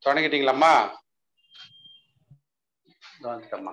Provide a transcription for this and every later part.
தொடங்கிட்டீங்களாம்மா இதோ வந்துட்டம்மா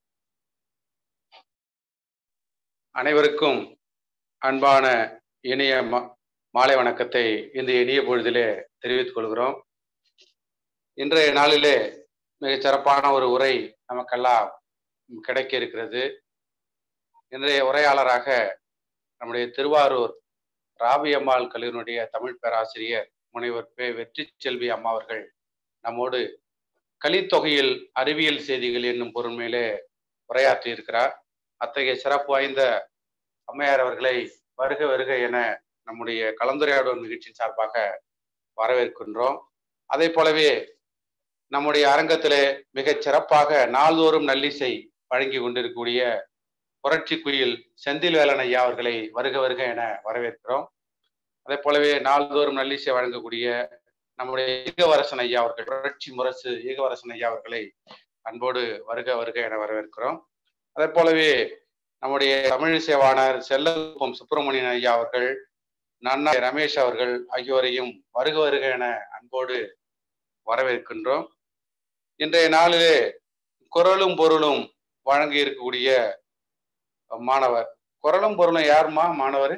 அனைவருக்கும் அன்பான இனிய மா- மாலை வணக்கத்தை இந்த இனிய பொழுதிலே தெரிவித்துக் கொள்கிறோம் இன்றைய நாளிலே மிகச் சிறப்பான ஒரு உரை நமக்கெல்லாம் கிடைக்க இருக்கிறது இன்றைய உரையாளராக நம்முடைய திருவாரூர் ராபியம்மாள் கல்லூரியினுடைய தமிழ் பேராசிரியர் முனைவர் பே வெற்றி செல்வி அம்மா அவர்கள் நம்மோடு கலித்தொகையில் அறிவியல் செய்திகள் என்னும் பொருண்மையிலே உரையாற்றி இருக்கிறார் அத்தகைய சிறப்பு வாய்ந்த அம்மையார் அவர்களை வருக வருக என நம்முடைய கலந்துரையாடல் நிகழ்ச்சியின் சார்பாக வரவேற்கின்றோம் அதே போலவே நம்முடைய அரங்கத்திலே மிகச் சிறப்பாக நாள்தோறும் நல்லிசை வழங்கி கொண்டிருக்கக்கூடிய புரட்சி குயில் செந்தில் வேலன் ஐயா அவர்களை வருக வருக என வரவேற்கிறோம் அதே போலவே நாள்தோறும் நல்லிசை வழங்கக்கூடிய நம்முடைய ஈகவரசன் ஐயா அவர்கள் புரட்சி முரசு ஈகவரசன் ஐயா அவர்களை அன்போடு வருக வருக என வரவேற்கிறோம் அதே போலவே நம்முடைய தமிழிசைவாணர் செல்லகுப்பம் சுப்பிரமணியன் ஐயா அவர்கள் நன்னா ரமேஷ் அவர்கள் ஆகியோரையும் வருக வருக என அன்போடு வரவேற்கின்றோம் இன்றைய நாளிலே குரலும் பொருளும் வழங்கி இருக்கக்கூடிய மாணவர் குரலும் பொருளும் யாருமா மாணவர்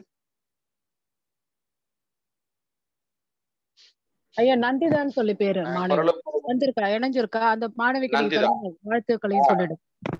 ஐயா நந்திதான் சொல்லி பேரு மாணவி குரலும் பொருளும் வந்திருக்கா இணைஞ்சிருக்கா அந்த மாணவிக்கு நீங்க நந்திதா. தொடர்ந்து வாழ்த்துக்களையும் சொல்லிடு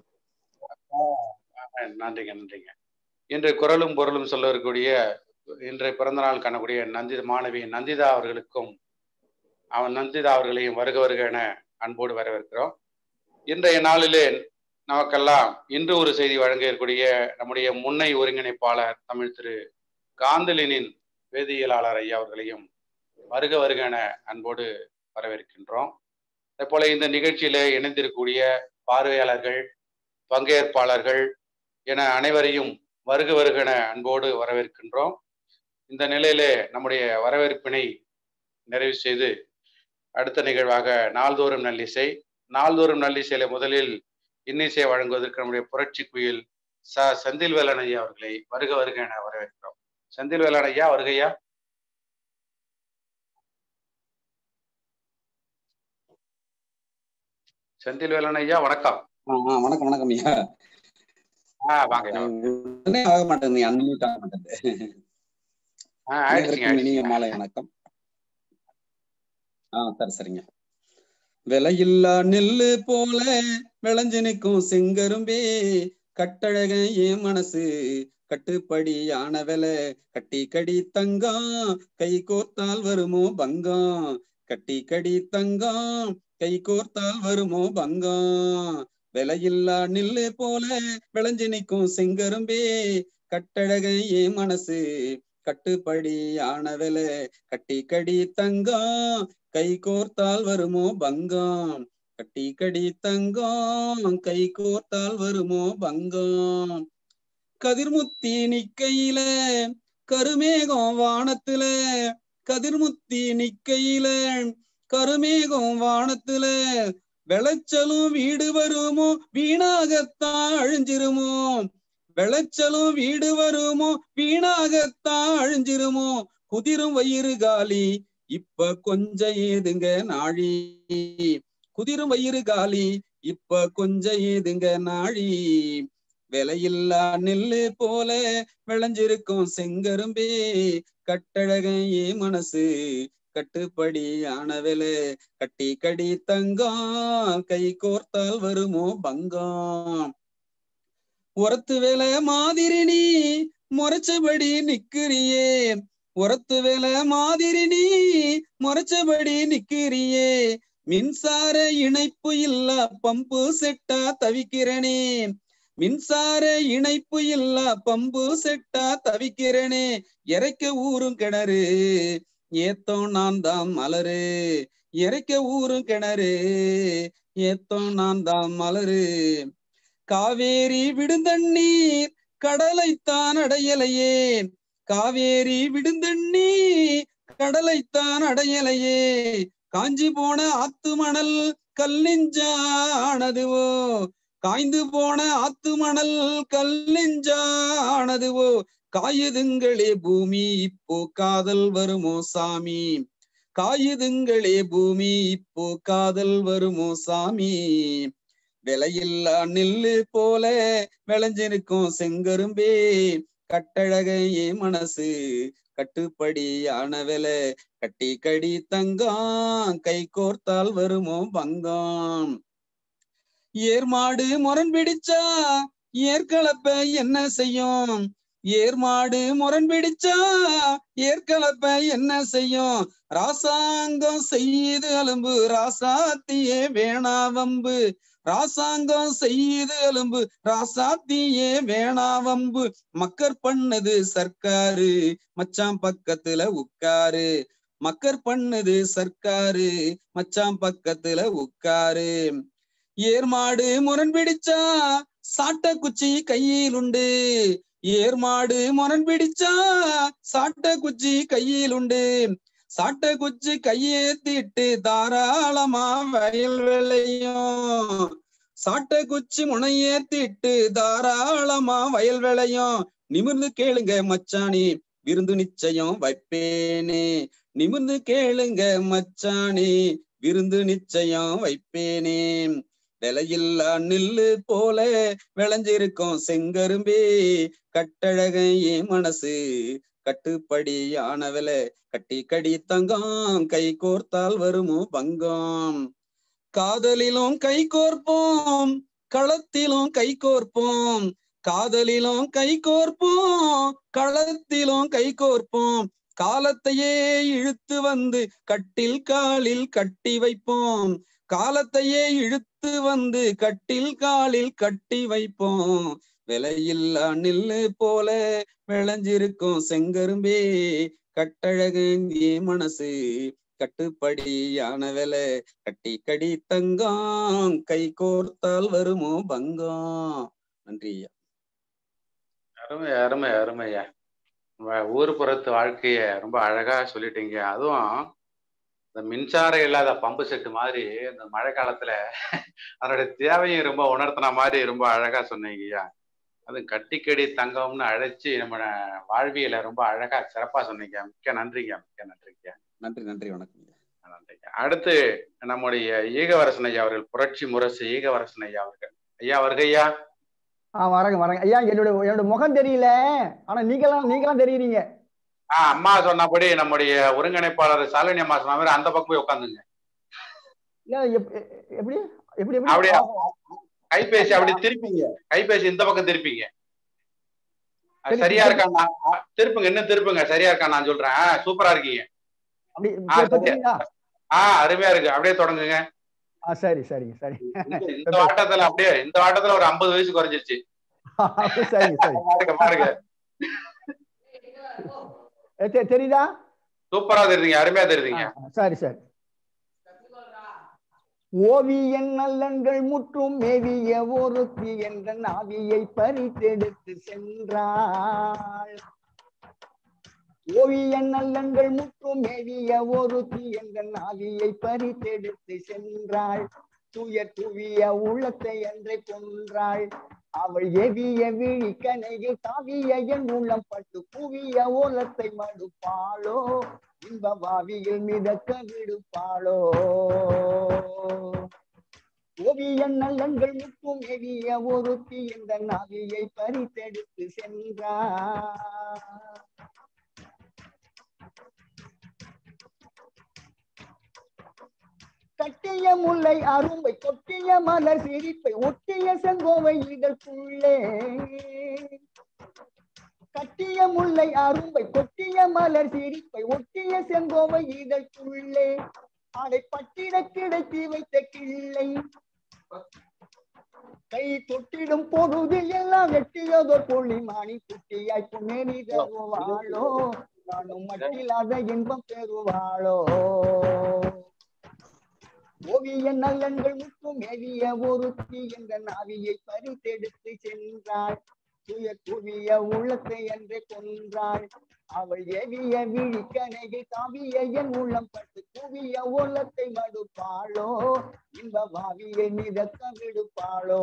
நன்றிங்க நன்றிங்க இன்று குரலும் பொருளும் சொல்ல இருக்கக்கூடிய இன்றைய பிறந்த நாள் காணக்கூடிய நந்தி மாணவி நந்திதா அவர்களுக்கும் அவன் நந்திதா அவர்களையும் வருக வருக என அன்போடு வரவேற்கிறோம் இன்றைய நாளிலே நமக்கெல்லாம் இன்று ஒரு செய்தி வழங்க இருக்கக்கூடிய நம்முடைய முன்னை ஒருங்கிணைப்பாளர் தமிழ் திரு காந்தலினின் வேதியியலாளர் ஐயா அவர்களையும் வருக வருக என அன்போடு வரவேற்கின்றோம் அதே போல இந்த நிகழ்ச்சியில இணைந்திருக்கக்கூடிய பார்வையாளர்கள் பங்கேற்பாளர்கள் என அனைவரையும் வருக வருக என அன்போடு வரவேற்கின்றோம் இந்த நிலையிலே நம்முடைய வரவேற்பினை நிறைவு செய்து அடுத்த நிகழ்வாக நாள்தோறும் நல்லிசை நாள்தோறும் நல்லிசையில முதலில் இன்னிசை வழங்குவதற்கு நம்முடைய புரட்சி குயில் ச செந்தில் வேலன் ஐயா அவர்களை வருக வருக என வரவேற்கிறோம் செந்தில் வேலன் ஐயா வருகையா செந்தில் வேலன் ஐயா வணக்கம் ஆ, ஆ, வணக்கம் வணக்கம் ஐயா ஆ வாங்க ஐயா. உடனே ஆக மாட்டேங்குது அன்மியூட் ஆக மாட்டேங்குது ஆ, ஆயிடுச்சுங்க அனைவருக்கும் இனிய ஆயிடுச்சுங்க. மாலை வணக்கம் ஆ சரி சரிங்க விலையில்லா நெல்லு போல விளைஞ்சு நிற்கும் செங்கரும்பே கட்டழக என் மனசு கட்டுப்படியான விலை கட்டி கடி தங்கம் கை கோர்த்தால் வருமோ பங்கம் கட்டி கடி தங்கம் கை கோர்த்தால் வருமோ பங்கம் விலையில்லா நெல்லு போல விளைஞ்சு நிற்கும் செங்கரும்பே கட்டழக என் மனசு கட்டுப்படி ஆனவல கட்டி கடி தங்கம் கை கோர்த்தால் வருமோ பங்கம் கட்டி கடி தங்கம் கை கோர்த்தால் வருமோ பங்கம் கதிர்முத்தி நிக்கையில கருமேகம் வானத்துல கதிர்முத்தி நிக்கையில கருமேகம் வானத்துல விளைச்சலும் வீடு வருமோ வீணாகத்தான் அழிஞ்சிருமோ விளைச்சலும் வீடு வருமோ வீணாகத்தான் அழிஞ்சிருமோ குதிரும் வயிறு காலி இப்ப கொஞ்சம் ஏதுங்க நாழி குதிரும் வயிறு காலி இப்ப கொஞ்சம் ஏதுங்க நாழி விலையில்லா நெல்லு போல விளைஞ்சிருக்கும் செங்கரும்பே கட்டழகன் ஏ மனசு கட்டுப்படி ஆன விலை கட்டி கடி தங்கம் கை கோர்த்தால் வருமோ பங்கம் உரத்து வேலை மாதிரி நீ முறைச்சபடி நிக்கிறியே உரத்து வேலை மாதிரி நீ முறைச்சபடி நிக்கிறியே மின்சார இணைப்பு இல்ல பம்பு செட்டா தவிக்கிறனே மின்சார இணைப்பு இல்ல பம்பு செட்டா தவிக்கிறனே இறைக்க ஊரும் கிணறு ஏத்தோ நான் தான் மலரு இறைக்க ஊரும் கிணறு ஏத்தோ நான் தான் மலரு காவேரி விடுந்தண்ணீர் கடலைத்தான் அடையலையே காவேரி விடுந்தண்ணீர் கடலைத்தான் அடையலையே காஞ்சி போன ஆத்து மணல் கல்லிஞ்சானதுவோ காய்ந்து போன ஆத்து மணல் கல்லிஞ்சானதுவோ காயுதுங்களே பூமி இப்போ காதல் வருமோ சாமி காயுதுங்களே பூமி இப்போ காதல் வருமோ சாமி விலையில்லா நெல்லு போல விளைஞ்சிருக்கும் செங்கரும்பே கட்டழகையே மனசு கட்டுப்படியான விலை கட்டி கடி தங்கம் கை கோர்த்தால் வருமோ பங்கம் ஏர்மாடு முரண் பிடிச்சா ஏற்கலப்ப என்ன செய்யும் ஏர்மாடு முரண் பிடிச்சா ஏற்கலப்ப என்ன செய்யும் ராசாங்கம் செய்து அலும்பு ராசாத்தியே வேணா வம்பு ராசாங்கம் செய்து அலும்பு ராசாத்தியே வேணா வம்பு மக்கர் பண்ணது சர்க்காரு மச்சான் பக்கத்துல உட்காரு மக்கர் பண்ணது சர்க்காரு மச்சான் பக்கத்துல உட்காரு ஏர்மாடு முரண் பிடிச்சா சாட்ட குச்சி கையில் உண்டு ஏர்மாடு முரண் பிடிச்சா சாட்ட குச்சி கையில் உண்டு சாட்ட குச்சி கையேத்திட்டு தாராளமா வயல் விளையும் சாட்ட குச்சி முனையேத்திட்டு தாராளமா வயல் விளையும் நிமிர்ந்து கேளுங்க மச்சானே விருந்து நிச்சயம் வைப்பேனே நிமிர்ந்து கேளுங்க மச்சானே விருந்து நிச்சயம் வைப்பேனே விலையில்லா நெல்லு போல விளைஞ்சிருக்கும் செங்கரும்பே கட்டழகையே மனசு கட்டுப்படியான விலை கட்டி கடி தங்கம் கை கோர்த்தால் வருமோ பங்கம் காதலிலும் கை கோர்ப்போம் களத்திலும் கை கோர்ப்போம் காதலிலும் கை கோர்ப்போம் களத்திலும் கை கோர்ப்போம் காலத்தையே இழுத்து வந்து கட்டில் காலில் கட்டி வைப்போம் காலத்தையே இழுத்து வந்து கட்டில் காலில் கட்டி வைப்போம் விலையில்லா நெல்லு போல விளைஞ்சிருக்கும் செங்கரும்பே கட்டழகன் ஏ மனசு கட்டுப்படியான விலை கட்டி கடி தங்கம் கை கோர்த்தால் வருமோ பங்கம் நன்றி ஐயா அருமை அருமை அருமையா உங்க ஊர் புறத்து வாழ்க்கைய ரொம்ப அழகா சொல்லிட்டீங்க அதுவும் இந்த மின்சாரம் இல்லாத பம்பு செட்டு மாதிரி இந்த மழை காலத்துல அதனுடைய தேவையும் ரொம்ப உணர்த்தின மாதிரி ரொம்ப அழகா சொன்னீங்கய்யா அது கட்டிக்கடி தங்கம்னு அழைச்சி நம்ம வாழ்வியலை ரொம்ப அழகா சிறப்பா சொன்னீங்க மிக்க நன்றிங்க மிக்க நன்றிங்க நன்றி நன்றி வணக்கம் ஐயா நன்றிங்க அடுத்து நம்முடைய ஈகவரசன் ஐயா அவர்கள் புரட்சி முரசு ஈகவரசன் ஐயா அவர்கள் ஐயா வருகையா ஆ வரங்க வரங்க ஐயா என்னோட என்னோட முகம் தெரியல ஆனா நீங்களாம் நீங்களாம் தெரியுறீங்க ஆஹ் அம்மா சொன்னபடி நம்முடைய ஒருங்கிணைப்பாளர் சாலினி அம்மா சொன்ன மாதிரி அந்த பக்கம் போய் உட்காந்துங்க இல்ல, எப்- எ- எப்படி எப்படி எப்படி அப்படியே ஆ, கைபேசி அப்படி திருப்பிங்க கைபேசி இந்த பக்கம் திருப்பிங்க அது சரி, சரியா சரி. இருக்கா நான் ஆ, திருப்புங்க இன்னும் திருப்புங்க சரியா இருக்கா நான் சொல்றேன் ஆ, சூப்பரா இருக்கீங்க அப்படி ஆ, இப்ப சரி. தெரியுதா ஆஹ் அருமையா இருக்கு அப்படியே தொடங்குங்க ஆ சரி சரிங்க சரி இந்த- இந்த ஆட்டத்துல அப்படியே இந்த ஆட்டத்துல ஒரு ஐம்பது வயசு குறைஞ்சிருச்சு சரிங்க சரி பாருங்க பாருங்க எ, தெ- தெரியுதா சூப்பரா தெரியுதுங்க அருமையா தெரியுதுங்க ஆ, சரி சரி ஓவியன் நல்லங்கள் முற்றும் மேவிய ஒருத்தி என்ற நாவியை பறித்தெடுத்து சென்றாள் ஓவியன் நல்லங்கள் முற்றும் மேவிய ஒருத்தி என்ற நாவியை பறித்தெடுத்து சென்றாள் துயர் துவிய உள்ளத்தை என்றை கொன்றாள் அவள் எவிய விழி கனையில் தாவிய என் உள்ளம் பட்டு குவிய ஓலத்தை மடுப்பாளோ இன்ப வாவியில் மிதக்க விடுப்பாளோ ஓவியன் நல்லங்கள் முற்றும் எவிய ஒருத்தி இந்த நாவியை பறித்தெடுத்து சென்றார் கட்டிய முல்லை அரும்பை கொட்டிய மலர் சிரிப்பை ஒட்டிய செங்கோவை இதற்குள்ளே கட்டிய முல்லை அரும்பை கொட்டிய மலர் சிரிப்பை ஒட்டிய செங்கோவை இதற்குள்ளே அதை பட்டிட கிடைத்தி வைத்த கிள்ளை கை தொட்டிடும் பொழுதில் எல்லாம் வெட்டியதோர் பொள்ளி மாணி குட்டியாய் புனேனி தருவாளோ நானும் மட்டில்லாத இன்பம் பெறுவாளோ ஓவிய நல்லன்கள் முற்றும் எவிய ஒருத்தி என்ற நாவியை பறித்தெடுத்து சென்றாள் துய குவிய உள்ளத்தை என்று கொன்றாள் அவள் எவிய விழிக்கணையை தாவிய என் உள்ளம் பட்டு குவிய உள்ளத்தை மடுப்பாளோ இன்ப வாவியை மிதக்க விடுப்பாளோ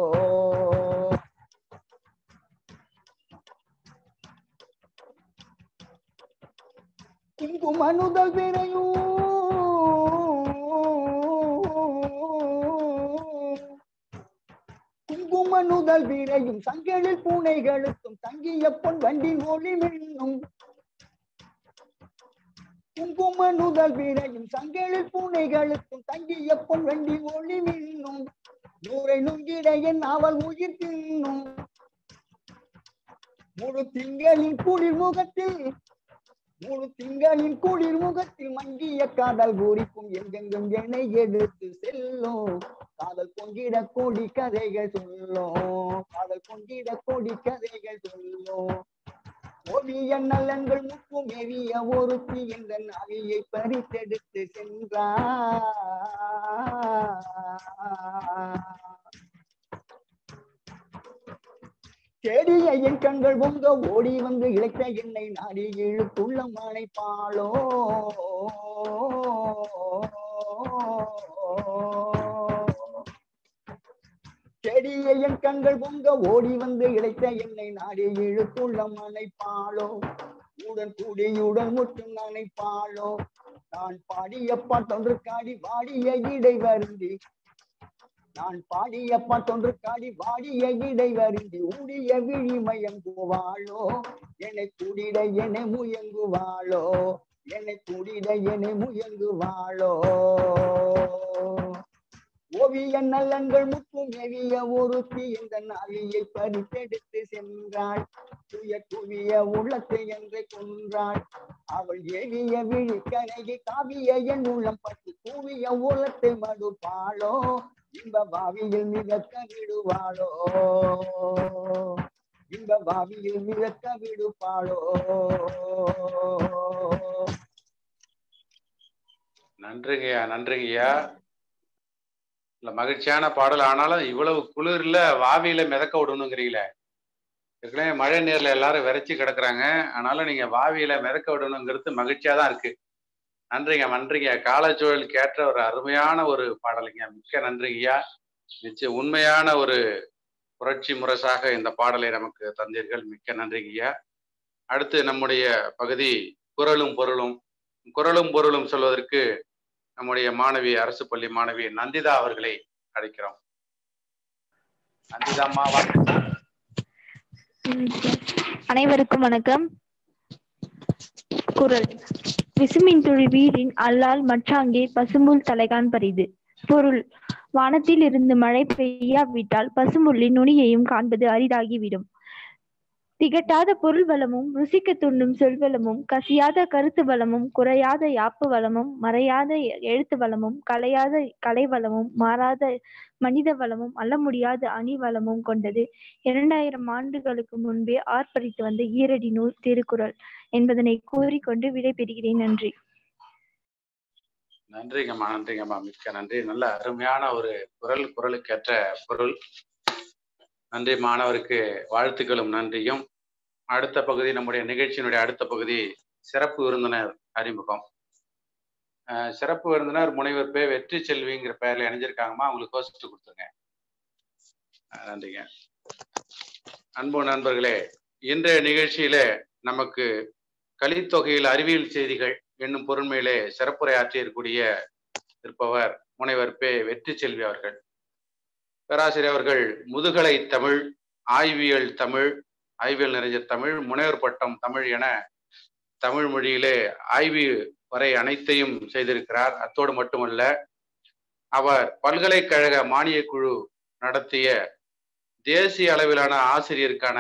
குங்குமனுதல் விரையும் குங்கும நுதல் விரையும் சங்கலில் பூனைகளுக்கும் தங்கிய பொன் வண்டி ஒளி மின்னும் குங்கும நுதல் விரையும் சங்கலில் பூனைகளுக்கும் தங்கிய பொன் வண்டி ஒளி மின்னும் நூரை நுங்கிடையன் அவள் உயிர் தின்னும் முழு திங்களின் குளிர் முகத்தில் முழு திங்களின் குளிர் முகத்தில் மங்கிய காதல் பூரிக்கும் எங்கெங்கும் என எடுத்து செல்லும் காதல் பொங்கிட கோடி கதைகள் சொல்லும் காதல் பொங்கிட கோடி கதைகள் சொல்லும் ஓவிய நலன்கள் முக்கும் எவிய ஒருத்தி என்ற நாவியை பறித்தெடுத்து சென்றார் தேடிய என் கண்கள் பொங்க ஓடி வந்து இழைத்த என்னை நாடி இழுத்துள்ள மனைப்பாளோ தேடிய என் கண்கள் பொங்க ஓடி வந்து இழைத்த என்னை நாடி இழுத்துள்ள மனைப்பாளோ உடன் கூடியுடன் முற்றும் நனைப்பாளோ நான் பாடிய பாட்டொன்று காடி வாடிய இடை வருந்தி நான் பாடிய பாட்டொன்று காடி வாடிய இடை வருந்தி ஊடிய விழி மயங்குவாளோ என்னை கூடிட என்னை முயங்குவாளோ என்னை கூடிட என்னை முயங்குவாளோ ஓவிய நலன்கள் முக்கும் எவிய ஒருத்தி இந்த நாவியை பறித்தெடுத்து சென்றாள் துய குவிய உள்ளத்தை என்று கொன்றாள் அவள் எவிய விழி கனகி காவிய என் உள்ளம் பட்டு கூவிய உள்ளத்தை மடுப்பாளோ இன்ப பாவியில் மிதக்க விடுவாளோ இன்ப பாவியில் மிதக்க விடுப்பாளோ நன்றிங்கய்யா நன்றிங்கய்யா இல்ல மகிழ்ச்சியான பாடல் ஆனாலும் இவ்வளவு குளிர்ல வாவியில மிதக்க விடணுங்கிறீங்களே ஏற்கனவே மழை நீர்ல எல்லாரும் விரைச்சி கிடக்குறாங்க அதனால நீங்க வாவியில மிதக்க விடணுங்கிறது மகிழ்ச்சியா தான் இருக்கு நன்றிங்க நன்றிங்க காலச்சூழலுக்கு ஏற்ற ஒரு அருமையான ஒரு பாடலுங்க மிக்க நன்றிங்கய்யா நிச்சயம் உண்மையான ஒரு புரட்சி முரசாக இந்த பாடலை நமக்கு தந்தீர்கள் மிக்க நன்றிங்கய்யா அடுத்து நம்முடைய பகுதி குரலும் பொருளும் குரலும் பொருளும் சொல்வதற்கு நம்முடைய மாணவி அரசு பள்ளி மாணவி நந்திதா அவர்களை அழைக்கிறோம் நந்திதா அம்மா வாங்க. ம், அனைவருக்கும் வணக்கம் குரல் விசுமின் துளி வீரின் அல்லால் மற்றாங்கே பசும்புல் தலைகான் பரிது பொருள் வானத்தில் இருந்து மழை பெய்யாவிட்டால் பசும்புல்லின் நுனியையும் காண்பது அரிதாகிவிடும் திகட்டாத பொருள் வளமும் ருசிக்க துண்ணும் சொல்வளமும் கசியாத கருத்து வளமும் குறையாத யாப்பு வளமும் மறையாத எழுத்து வளமும் கலையாத கலை வளமும் மாறாத மனித வளமும் அல்ல முடியாத அணி வளமும் கொண்டது இரண்டாயிரம் ஆண்டுகளுக்கு முன்பே ஆர்ப்பரித்து வந்த ஈரடி நூல் திருக்குறள் என்பதனை கூறிக்கொண்டு விடைபெறுகிறேன் நன்றி நன்றிங்கம்மா நன்றிங்கம்மா மிக்க நன்றி நல்ல அருமையான ஒரு குரல் குரலுக்கேற்ற பொருள் நன்றி மாணவருக்கு வாழ்த்துக்களும் நன்றியும் அடுத்த பகுதி நம்முடைய நிகழ்ச்சியினுடைய அடுத்த பகுதி சிறப்பு விருந்தினர் அறிமுகம் அஹ் சிறப்பு விருந்தினர் முனைவர் பே வெற்றி செல்விங்கிற பெயர்ல இணைஞ்சிருக்காங்கம்மா அவங்களுக்கு ஃபர்ஸ்ட் கொடுத்துருங்க அஹ் நன்றிங்க அன்பு நண்பர்களே இன்றைய நிகழ்ச்சியில நமக்கு கலித்தொகையில் அறிவியல் செய்திகள் என்னும் பொருண்மையிலே சிறப்புரையாற்றியிருக்கூடிய இருப்பவர் முனைவர் பே வெற்றி செல்வி அவர்கள் பேராசிரியர் அவர்கள் முதுகலை தமிழ் ஆய்வியல் தமிழ் ஆய்வியல் நிறைஞ்ச தமிழ் முனைவர் பட்டம் தமிழ் என தமிழ் மொழியிலே ஆய்வு வரை அனைத்தையும் செய்திருக்கிறார் அத்தோடு மட்டுமல்ல அவர் பல்கலைக்கழக மானியக் குழு நடத்திய தேசிய அளவிலான ஆசிரியருக்கான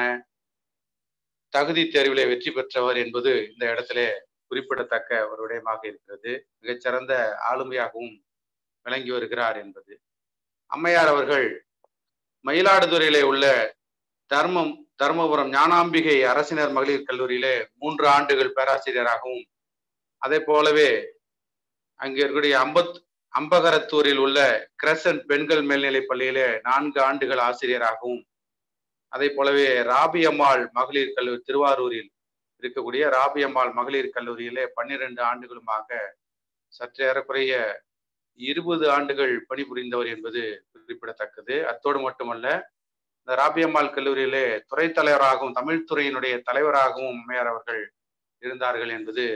தகுதி தேர்விலே வெற்றி பெற்றவர் என்பது இந்த இடத்திலே குறிப்பிடத்தக்க ஒரு விடயமாக இருக்கிறது மிகச்சிறந்த ஆளுமையாகவும் விளங்கி வருகிறார் என்பது அம்மையார் அவர்கள் மயிலாடுதுறையிலே உள்ள தர்மம் தர்மபுரம் ஞானாம்பிகை அரசினர் மகளிர் கல்லூரியிலே மூன்று ஆண்டுகள் பேராசிரியராகவும் அதே போலவே அங்கே இருக்கக்கூடிய அம்பத் அம்பகரத்தூரில் உள்ள கிரசன்ட் பெண்கள் மேல்நிலைப் பள்ளியிலே நான்கு ஆண்டுகள் ஆசிரியராகவும் அதே போலவே ராபியம்மாள் மகளிர் கல்லூரி திருவாரூரில் இருக்கக்கூடிய ராபியம்மாள் மகளிர் கல்லூரியிலே பன்னிரண்டு ஆண்டுகளுமாக சற்று ஏறக்குறைய இருபது ஆண்டுகள் பணிபுரிந்தவர் என்பது குறிப்பிடத்தக்கது அத்தோடு மட்டுமல்ல இந்த ராபியம்மாள் கல்லூரியிலே துறை தலைவராகவும் தமிழ் துறையினுடைய தலைவராகவும் அம்மையார் அவர்கள் இருந்தார்கள் என்பது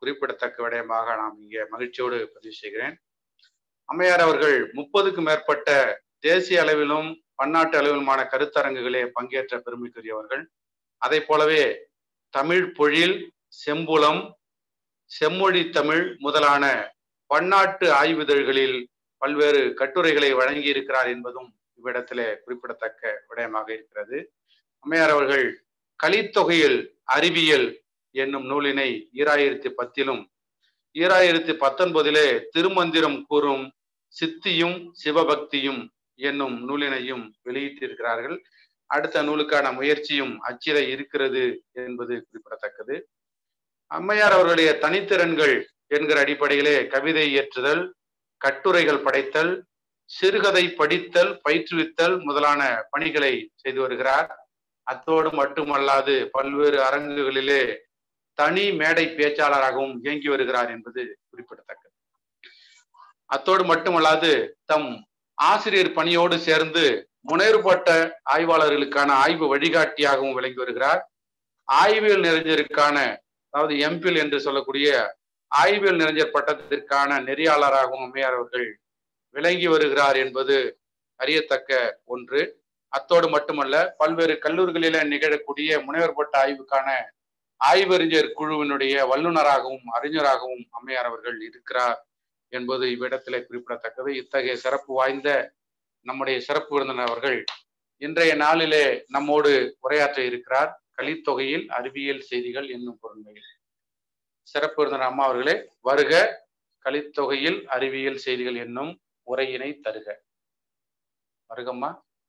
குறிப்பிடத்தக்க விடயமாக நாம் இங்கே மகிழ்ச்சியோடு பதிவு செய்கிறேன் அம்மையார் அவர்கள் முப்பதுக்கும் மேற்பட்ட தேசிய அளவிலும் பன்னாட்டு அளவிலுமான கருத்தரங்குகளே பங்கேற்ற பெருமைக்குரியவர்கள் அதை போலவே தமிழ் பொழில் செம்புலம் செம்மொழி தமிழ் முதலான பன்னாட்டு ஆய்விதழ்களில் பல்வேறு கட்டுரைகளை வழங்கி இருக்கிறார் என்பதும் இவ்விடத்திலே குறிப்பிடத்தக்க விடயமாக இருக்கிறது அம்மையார் அவர்கள் கலித்தொகையில் அறிவியல் என்னும் நூலினை ஈராயிரத்தி பத்திலும் ஈராயிரத்தி பத்தொன்பதிலே திருமந்திரம் கூறும் சித்தியும் சிவபக்தியும் என்னும் நூலினையும் வெளியிட்டிருக்கிறார்கள் அடுத்த நூலுக்கான முயற்சியும் அச்சில இருக்கிறது என்பது குறிப்பிடத்தக்கது அம்மையார் அவர்களுடைய தனித்திறன்கள் என்கிற அடிப்படையிலே கவிதை இயற்றுதல் கட்டுரைகள் படைத்தல் சிறுகதை படித்தல் பயிற்றுவித்தல் முதலான பணிகளை செய்து வருகிறார் அத்தோடு மட்டுமல்லாது பல்வேறு அரங்குகளிலே தனி மேடை பேச்சாளராகவும் இயங்கி வருகிறார் என்பது குறிப்பிடத்தக்கது அத்தோடு மட்டுமல்லாது தம் ஆசிரியர் பணியோடு சேர்ந்து முனைவுபட்ட ஆய்வாளர்களுக்கான ஆய்வு வழிகாட்டியாகவும் விளங்கி வருகிறார் ஆய்வியல் நிறைஞருக்கான அதாவது எம்பில் என்று சொல்லக்கூடிய ஆய்வியல் நிறைஞர் பட்டத்திற்கான நெறியாளராகவும் அம்மையார் அவர்கள் விளங்கி வருகிறார் என்பது அறியத்தக்க ஒன்று அத்தோடு மட்டுமல்ல பல்வேறு கல்லூரிகளில நிகழக்கூடிய முனைவர் பட்ட ஆய்வுக்கான ஆய்வறிஞர் குழுவினுடைய வல்லுநராகவும் அறிஞராகவும் அம்மையார் அவர்கள் இருக்கிறார் என்பது இவ்விடத்திலே குறிப்பிடத்தக்கது இத்தகைய சிறப்பு வாய்ந்த நம்முடைய சிறப்பு விருந்தினர் அவர்கள் இன்றைய நாளிலே நம்மோடு உரையாற்ற இருக்கிறார் கலித்தொகையில் அறிவியல் செய்திகள் என்னும் பொருண்மையில் சிறப்பு விருந்தினர் அம்மா அவர்களே வருக கலித்தொகையில் அறிவியல் செய்திகள் என்னும் உரையினை தருக வருகம்மா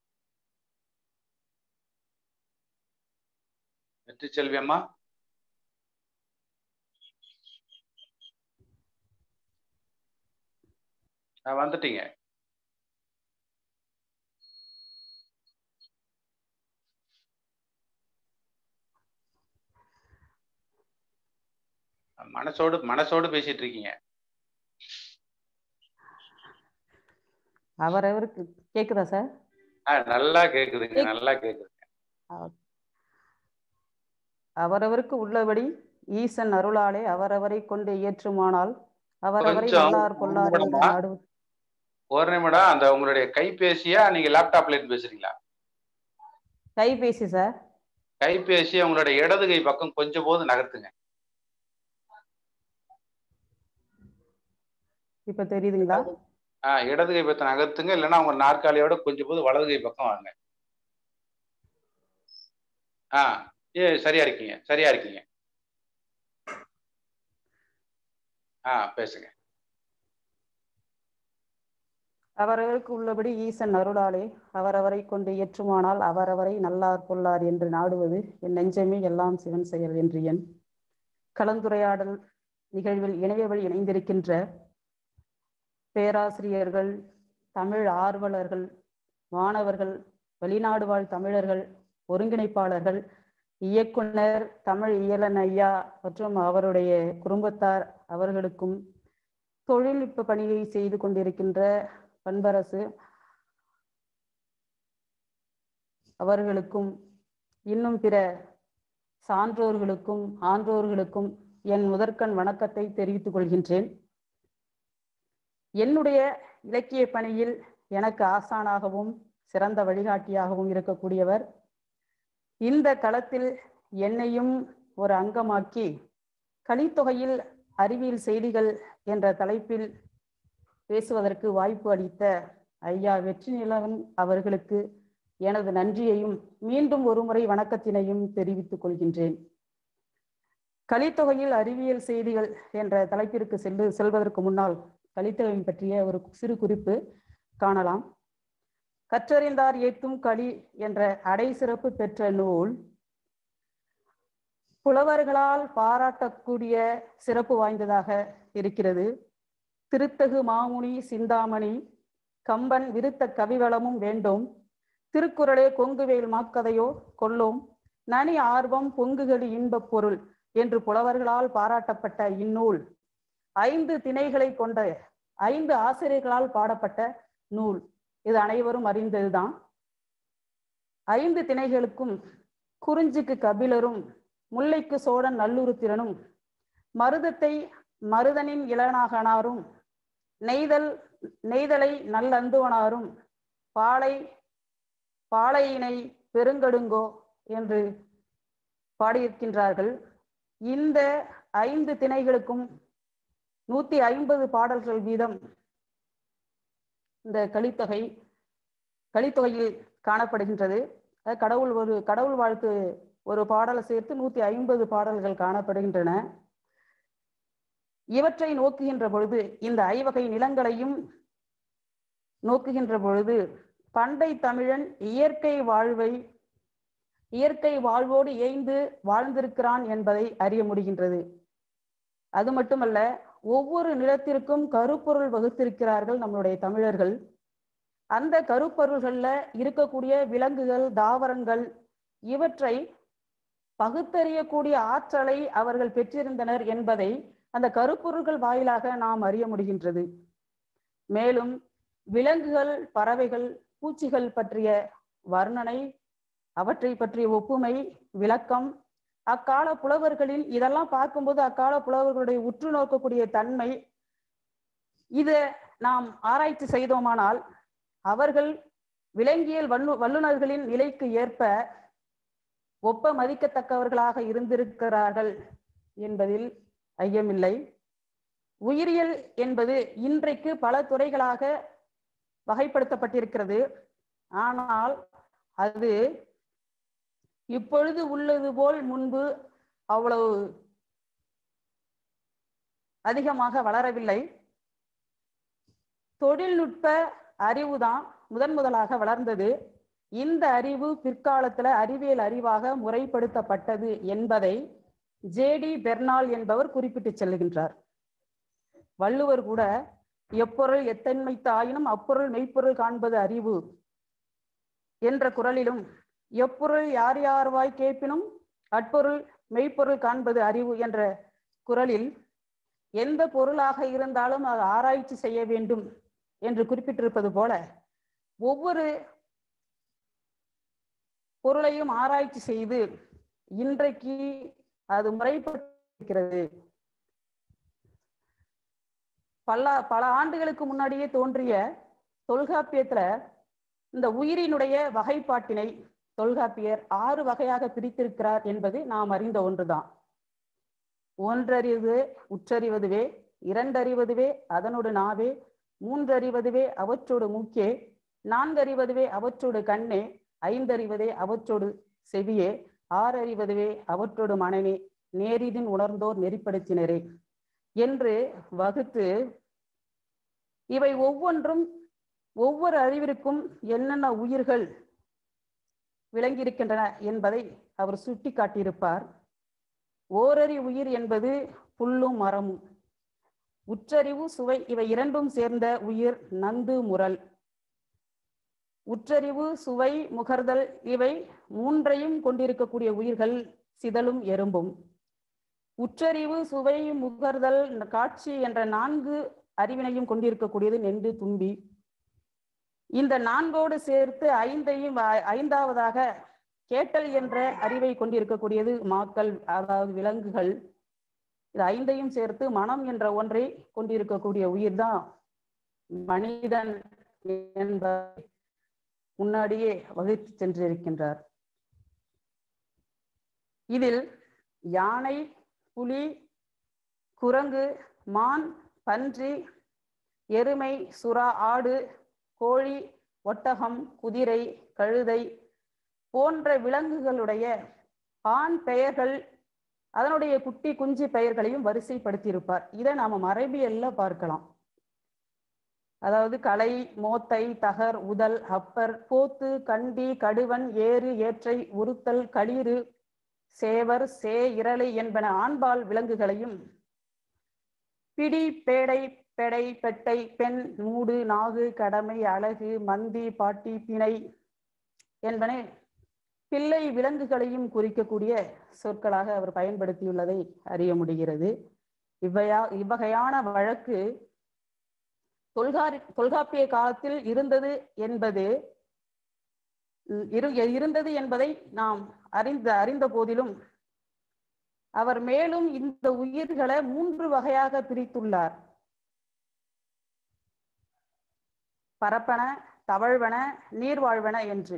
வெற்றி செல்வி அம்மா வந்துட்டீங்க மனசோடு மனசோடு பேசிட்டு இருக்கீங்க அவரவருக்கு கேக்குதா சார் நல்லா கேக்குதுங்க நல்லா கேக்குதுங்க அவரவருக்கு உள்ளபடி ஈசன் அருளாலே அவரவரை கொண்டு இயற்றுமானால் அவரவரை கொஞ்சம் வல்லார் கொள்ளார் என்று உங்களோட நாடு ஒரு நிமிடம் அந்த உங்களுடைய கைபேசியா நீங்க லேப்டாப்ல இருந்து பேசுறீங்களா கைபேசி சார் கைபேசி உங்களுடைய இடது கை பக்கம் கொஞ்சம் போது நகர்த்துங்க இப்ப தெரியுதுங்களா ஆஹ் இடது கை பக்கம் நகர்த்துங்க இல்லைன்னா உங்க நாற்காலியோட கொஞ்சம் போது வலது கை பக்கம் வாங்க ஆ ஏ சரியா இருக்கீங்க சரியா இருக்கீங்க ஆ பேசுங்க அவரவருக்கு உள்ளபடி ஈசன் அருளாலே அவரவரை கொண்டு இயற்றுமானால் அவரவரை நல்லார் கொள்ளார் என்று நாடுவது என் நெஞ்சமே எல்லாம் சிவன் செயல் என்று என் கலந்துரையாடல் நிகழ்வில் இணையவழி இணைந்திருக்கின்ற பேராசிரியர்கள் தமிழ் ஆர்வலர்கள் மாணவர்கள் வெளிநாடு வாழ் தமிழர்கள் ஒருங்கிணைப்பாளர்கள் இயக்குனர் தமிழ் இயலன் ஐயா மற்றும் அவருடைய குடும்பத்தார் அவர்களுக்கும் தொழில்நுட்ப பணியை செய்து கொண்டிருக்கின்ற பண்பரசு அவர்களுக்கும் இன்னும் பிற சான்றோர்களுக்கும் ஆன்றோர்களுக்கும் என் முதற்கண் வணக்கத்தை தெரிவித்துக் கொள்கின்றேன் என்னுடைய இலக்கிய பணியில் எனக்கு ஆசானாகவும் சிறந்த வழிகாட்டியாகவும் இருக்கக்கூடியவர் இந்த களத்தில் என்னையும் ஒரு அங்கமாக்கி கலித்தொகையில் அறிவியல் செய்திகள் என்ற தலைப்பில் பேசுவதற்கு வாய்ப்பு அளித்த ஐயா வெற்றி நிலவன் அவர்களுக்கு எனது நன்றியையும் மீண்டும் ஒருமுறை வணக்கத்தினையும் தெரிவித்துக் கொள்கின்றேன் கலித்தொகையில் அறிவியல் செய்திகள் என்ற தலைப்பிற்கு சென்று செல்வதற்கு முன்னால் கலித்தொகை பற்றிய ஒரு சிறு குறிப்பு காணலாம் கற்றறிந்தார் ஏத்தும் களி என்ற அடை சிறப்பு பெற்ற நூல் புலவர்களால் பாராட்டக்கூடிய சிறப்பு வாய்ந்ததாக இருக்கிறது திருத்தகு மாமுனி சிந்தாமணி கம்பன் விருத்த கவிவளமும் வேண்டும் திருக்குறளே கொங்குவேல் மாக்கதையோ கொல்லோம் நனி ஆர்வம் பொங்குகளி இன்பப் பொருள் என்று புலவர்களால் பாராட்டப்பட்ட இந்நூல் ஐந்து திணைகளை கொண்ட ஐந்து ஆசிரியர்களால் பாடப்பட்ட நூல் இது அனைவரும் அறிந்ததுதான் ஐந்து திணைகளுக்கும் குறிஞ்சிக்கு கபிலரும் முல்லைக்கு சோழன் நல்லுருத்திரனும் மருதத்தை மருதனின் இளனாகனாரும் நெய்தல் நெய்தலை நல்லந்துவனாரும் பாலை பாலையினை பெருங்கடுங்கோ என்று பாடியிருக்கின்றார்கள் இந்த ஐந்து திணைகளுக்கும் நூத்தி ஐம்பது பாடல்கள் வீதம் இந்த கலித்தொகை கலித்தொகையில் காணப்படுகின்றது அதாவது கடவுள் ஒரு கடவுள் வாழ்த்து ஒரு பாடலை சேர்த்து நூத்தி ஐம்பது பாடல்கள் காணப்படுகின்றன இவற்றை நோக்குகின்ற பொழுது இந்த ஐவகை நிலங்களையும் நோக்குகின்ற பொழுது பண்டை தமிழன் இயற்கை வாழ்வை இயற்கை வாழ்வோடு இயைந்து வாழ்ந்திருக்கிறான் என்பதை அறிய முடிகின்றது அது மட்டுமல்ல ஒவ்வொரு நிலத்திற்கும் கருப்பொருள் வகுத்திருக்கிறார்கள் நம்மளுடைய தமிழர்கள் அந்த கருப்பொருள்கள்ல இருக்கக்கூடிய விலங்குகள் தாவரங்கள் இவற்றை பகுத்தறியக்கூடிய ஆற்றலை அவர்கள் பெற்றிருந்தனர் என்பதை அந்த கருப்பொருள்கள் வாயிலாக நாம் அறிய முடிகின்றது மேலும் விலங்குகள் பறவைகள் பூச்சிகள் பற்றிய வர்ணனை அவற்றை பற்றிய ஒப்புமை விளக்கம் அக்கால புலவர்களின் இதெல்லாம் பார்க்கும்போது அக்கால புலவர்களுடைய உற்று நோக்கக்கூடிய தன்மை இதை நாம் ஆராய்ச்சி செய்தோமானால் அவர்கள் விலங்கியல் வல்லு வல்லுநர்களின் நிலைக்கு ஏற்ப ஒப்ப மதிக்கத்தக்கவர்களாக இருந்திருக்கிறார்கள் என்பதில் ஐயமில்லை உயிரியல் என்பது இன்றைக்கு பல துறைகளாக வகைப்படுத்தப்பட்டிருக்கிறது ஆனால் அது இப்பொழுது உள்ளது போல் முன்பு அவ்வளவு அதிகமாக வளரவில்லை தொழில்நுட்ப அறிவுதான் முதன் முதலாக வளர்ந்தது இந்த அறிவு பிற்காலத்துல அறிவியல் அறிவாக முறைப்படுத்தப்பட்டது என்பதை ஜேடி பெர்னால் என்பவர் குறிப்பிட்டு செல்லுகின்றார் வள்ளுவர் கூட எப்பொருள் எத்தன்மைத்து ஆயினும் அப்பொருள் மெய்ப்பொருள் காண்பது அறிவு என்ற குரலிலும் எப்பொருள் யார் யார்வாய் கேட்பினும் அட்பொருள் மெய்ப்பொருள் காண்பது அறிவு என்ற குரலில் எந்த பொருளாக இருந்தாலும் அது ஆராய்ச்சி செய்ய வேண்டும் என்று குறிப்பிட்டிருப்பது போல ஒவ்வொரு பொருளையும் ஆராய்ச்சி செய்து இன்றைக்கு அது முறைப்பட்டிருக்கிறது பல பல ஆண்டுகளுக்கு முன்னாடியே தோன்றிய தொல்காப்பியத்துல இந்த உயிரினுடைய வகைப்பாட்டினை தொல்காப்பியர் ஆறு வகையாக பிரித்திருக்கிறார் என்பது நாம் அறிந்த ஒன்றுதான் ஒன்றறிவு உற்றறிவதுவே இரண்டறிவதுவே அதனோடு நாவே மூன்றறிவதுவே அவற்றோடு மூக்கே நான்கறிவதுவே அவற்றோடு கண்ணே ஐந்தறிவதே அவற்றோடு செவியே ஆறறிவதுவே அவற்றோடு மனமே நேரிதின் உணர்ந்தோர் நெறிப்படுத்தினரே என்று வகுத்து இவை ஒவ்வொன்றும் ஒவ்வொரு அறிவிற்கும் என்னென்ன உயிர்கள் விளங்கியிருக்கின்றன என்பதை அவர் சுட்டி காட்டியிருப்பார் ஓரறி உயிர் என்பது புல்லும் மரமும் உற்றறிவு சுவை இவை இரண்டும் சேர்ந்த உயிர் நந்து முரல் உற்றறிவு சுவை முகர்தல் இவை மூன்றையும் கொண்டிருக்கக்கூடிய உயிர்கள் சிதலும் எறும்பும் உற்றறிவு சுவை முகர்தல் காட்சி என்ற நான்கு அறிவினையும் கொண்டிருக்கக்கூடியது நெண்டு தும்பி இந்த நான்கோடு சேர்த்து ஐந்தையும் ஐந்தாவதாக கேட்டல் என்ற அறிவை கொண்டிருக்கக்கூடியது மாக்கள் அதாவது விலங்குகள் இது ஐந்தையும் சேர்த்து மனம் என்ற ஒன்றை கொண்டிருக்கக்கூடிய உயிர்தான் மனிதன் என்பதை முன்னாடியே வகுத்து சென்றிருக்கின்றார் இதில் யானை புலி குரங்கு மான் பன்றி எருமை சுறா ஆடு கோழி ஒட்டகம் குதிரை கழுதை போன்ற விலங்குகளுடைய ஆண் பெயர்கள் அதனுடைய குட்டி குஞ்சு பெயர்களையும் வரிசைப்படுத்தியிருப்பார் இதை நாம மரபியல்ல பார்க்கலாம் அதாவது கலை மோத்தை தகர் உதல் அப்பர் போத்து கண்டி கடுவன் ஏறு ஏற்றை உறுத்தல் களிறு சேவர் சே இரளை என்பன ஆண்பால் விலங்குகளையும் பிடி பேடை பெடை பெட்டை பெண் மூடு நாகு கடமை அழகு மந்தி பாட்டி பிணை என்பன பிள்ளை விலங்குகளையும் குறிக்கக்கூடிய சொற்களாக அவர் பயன்படுத்தியுள்ளதை அறிய முடிகிறது இவ்வையா இவ்வகையான வழக்கு தொல்காரி தொல்காப்பிய காலத்தில் இருந்தது என்பது இரு இருந்தது என்பதை நாம் அறிந்த அறிந்த போதிலும் அவர் மேலும் இந்த உயிர்களை மூன்று வகையாக பிரித்துள்ளார் பரப்பன தவழ்வன நீர்வாழ்வன என்று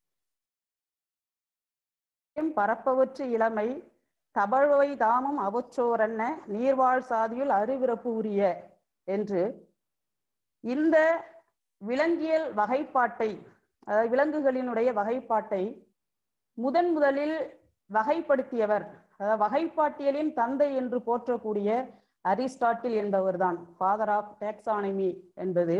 பரப்பவற்று இளமை தவழ்வை தாமும் அவற்றோரன்ன நீர்வாழ் சாதியுள் அறிவிறப்பு உரிய என்று இந்த விலங்கியல் வகைப்பாட்டை அதாவது விலங்குகளினுடைய வகைப்பாட்டை முதன் முதலில் வகைப்படுத்தியவர் அதாவது வகைப்பாட்டியலின் தந்தை என்று போற்றக்கூடிய அரிஸ்டாட்டில் என்பவர்தான் ஃபாதர் ஆஃப் டாக்ஸானமி என்பது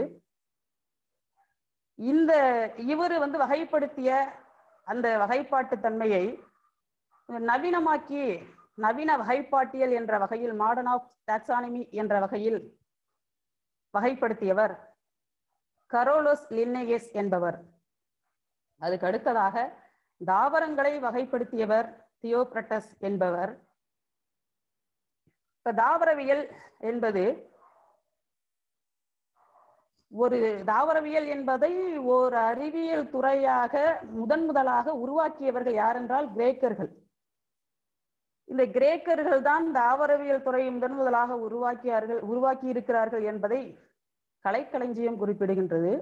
இந்த இவர் வந்து வகைப்படுத்திய அந்த வகைப்பாட்டு தன்மையை நவீனமாக்கி நவீன வகைப்பாட்டியல் என்ற வகையில் மாடர்ன் ஆஃப் டாக்ஸானமி என்ற வகையில் வகைப்படுத்தியவர் கரோலோஸ் லின்னேயஸ் என்பவர் அதுக்கு அடுத்ததாக தாவரங்களை வகைப்படுத்தியவர் தியோப்ரட்டஸ் என்பவர் இப்ப தாவரவியல் என்பது ஒரு தாவரவியல் என்பதை ஒரு அறிவியல் துறையாக முதன் முதலாக உருவாக்கியவர்கள் யாரென்றால் கிரேக்கர்கள் இந்த கிரேக்கர்கள் தான் தாவரவியல் துறையை முதன் முதலாக உருவாக்கியார்கள் உருவாக்கி இருக்கிறார்கள் என்பதை கலைக்களஞ்சியம் குறிப்பிடுகின்றது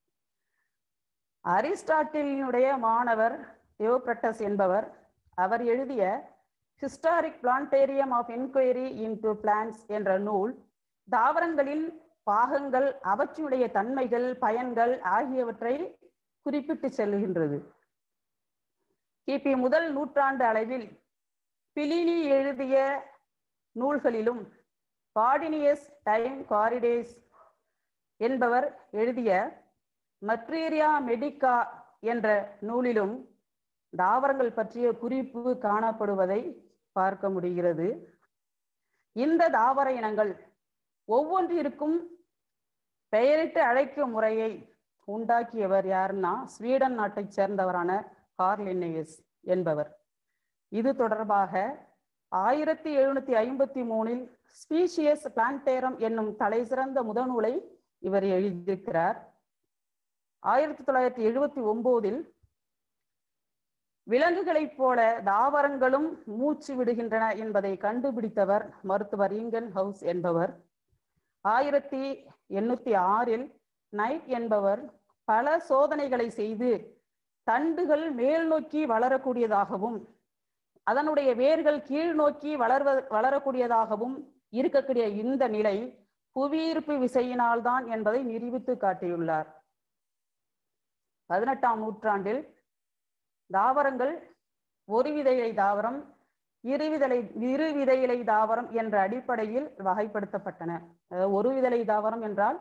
அரிஸ்டாட்டிலினுடைய மாணவர் தியோப்ரட்டஸ் என்பவர் அவர் எழுதிய ஹிஸ்டாரிக் பிளான்டேரியம் ஆஃப் என்கொயரி இன்டு பிளான்ஸ் என்ற நூல் தாவரங்களின் பாகங்கள் அவற்றினுடைய தன்மைகள் பயன்கள் ஆகியவற்றை குறிப்பிட்டு செல்லுகின்றது கிபி முதல் நூற்றாண்டு அளவில் பிலினி எழுதிய நூல்களிலும் பாடினியஸ் டைம் காரிடேஸ் என்பவர் எழுதிய மட்ரீரியா மெடிக்கா என்ற நூலிலும் தாவரங்கள் பற்றிய குறிப்பு காணப்படுவதை பார்க்க முடிகிறது இந்த தாவர இனங்கள் ஒவ்வொன்றிற்கும் பெயரிட்டு அழைக்கும் முறையை உண்டாக்கியவர் யாருன்னா ஸ்வீடன் நாட்டைச் சேர்ந்தவரான கார்லினேயஸ் என்பவர் இது தொடர்பாக ஆயிரத்தி எழுநூத்தி ஐம்பத்தி மூணில் ஸ்பீசியஸ் பிளான்டேரம் என்னும் தலை சிறந்த முதநூலை இவர் எழுதியிருக்கிறார் ஆயிரத்தி தொள்ளாயிரத்தி எழுபத்தி ஒன்பதில் விலங்குகளைப் போல தாவரங்களும் மூச்சு விடுகின்றன என்பதை கண்டுபிடித்தவர் மருத்துவர் இங்கன் ஹவுஸ் என்பவர் ஆயிரத்தி எண்ணூத்தி ஆறில் நைட் என்பவர் பல சோதனைகளை செய்து தண்டுகள் மேல் நோக்கி வளரக்கூடியதாகவும் அதனுடைய வேர்கள் கீழ் நோக்கி வளர்வ வளரக்கூடியதாகவும் இருக்கக்கூடிய இந்த நிலை புவியீர்ப்பு விசையினால்தான் என்பதை நிரூபித்து காட்டியுள்ளார் பதினெட்டாம் நூற்றாண்டில் தாவரங்கள் ஒரு விதையை தாவரம் இருவிதலை இருவிதையிலை தாவரம் என்ற அடிப்படையில் வகைப்படுத்தப்பட்டன அதாவது ஒரு விதலை தாவரம் என்றால்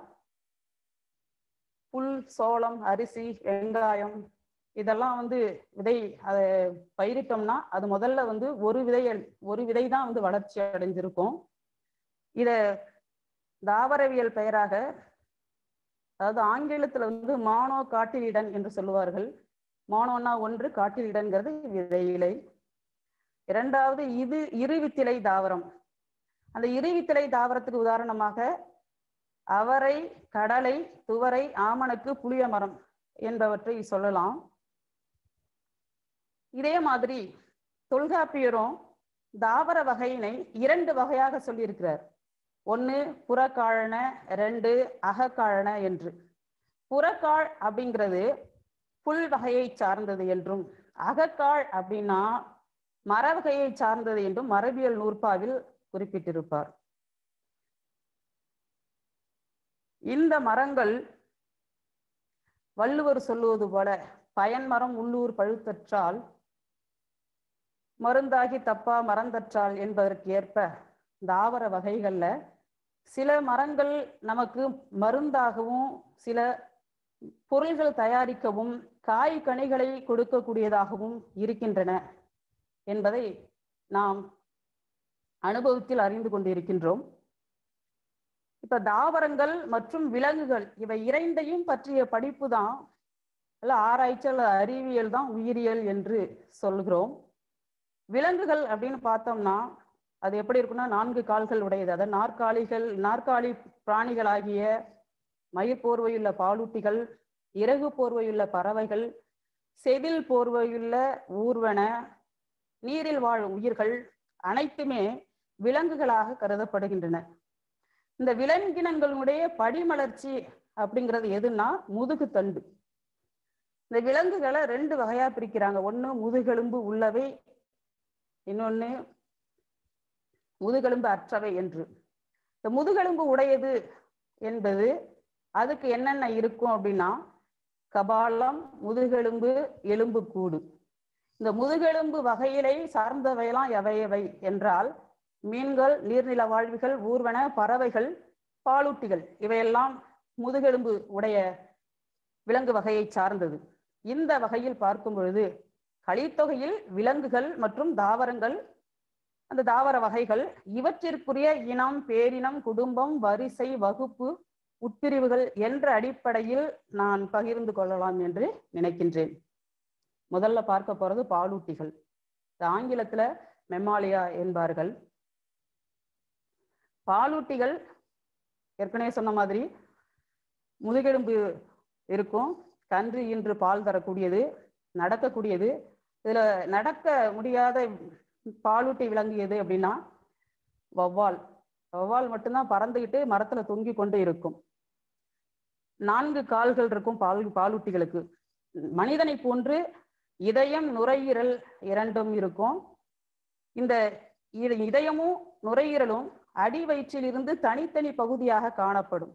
புல் சோளம் அரிசி வெங்காயம் இதெல்லாம் வந்து விதை அதை பயிரிட்டோம்னா அது முதல்ல வந்து ஒரு விதை ஒரு விதை தான் வந்து வளர்ச்சி அடைஞ்சிருக்கும் இத தாவரவியல் பெயராக அதாவது ஆங்கிலத்துல வந்து மானோ காட்டிலிடன் என்று சொல்லுவார்கள் மானோன்னா ஒன்று காட்டிலிடன்கிறது விதையிலை இரண்டாவது இது இருவித்திலை தாவரம் அந்த இருவித்திலை தாவரத்துக்கு உதாரணமாக அவரை கடலை துவரை ஆமணக்கு புளிய மரம் என்பவற்றை சொல்லலாம் இதே மாதிரி தொல்காப்பியரும் தாவர வகையினை இரண்டு வகையாக சொல்லியிருக்கிறார் ஒன்று புறக்காழன ரெண்டு அகக்காழன என்று புறக்காழ் அப்படிங்கிறது புல் வகையை சார்ந்தது என்றும் அகக்காழ் அப்படின்னா மர வகையை சார்ந்தது என்றும் மரபியல் நூற்பாவில் குறிப்பிட்டிருப்பார் இந்த மரங்கள் வள்ளுவர் சொல்லுவது போல பயன்மரம் உள்ளூர் பழுத்தற்றால் மருந்தாகி தப்பா மறந்தற்றால் என்பதற்கு ஏற்ப தாவர வகைகள்ல சில மரங்கள் நமக்கு மருந்தாகவும் சில பொருள்கள் தயாரிக்கவும் காய் கனிகளை கொடுக்கக்கூடியதாகவும் இருக்கின்றன என்பதை நாம் அனுபவத்தில் அறிந்து கொண்டிருக்கின்றோம் இப்ப தாவரங்கள் மற்றும் விலங்குகள் இவை இரண்டையும் பற்றிய படிப்பு தான் அல்ல ஆராய்ச்சி அல்லது அறிவியல் தான் உயிரியல் என்று சொல்கிறோம் விலங்குகள் அப்படின்னு பார்த்தோம்னா அது எப்படி இருக்குன்னா நான்கு கால்கள் உடையது அதாவது நாற்காலிகள் நாற்காலி பிராணிகளாகிய மயிர் போர்வையுள்ள பாலூட்டிகள் இறகு போர்வையுள்ள பறவைகள் செதில் போர்வையுள்ள ஊர்வன நீரில் வாழும் உயிர்கள் அனைத்துமே விலங்குகளாக கருதப்படுகின்றன இந்த விலங்கினங்களுடைய படிமலர்ச்சி அப்படிங்கிறது எதுன்னா முதுகு தண்டு இந்த விலங்குகளை ரெண்டு வகையா பிரிக்கிறாங்க ஒண்ணு முதுகெலும்பு உள்ளவை இன்னொன்னு முதுகெலும்பு அற்றவை என்று இந்த முதுகெலும்பு உடையது என்பது அதுக்கு என்னென்ன இருக்கும் அப்படின்னா கபாலம் முதுகெலும்பு எலும்பு கூடு இந்த முதுகெலும்பு வகையிலை சார்ந்தவையெல்லாம் எவை எவை என்றால் மீன்கள் நீர்நில வாழ்விகள் ஊர்வன பறவைகள் பாலூட்டிகள் இவையெல்லாம் முதுகெலும்பு உடைய விலங்கு வகையை சார்ந்தது இந்த வகையில் பார்க்கும் பொழுது கலித்தொகையில் விலங்குகள் மற்றும் தாவரங்கள் அந்த தாவர வகைகள் இவற்றிற்குரிய இனம் பேரினம் குடும்பம் வரிசை வகுப்பு உட்பிரிவுகள் என்ற அடிப்படையில் நான் பகிர்ந்து கொள்ளலாம் என்று நினைக்கின்றேன் முதல்ல பார்க்க போறது பாலூட்டிகள் இது ஆங்கிலத்துல மெமாலியா என்பார்கள் பாலூட்டிகள் ஏற்கனவே சொன்ன மாதிரி முதுகெலும்பு இருக்கும் கன்று இன்று பால் தரக்கூடியது நடக்கக்கூடியது இதுல நடக்க முடியாத பாலூட்டி விலங்கு எது அப்படின்னா வௌவால் வௌவால் மட்டும்தான் பறந்துகிட்டு மரத்துல தொங்கி கொண்டு இருக்கும் நான்கு கால்கள் இருக்கும் பால் பாலூட்டிகளுக்கு மனிதனை போன்று இதயம் நுரையீரல் இரண்டும் இருக்கும் இந்த இ- இதயமும் நுரையீரலும் அடி வயிற்றிலிருந்து தனித்தனி பகுதியாக காணப்படும்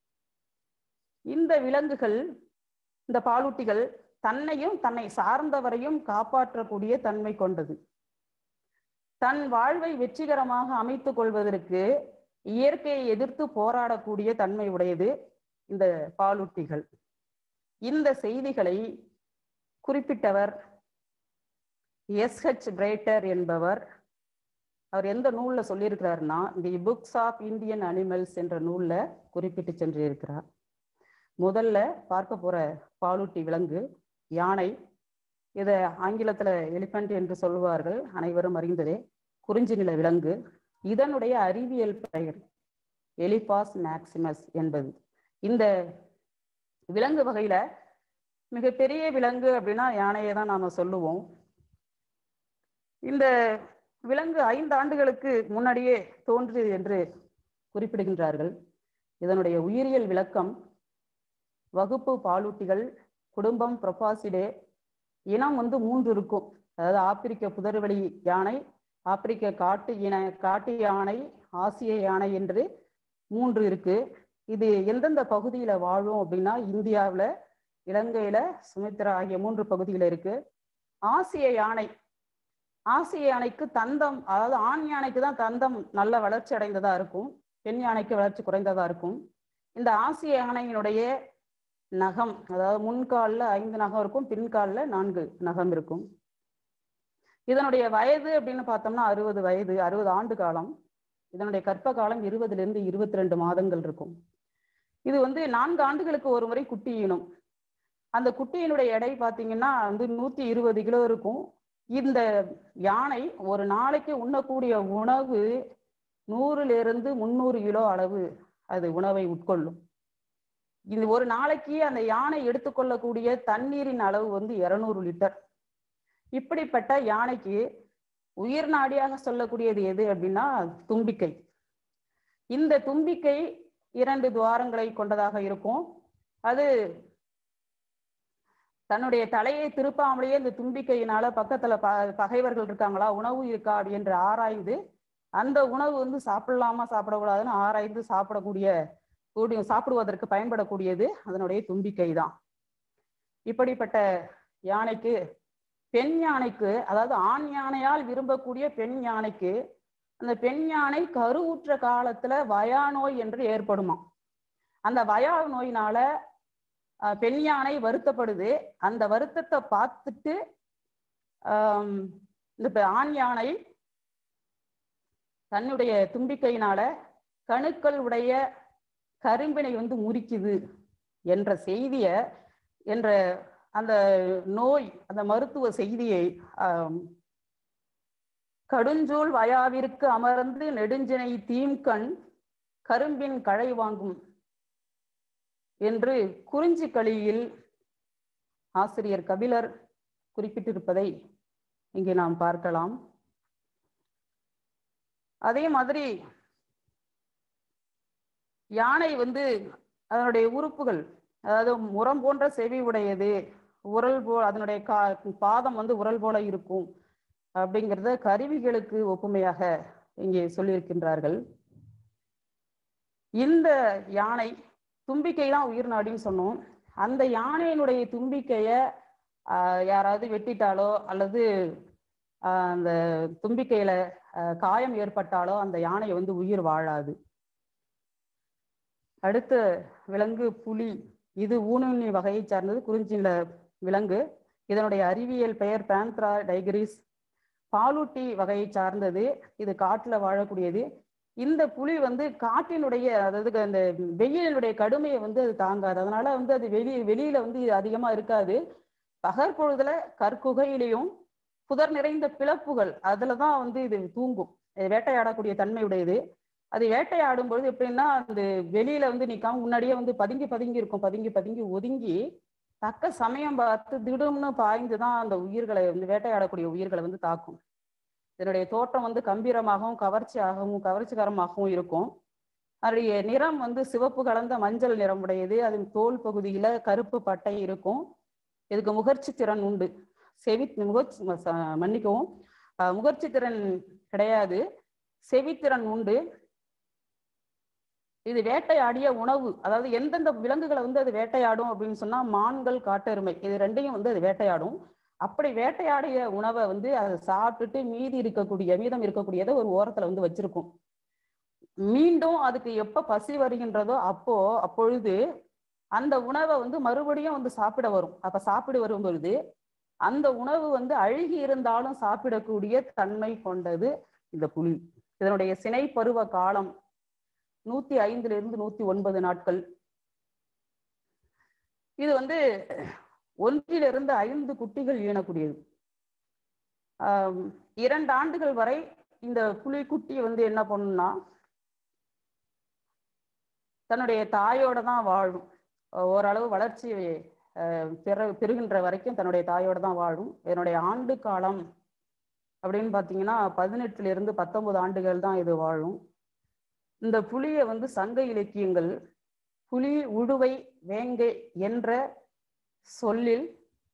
இந்த விலங்குகள் இந்த பாலூட்டிகள் தன்னையும் தன்னை சார்ந்தவரையும் காப்பாற்றக்கூடிய தன்மை கொண்டது தன் வாழ்வை வெற்றிகரமாக அமைத்துக் கொள்வதற்கு இயற்கையை எதிர்த்து போராடக்கூடிய தன்மை உடையது இந்த பாலூட்டிகள் இந்த செய்திகளை குறிப்பிட்டவர் எஸ் ஹெச் பிரேட்டர் என்பவர் அவர் எந்த நூல்ல சொல்லியிருக்கிறாருன்னா the books of Indian animals என்ற நூல்ல குறிப்பிட்டு சென்றிருக்கிறார் முதல்ல பார்க்க போற பாலூட்டி விலங்கு யானை இதை ஆங்கிலத்துல எலிபென்ட் என்று சொல்லுவார்கள் அனைவரும் அறிந்ததே குறிஞ்சி நில விலங்கு இதனுடைய அறிவியல் பெயர் எலிபாஸ் மேக்சிமஸ் என்பது இந்த விலங்கு வகையில மிகப்பெரிய விலங்கு அப்படின்னா யானையை தான் நாம சொல்லுவோம் இந்த விலங்கு ஐந்து ஆண்டுகளுக்கு முன்னாடியே தோன்றியது என்று குறிப்பிடுகின்றார்கள் இதனுடைய உயிரியல் விளக்கம் வகுப்பு பாலூட்டிகள் குடும்பம் ப்ரொபாசிடே இனம் வந்து மூன்று இருக்கும் அதாவது ஆப்பிரிக்க புதர்வெளி யானை ஆப்பிரிக்க காட்டு இன காட்டு யானை ஆசிய யானை என்று மூன்று இருக்கு இது எந்தெந்த பகுதியில வாழும் அப்படின்னா இந்தியாவுல இலங்கையில சுமித்ரா ஆகிய மூன்று பகுதியில இருக்கு ஆசிய யானை ஆசிய யானைக்கு தந்தம் அதாவது ஆண் யானைக்கு தான் தந்தம் நல்ல வளர்ச்சி அடைந்ததா இருக்கும் பெண் யானைக்கு வளர்ச்சி குறைந்ததா இருக்கும் இந்த ஆசிய யானையினுடைய நகம் அதாவது முன்கால்ல ஐந்து நகம் இருக்கும் பின்கால்ல நான்கு நகம் இருக்கும் இதனுடைய வயது அப்படின்னு பார்த்தோம்னா அறுபது வயது அறுபது ஆண்டு காலம் இதனுடைய கற்ப காலம் இருபதுல இருந்து இருபத்தி ரெண்டு மாதங்கள் இருக்கும் இது வந்து நான்கு ஆண்டுகளுக்கு ஒரு முறை குட்டியினும் அந்த குட்டியினுடைய எடை பார்த்தீங்கன்னா வந்து நூத்தி இருபது கிலோ இருக்கும் இந்த யானை ஒரு நாளைக்கு உண்ணக்கூடிய உணவு நூறுல இருந்து முந்நூறு கிலோ அளவு அது உணவை உட்கொள்ளும் இது ஒரு நாளைக்கு அந்த யானை எடுத்துக்கொள்ளக்கூடிய தண்ணீரின் அளவு வந்து இருநூறு லிட்டர் இப்படிப்பட்ட யானைக்கு உயிர் நாடியாக சொல்லக்கூடியது எது அப்படின்னா தும்பிக்கை இந்த தும்பிக்கை இரண்டு துவாரங்களை கொண்டதாக இருக்கும் அது தன்னுடைய தலையை திருப்பாமலேயே இந்த தும்பிக்கையினால பக்கத்துல ப பகைவர்கள் இருக்காங்களா உணவு இருக்கா என்று ஆராய்ந்து அந்த உணவு வந்து சாப்பிடலாமா சாப்பிடக்கூடாதுன்னு ஆராய்ந்து சாப்பிடக்கூடிய கூடிய சாப்பிடுவதற்கு பயன்படக்கூடியது அதனுடைய தும்பிக்கை தான் இப்படிப்பட்ட யானைக்கு பெண் யானைக்கு அதாவது ஆண் யானையால் விரும்பக்கூடிய பெண் யானைக்கு அந்த பெண் யானை கருவுற்ற காலத்துல வயா நோய் என்று ஏற்படுமா அந்த வயா நோயினால அஹ், பெண் யானை வருத்தப்படுது அந்த வருத்தத்தை பார்த்துட்டு ஆம், இந்த பெ- ஆண் யானை தன்னுடைய தும்பிக்கையினால கணுக்கள் உடைய கரும்பினை வந்து முறிக்குது என்ற செய்திய என்ற அந்த நோய் அந்த மருத்துவ செய்தியை ஆம், கடுஞ்சூல் வயாவிற்கு அமர்ந்து நெடுஞ்சினை தீம்கண் கரும்பின் களை வாங்கும் என்று குறிஞ்சி களியில் ஆசிரியர் கபிலர் குறிப்பிட்டிருப்பதை இங்கே நாம் பார்க்கலாம் அதே மாதிரி யானை வந்து அதனுடைய உறுப்புகள் அதாவது முரம் போன்ற செவி உடையது உரல் போ அதனுடைய கா பாதம் வந்து உரல் போல இருக்கும் அப்படிங்கிறத கருவிகளுக்கு ஒப்புமையாக இங்கே சொல்லியிருக்கின்றார்கள் இந்த யானை தும்பிக்கை தான் உயிர் நாடின்னு சொன்னோம் அந்த யானையினுடைய தும்பிக்கைய ஆஹ், யாராவது வெட்டிட்டாலோ அல்லது ஆஹ், அந்த தும்பிக்கையில ஆஹ், காயம் ஏற்பட்டாலோ அந்த யானை வந்து உயிர் வாழாது அடுத்த விலங்கு புலி இது ஊனுண்ணி வகையை சார்ந்தது குறிஞ்சில விலங்கு இதனுடைய அறிவியல் பெயர் பேந்த்ரா டைகரிஸ் பாலூட்டி வகையை சார்ந்தது இது காட்டுல வாழக்கூடியது இந்த புலி வந்து காட்டினுடைய அதாவது அந்த வெயிலினுடைய கடுமையை வந்து அது தாங்காது அதனால வந்து அது வெளி வெளியில வந்து இது அதிகமா இருக்காது பகற்பொழுதுல கற்குகையிலையும் புதர் நிறைந்த பிளப்புகள் அதுலதான் வந்து இது தூங்கும் இது வேட்டையாடக்கூடிய தன்மையுடையது அது வேட்டையாடும் பொழுது எப்படின்னா அந்த வெளியில வந்து நிக்காம முன்னாடியே வந்து பதுங்கி பதுங்கி இருக்கும் பதுங்கி பதுங்கி ஒதுங்கி தக்க சமயம் பார்த்து திடும்னு பாய்ந்து தான் அந்த உயிர்களை வந்து வேட்டையாடக்கூடிய உயிர்களை வந்து தாக்கும் இதனுடைய தோற்றம் வந்து கம்பீரமாகவும் கவர்ச்சியாகவும் கவர்ச்சிகரமாகவும் இருக்கும் அதனுடைய நிறம் வந்து சிவப்பு கலந்த மஞ்சள் நிறம் உடையது அதன் தோல் பகுதியில கருப்பு பட்டை இருக்கும் இதுக்கு முகர்ச்சி திறன் உண்டு செவி முகர்ச்சி ம- மன்னிக்கவும் அஹ், முகர்ச்சி திறன் கிடையாது செவித்திறன் உண்டு இது வேட்டையாடிய உணவு அதாவது எந்தெந்த விலங்குகளை வந்து அது வேட்டையாடும் அப்படின்னு சொன்னா மான்கள் காட்டெருமை இது ரெண்டையும் வந்து அது வேட்டையாடும் அப்படி வேட்டையாடிய உணவை வந்து அதை சாப்பிட்டுட்டு மீதி இருக்கக்கூடிய மீதம் இருக்கக்கூடியதை ஒரு ஓரத்துல வந்து வச்சிருக்கும் மீண்டும் அதுக்கு எப்ப பசி வருகின்றதோ அப்போ அப்பொழுது அந்த உணவை வந்து மறுபடியும் வந்து சாப்பிட வரும் அப்ப சாப்பிட வரும் பொழுது அந்த உணவு வந்து அழுகி இருந்தாலும் சாப்பிடக்கூடிய தன்மை கொண்டது இந்த புலி இதனுடைய சினை பருவ காலம் நூத்தி ஐந்துல இருந்து நூத்தி ஒன்பது நாட்கள் இது வந்து ஒன்றிலிருந்து ஐந்து குட்டிகள் ஈனக்கூடியது ஆம், இரண்டு ஆண்டுகள் வரை இந்த புலி குட்டி வந்து என்ன பண்ணும்னா தன்னுடைய தாயோட தான் வாழும் ஓரளவு வளர்ச்சி அஹ், பெற பெறுகின்ற வரைக்கும் தன்னுடைய தாயோட தான் வாழும் இதனுடைய ஆண்டு காலம் அப்படின்னு பார்த்தீங்கன்னா பதினெட்டுல இருந்து பத்தொன்பது ஆண்டுகள் தான் இது வாழும் இந்த புலியை வந்து சங்க இலக்கியங்கள் புலி உடுவை வேங்கை என்ற சொல்லில்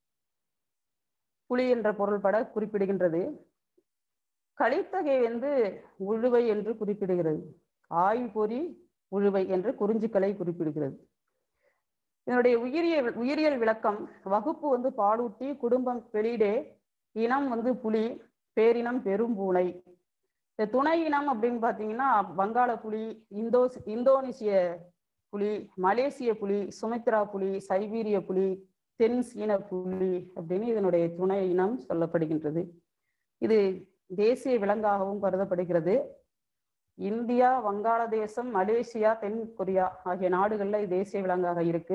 புலி என்ற பொருள்பட குறிப்பிடுகின்றது கலித்தகை வந்து உழுவை என்று குறிப்பிடுகிறது ஆய்பொறி உழுவை என்று குறிஞ்சிக்கலை குறிப்பிடுகிறது இதனுடைய உயிரியல் உயிரியல் விளக்கம் வகுப்பு வந்து பாலூட்டி குடும்பம் பெலிடே இனம் வந்து புலி பேரினம் பெரும்பூனை இந்த துணை இனம் அப்படின்னு பார்த்தீங்கன்னா வங்காள புலி இந்தோ இந்தோனேசிய புலி மலேசிய புலி சுமித்ரா புலி சைபீரிய புலி தென் சீன புலி அப்படின்னு இதனுடைய துணை இனம் சொல்லப்படுகின்றது இது தேசிய விலங்காகவும் கருதப்படுகிறது இந்தியா வங்காளதேசம் மலேசியா தென் கொரியா ஆகிய நாடுகள்ல இது தேசிய விலங்காக இருக்கு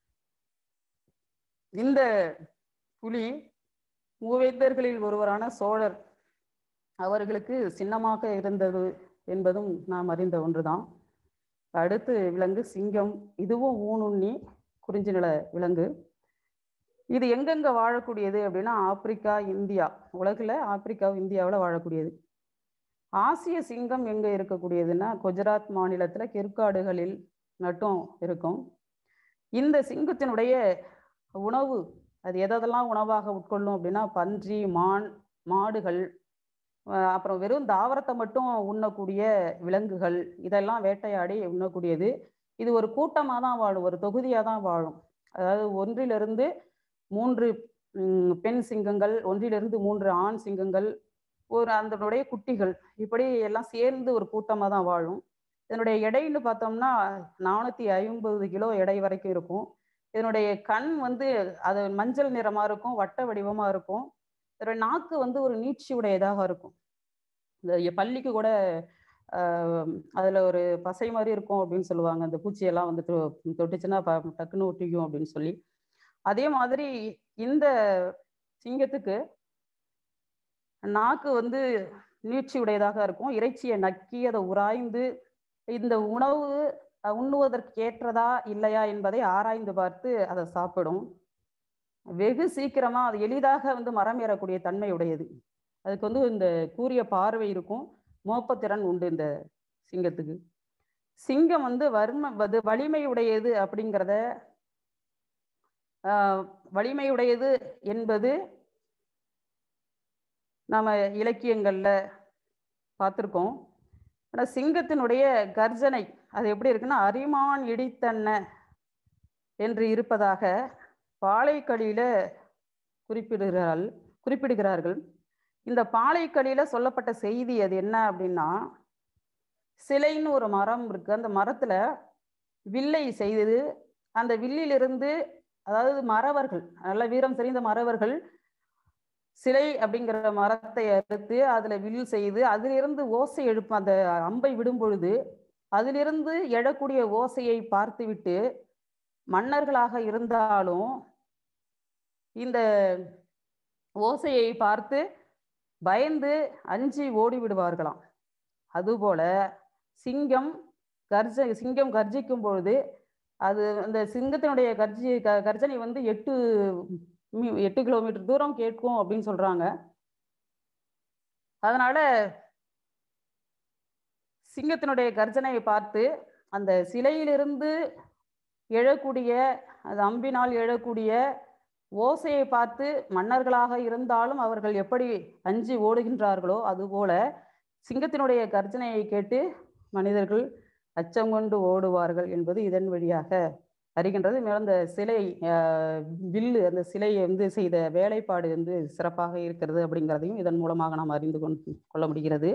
இந்த புலி மூவேந்தர்களில் ஒருவரான சோழர் அவர்களுக்கு சின்னமாக இருந்தது என்பதும் நாம் அறிந்த ஒன்றுதான் அடுத்து விலங்கு சிங்கம் இதுவும் ஊனுண்ணி குறிஞ்சி நில விலங்கு இது எங்கெங்க வாழக்கூடியது அப்படின்னா ஆப்பிரிக்கா இந்தியா உலகில் ஆப்பிரிக்கா இந்தியாவில் வாழக்கூடியது ஆசிய சிங்கம் எங்க இருக்கக்கூடியதுன்னா குஜராத் மாநிலத்துல கிற்காடுகளில் மட்டும் இருக்கும் இந்த சிங்கத்தினுடைய உணவு அது எதெல்லாம் உணவாக உட்கொள்ளும் அப்படின்னா பன்றி மான் மாடுகள் அஹ் அப்புறம் வெறும் தாவரத்தை மட்டும் உண்ணக்கூடிய விலங்குகள் இதெல்லாம் வேட்டையாடி உண்ணக்கூடியது இது ஒரு கூட்டமாக தான் வாழும் ஒரு தொகுதியாக தான் வாழும் அதாவது ஒன்றிலிருந்து மூன்று ம், பெண் சிங்கங்கள் ஒன்றிலிருந்து மூன்று ஆண் சிங்கங்கள் ஒரு அதனுடைய குட்டிகள் இப்படி எல்லாம் சேர்ந்து ஒரு கூட்டமாக தான் வாழும் இதனுடைய எடைன்னு பார்த்தோம்னா நானூற்றி ஐம்பது கிலோ எடை வரைக்கும் இருக்கும் இதனுடைய கண் வந்து அது மஞ்சள் நிறமாக இருக்கும் வட்ட வடிவமாக இருக்கும் இதனுடைய நாக்கு வந்து ஒரு நீட்சி உடையதாக இருக்கும் இந்த எ- பல்லிக்கு கூட ஆஹ், அதுல ஒரு பசை மாதிரி இருக்கும் அப்படின்னு சொல்லுவாங்க அந்த பூச்சியெல்லாம் வந்து தொ- தொட்டுச்சுன்னா ப- டக்குன்னு ஒட்டிக்கும் அப்படின்னு சொல்லி அதே மாதிரி இந்த சிங்கத்துக்கு நாக்கு வந்து நீட்சி உடையதாக இருக்கும் இறைச்சியை நக்கி அதை உராய்ந்து இந்த உணவு அஹ், உண்ணுவதற்கு ஏற்றதா இல்லையா என்பதை ஆராய்ந்து பார்த்து அதை சாப்பிடும் வெகு சீக்கிரமா அது எளிதாக வந்து மரம் ஏறக்கூடிய தன்மை உடையது அதுக்கு வந்து இந்த கூரிய பார்வை இருக்கும் மோப்பத்திறன் உண்டு இந்த சிங்கத்துக்கு சிங்கம் வந்து வர்ம வது வலிமையுடையது அப்படிங்கிறத ஆஹ், வலிமையுடையது என்பது நாம இலக்கியங்கள்ல பார்த்துருக்கோம் ஆனால் சிங்கத்தினுடைய கர்ஜனை அது எப்படி இருக்குன்னா அரிமான் இடித்தன்ன என்று இருப்பதாக பாலைக்கடியில குறிப்பிடுகிறார்கள் குறிப்பிடுகிறார்கள் இந்த பாலைக்கடியில சொல்லப்பட்ட செய்தி அது என்ன அப்படின்னா சிலைன்னு ஒரு மரம் இருக்கு அந்த மரத்துல வில்லை செய்து அந்த வில்லிலிருந்து அதாவது மறவர்கள் நல்ல வீரம் தெரிந்த மறவர்கள் சிலை அப்படிங்கிற மரத்தை அறுத்து அதுல வில் செய்து அதிலிருந்து ஓசை எழுப்பும் அந்த அம்பை விடும் பொழுது அதிலிருந்து எழக்கூடிய ஓசையை பார்த்துவிட்டு மன்னர்களாக இருந்தாலும் இந்த ஓசையை பார்த்து பயந்து அஞ்சி ஓடி விடுவார்களாம் அதுபோல சிங்கம் கர்ஜ சிங்கம் கர்ஜிக்கும் பொழுது அது அந்த சிங்கத்தினுடைய கர்ஜி க- கர்ஜனை வந்து எட்டு மி- எட்டு கிலோமீட்டர் தூரம் கேட்கும் அப்படின்னு சொல்றாங்க அதனால சிங்கத்தினுடைய கர்ஜனையை பார்த்து அந்த சிலையிலிருந்து எழக்கூடிய அது அம்பினால் எழக்கூடிய ஓசையை பார்த்து மன்னர்களாக இருந்தாலும் அவர்கள் எப்படி அஞ்சி ஓடுகின்றார்களோ அதுபோல சிங்கத்தினுடைய கர்ஜனையை கேட்டு மனிதர்கள் அச்சம் கொண்டு ஓடுவார்கள் என்பது இதன் வழியாக அறிகின்றது மேலும் அந்த சிலை ஆஹ், வில்லு அந்த சிலையை வந்து செய்த வேலைப்பாடு வந்து சிறப்பாக இருக்கிறது அப்படிங்கிறதையும் இதன் மூலமாக நாம் அறிந்து கொண்டு கொள்ள முடிகிறது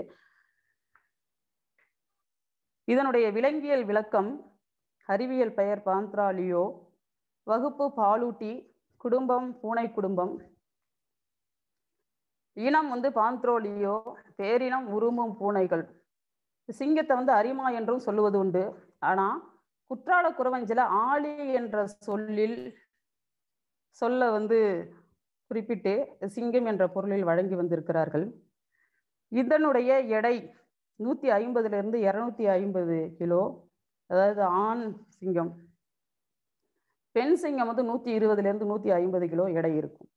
இதனுடைய விலங்கியல் விளக்கம் அறிவியல் பெயர் பாந்த்ராலியோ வகுப்பு பாலூட்டி குடும்பம் பூனை குடும்பம் இனம் வந்து பாந்த்ரோலியோ பேரினம் உருமும் பூனைகள் சிங்கத்தை வந்து அரிமா என்றும் சொல்லுவது உண்டு ஆனா குற்றால குறவஞ்சில ஆளி என்ற சொல்லில் சொல்ல வந்து குறிப்பிட்டு சிங்கம் என்ற பொருளில் வழங்கி வந்திருக்கிறார்கள் இதனுடைய எடை நூத்தி ஐம்பதுல இருந்து இருநூத்தி ஐம்பது கிலோ அதாவது ஆண் சிங்கம் பெண் சிங்கம் வந்து நூத்தி இருபதுல இருந்து நூத்தி ஐம்பது கிலோ எடை இருக்கும்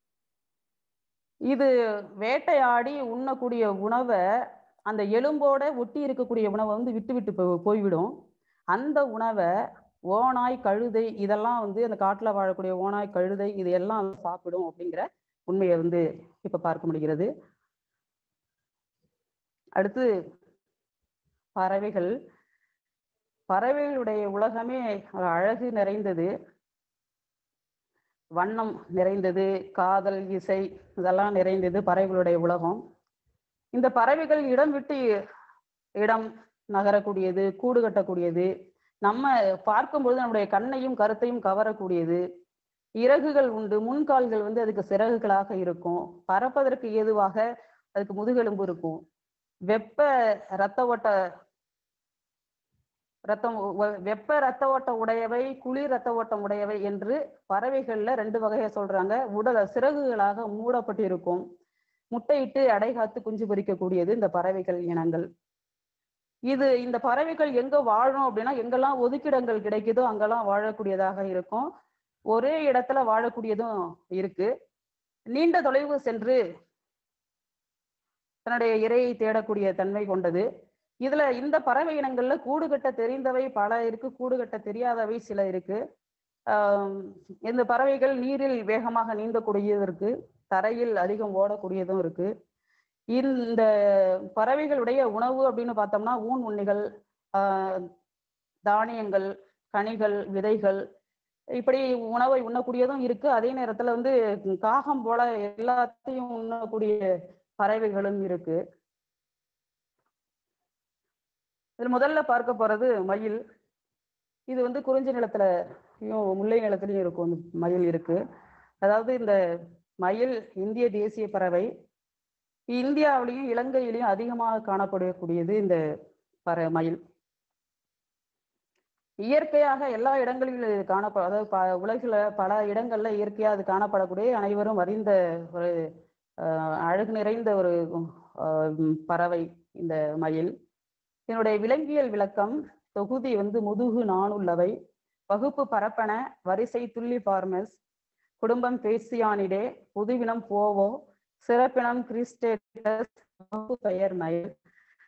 இது வேட்டையாடி உண்ணக்கூடிய உணவை அந்த எலும்போட ஒட்டி இருக்கக்கூடிய உணவை வந்து விட்டு விட்டு போ- போய்விடும் அந்த உணவை ஓநாய் கழுதை இதெல்லாம் வந்து அந்த காட்டுல வாழக்கூடிய ஓநாய் கழுதை இது எல்லாம் சாப்பிடும் அப்படிங்கிற உண்மையை வந்து இப்ப பார்க்க முடிகிறது அடுத்து பறவைகள் பறவைகளுடைய உலகமே ஒரு அழகு நிறைந்தது வண்ணம் நிறைந்தது காதல் இசை இதெல்லாம் நிறைந்தது பறவைகளுடைய உலகம் இந்த பறவைகள் இடம் விட்டு இடம் நகரக்கூடியது கூடு கட்டக்கூடியது நம்ம பார்க்கும்பொழுது நம்முடைய கண்ணையும் கருத்தையும் கவரக்கூடியது இறகுகள் உண்டு முன்கால்கள் வந்து அதுக்கு சிறகுகளாக இருக்கும் பறப்பதற்கு ஏதுவாக அதுக்கு முதுகெலும்பு இருக்கும் வெப்ப இரத்த ஓட்ட ரத்தம் ஒ- வெப்ப ரத்த ஓட்டம் உடையவை குளிர் ரத்த ஓட்டம் உடையவை என்று பறவைகள்ல ரெண்டு வகையை சொல்றாங்க உடல் சிறகுகளாக மூடப்பட்டிருக்கும் முட்டையிட்டு அடைகாத்து குஞ்சு பொரிக்கக்கூடியது இந்த பறவைகள் இனங்கள் இது இந்த பறவைகள் எங்க வாழும் அப்படின்னா எங்கெல்லாம் ஒதுக்கிடங்கள் கிடைக்குதோ அங்கெல்லாம் வாழக்கூடியதாக இருக்கும் ஒரே இடத்துல வாழக்கூடியதும் இருக்கு நீண்ட தொலைவு சென்று தன்னுடைய இரையை தேடக்கூடிய தன்மை கொண்டது இதுல இந்த பறவை இனங்கள்ல கூடு கட்ட தெரிந்தவை பல இருக்கு கூடு கட்ட தெரியாதவை சில இருக்கு ஆஹ் இந்த பறவைகள் நீரில் வேகமாக நீந்தக்கூடியது இருக்கு தரையில் அதிகம் ஓடக்கூடியதும் இருக்கு இந்த பறவைகளுடைய உணவு அப்படின்னு பார்த்தோம்னா ஊன் உண்ணிகள் ஆஹ் தானியங்கள் கனிகள் விதைகள் இப்படி உணவை உண்ணக்கூடியதும் இருக்கு அதே நேரத்துல வந்து காகம் போல எல்லாத்தையும் உண்ணக்கூடிய பறவைகளும் இருக்கு இதுல முதல்ல பார்க்க போறது மயில் இது வந்து குறிஞ்சி நிலத்துலயும் முல்லை நிலத்துலயும் இருக்கும் இந்த மயில் இருக்கு அதாவது இந்த மயில் இந்திய தேசிய பறவை இந்தியாவிலையும் இலங்கையிலையும் அதிகமாக காணப்படக்கூடியது இந்த பற மயில் இயற்கையாக எல்லா இடங்களிலும் இது காணப்ப அதாவது ப- உலகில பல இடங்கள்ல இயற்கையா அது காணப்படக்கூடிய அனைவரும் அறிந்த ஒரு ஆஹ், அழகு நிறைந்த ஒரு ஆஹ், பறவை இந்த மயில் இதனுடைய விலங்கியல் விளக்கம் தொகுதி வந்து முதுகு நாணுள்ளவை வகுப்பு பரப்பன வரிசை துள்ளி பார்மஸ் குடும்பம் பேசியானிடே புதுவினம் போவோ சிறப்பினம் கிறிஸ்டேட்டஸ் வகுப்பு பெயர் மயில்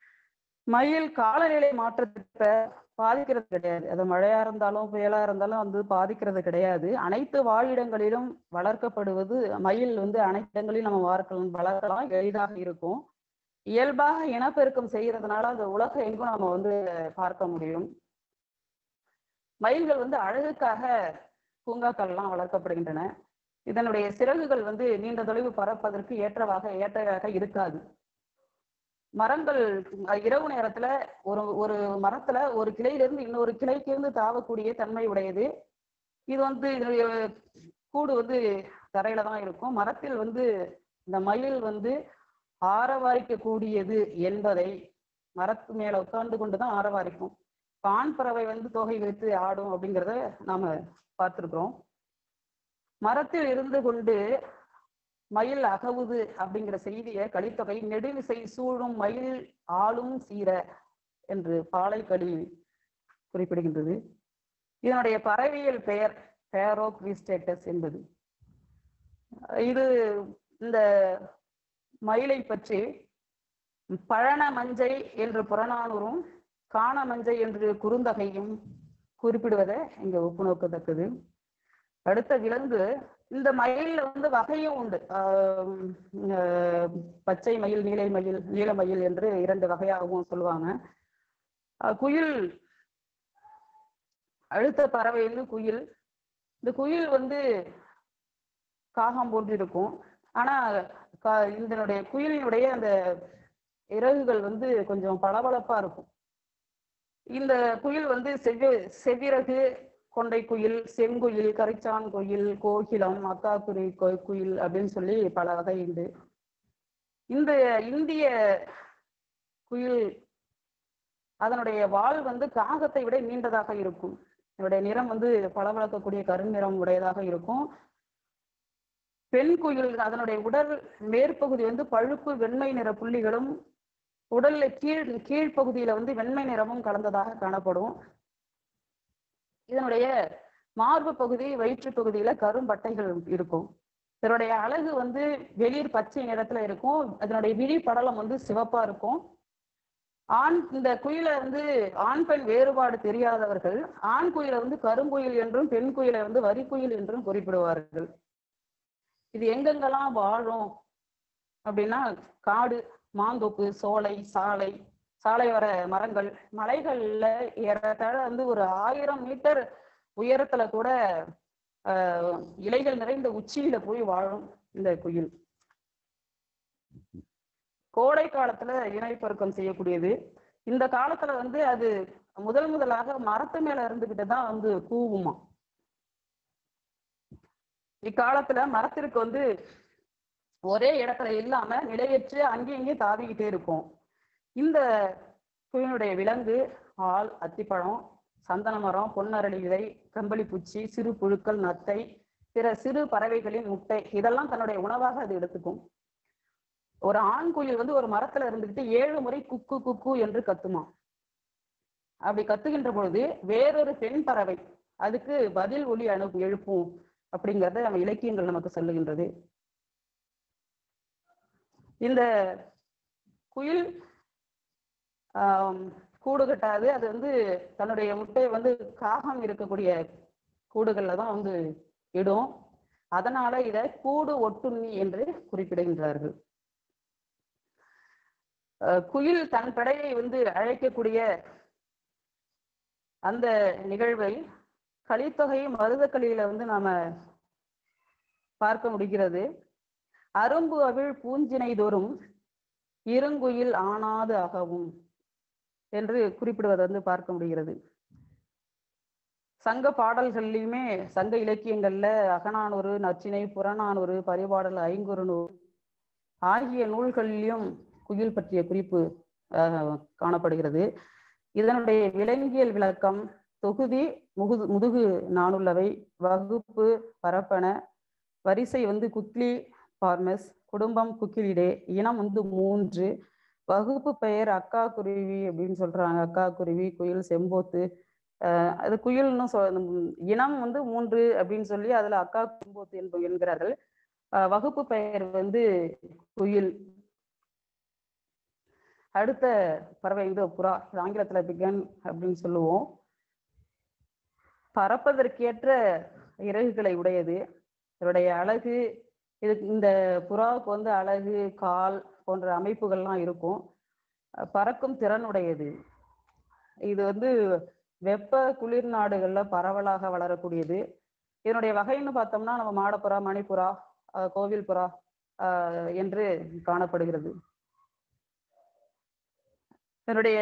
மயில் காலநிலை மாற்றத்தை பாதிக்கிறது கிடையாது அது மழையா இருந்தாலும் புயலா இருந்தாலும் வந்து பாதிக்கிறது கிடையாது அனைத்து வாழிடங்களிலும் வளர்க்கப்படுவது மயில் வந்து அனைத்து இடங்களிலும் நம்ம வளர்க்கலாம் வளர்க்கலாம் எளிதாக இருக்கும் இயல்பாக இனப்பெருக்கம் செய்யறதுனால அந்த உலகம் எங்கும் நம்ம வந்து பார்க்க முடியும் மயில்கள் வந்து அழகுக்காக பூங்காக்கள்லாம் வளர்க்கப்படுகின்றன இதனுடைய சிறகுகள் வந்து நீண்ட தொலைவு பறப்பதற்கு ஏற்றவாக ஏற்றதாக இருக்காது மரங்கள் அஹ், இரவு நேரத்துல ஒரு ஒரு மரத்துல ஒரு கிளையிலிருந்து இன்னொரு கிளைக்கு இருந்து தாவக்கூடிய தன்மை உடையது இது வந்து இதனுடைய கூடு வந்து தரையில தான் இருக்கும் மரத்தில் வந்து இந்த மயில் வந்து ஆரவாரிக்க கூடியது என்பதை மரத்து மேல உட்கார்ந்து கொண்டுதான் ஆரவாரிக்கும் பான் பறவை வந்து தொகை வைத்து ஆடும் அப்படிங்கிறத நாம பார்த்திருக்கிறோம் மரத்தில் இருந்து கொண்டு மயில் அகவுது அப்படிங்கிற செய்தியை கலித்தொகை நெடுவிசை சூழும் மயில் ஆளும் சீர என்று பாலைக்கலி குறிப்பிடுகின்றது இதனுடைய பறவையியல் பெயர் பேரோ கிறிஸ்டேட்டஸ் என்பது இது இந்த மயிலை பற்றி பழன மஞ்சை என்று புறநானூறும் காண மஞ்சை என்று குறுந்தகையும் குறிப்பிடுவதை இங்க ஒப்புநோக்கத்தக்கது அடுத்த விலங்கு இந்த மயில்ல வந்து வகையும் உண்டு ஆஹ் ஆஹ் பச்சை மயில் நீலை மயில் நீல மயில் என்று இரண்டு வகையாகவும் சொல்லுவாங்க ஆஹ் குயில் அடுத்த பறவை வந்து குயில் இந்த குயில் வந்து காகம் போன்று இருக்கும் ஆனா கா- இதனுடைய குயிலினுடைய அந்த இறகுகள் வந்து கொஞ்சம் பளபளப்பா இருக்கும் இந்த குயில் வந்து செவ்வி செவ்விறகு கொண்டை குயில் செங்குயில் கரிச்சான் குயில் கோகிலம் அக்காக்குருவி கொ- குயில் அப்படின்னு சொல்லி பல வகை உண்டு இந்த இந்திய குயில் அதனுடைய வால் வந்து காகத்தை விட நீண்டதாக இருக்கும் இதனுடைய நிறம் வந்து பளபளக்கக்கூடிய கருநிறம் உடையதாக இருக்கும் பெண் குயில் அதனுடைய உடல் மேற்பகுதி வந்து பழுப்பு வெண்மை நிற புள்ளிகளும் உடல்ல கீழ் கீழ்ப்பகுதியில வந்து வெண்மை நிறமும் கலந்ததாக காணப்படும் இதனுடைய மார்பு பகுதி வயிற்று பகுதியில கரும்பட்டைகள் இருக்கும் இதனுடைய அழகு வந்து வெளிர் பச்சை நிறத்துல இருக்கும் அதனுடைய விழி படலம் வந்து சிவப்பா இருக்கும் ஆண் இந்த குயிலை வந்து ஆண் பெண் வேறுபாடு தெரியாதவர்கள் ஆண் குயிலை வந்து கருங்குயில் என்றும் பெண் குயிலை வந்து வரிக்குயில் என்றும் குறிப்பிடுவார்கள் இது எங்கெங்கெல்லாம் வாழும் அப்படின்னா காடு மாந்தோப்பு சோலை சாலை சாலையோர மரங்கள் மலைகள்ல ஏறத்தாழ வந்து ஒரு ஆயிரம் மீட்டர் உயரத்துல கூட ஆஹ், இலைகள் நிறைந்த உச்சியில போய் வாழும் இந்த குயில் கோடை காலத்துல இனப்பெருக்கம் செய்யக்கூடியது இந்த காலத்துல வந்து அது முதல் முதலாக மரத்து மேல இருந்துகிட்டு தான் வந்து கூவுமா இக்காலத்துல மரத்திற்கு வந்து ஒரே இடத்துல இல்லாம நிலையற்று அங்கேயும் இங்கேயும் தாவிக்கிட்டே இருக்கும் இந்த குயினுடைய விலங்கு ஆள் அத்திப்பழம் சந்தன மரம் பொன்னரளி விதை கம்பளி பூச்சி சிறு புழுக்கள் நத்தை பிற சிறு பறவைகளின் முட்டை இதெல்லாம் தன்னுடைய உணவாக அது எடுத்துக்கும் ஒரு ஆண் குயில் வந்து ஒரு மரத்துல இருந்துகிட்டு ஏழு முறை குக்கு குக்கு என்று கத்துமா அப்படி கத்துகின்ற பொழுது வேறொரு பெண் பறவை அதுக்கு பதில் ஒலி அனுப்பு எழுப்பும் அப்படிங்கறத நம்ம இலக்கியங்கள் நமக்கு சொல்லுகின்றது இந்த குயில் ஆம், கூடு கட்டாது அது வந்து தன்னுடைய முட்டை வந்து காகம் இருக்கக்கூடிய கூடுகள்ல தான் வந்து இடும் அதனால இத கூடு ஒட்டுண்ணி என்று குறிப்பிடுகின்றார்கள் அஹ், குயில் தன் படையை வந்து அழைக்கக்கூடிய அந்த நிகழ்வை கலித்தொகை மருதக்கலியில வந்து நாம பார்க்க முடிகிறது அரும்பு அவிழ் பூஞ்சினை தோறும் இருங்குயில் ஆனாது அகவும் என்று குறிப்பிடுவதை வந்து பார்க்க முடிகிறது சங்க பாடல்கள்லையுமே சங்க இலக்கியங்கள்ல அகநானூறு நச்சினை புறநானூறு பரிபாடல் ஐங்குறுநூறு ஆகிய நூல்களிலும் குயில் பற்றிய குறிப்பு ஆஹ், காணப்படுகிறது இதனுடைய விலங்கியல் விளக்கம் தொகுதி முகுது முதுகு நானுள்ளவை வகுப்பு பரப்பன வரிசை வந்து குக்லி பார்மஸ் குடும்பம் குக்கிலிடே இனம் வந்து மூன்று வகுப்பு பெயர் அக்கா குருவி அப்படின்னு சொல்றாங்க அக்கா குருவி குயில் செம்போத்து ஆஹ் அது குயில்னு சொல் உம் இனம் வந்து மூன்று அப்படின்னு சொல்லி அதுல அக்கா செம்போத்து என்ப என்கிறார்கள் ஆஹ் வகுப்பு பெயர் வந்து குயில் அடுத்த பறவை வந்து புறா இது ஆங்கிலத்துல பிகன் அப்படின்னு சொல்லுவோம் பறப்பதற்கேற்ற இறகுகளை உடையது இதனுடைய அழகு இது இந்த புறாவுக்கு வந்து அழகு கால் போன்ற அமைப்புகள்லாம் இருக்கும் அஹ் பறக்கும் திறன் உடையது இது வந்து வெப்ப குளிர் நாடுகள்ல பரவலாக வளரக்கூடியது இதனுடைய வகைன்னு பார்த்தோம்னா நம்ம மாடப்புறா மணிப்புறா அஹ் கோவில் புறா அஹ் என்று காணப்படுகிறது இதனுடைய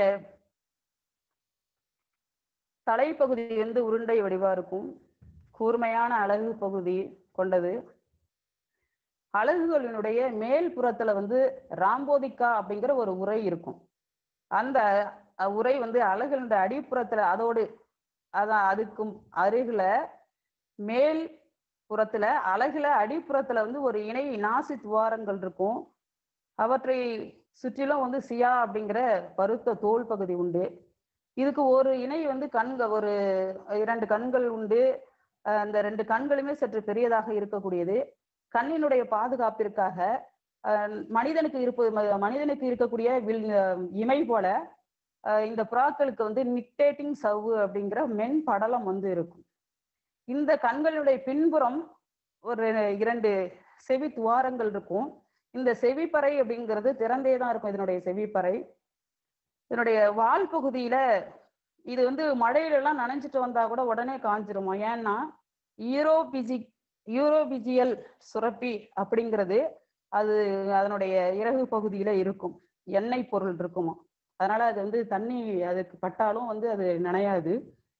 தலைப்பகுதி வந்து உருண்டை வடிவா இருக்கும் கூர்மையான அழகு பகுதி கொண்டது அலகுகளினுடைய மேல் புறத்துல வந்து ராம்போதிக்கா அப்படிங்கிற ஒரு உரை இருக்கும் அந்த அஹ், உரை வந்து அலகுகளுடைய அடிப்புறத்துல அதோடு அதான் அதுக்கும் அருகில மேல் புறத்துல அலகுல அடிப்புறத்துல வந்து ஒரு இணை நாசி துவாரங்கள் இருக்கும் அவற்றை சுற்றிலும் வந்து சியா அப்படிங்கிற பருத்த தோல் பகுதி உண்டு இதுக்கு ஒரு இணை வந்து கண்கள் ஒரு இரண்டு கண்கள் உண்டு அஹ் அந்த ரெண்டு கண்களுமே சற்று பெரியதாக இருக்கக்கூடியது கண்ணினுடைய பாதுகாப்பிற்காக அஹ் மனிதனுக்கு இருப்பது ம- மனிதனுக்கு இருக்கக்கூடிய வில் அஹ் இமை போல அஹ் இந்த புறாக்களுக்கு வந்து நிக்டேட்டிங் சவ்வு அப்படிங்கிற மென் படலம் வந்து இருக்கும் இந்த கண்களுடைய பின்புறம் ஒரு இரண்டு செவி துவாரங்கள் இருக்கும் இந்த செவிப்பறை அப்படிங்கிறது திறந்தே தான் இருக்கும் இதனுடைய செவிப்பறை இதனுடைய வால் பகுதியில இது வந்து மழையில எல்லாம் நனைஞ்சிட்டு வந்தா கூட உடனே காஞ்சிருமா ஏன்னா யூரோபிஜி யூரோபிஜியல் சுரப்பி அப்படிங்கிறது அது அதனுடைய இறகு பகுதியில இருக்கும் எண்ணெய் பொருள் இருக்குமா அதனால அது வந்து தண்ணி அதுக்கு பட்டாலும் வந்து அது நனையாது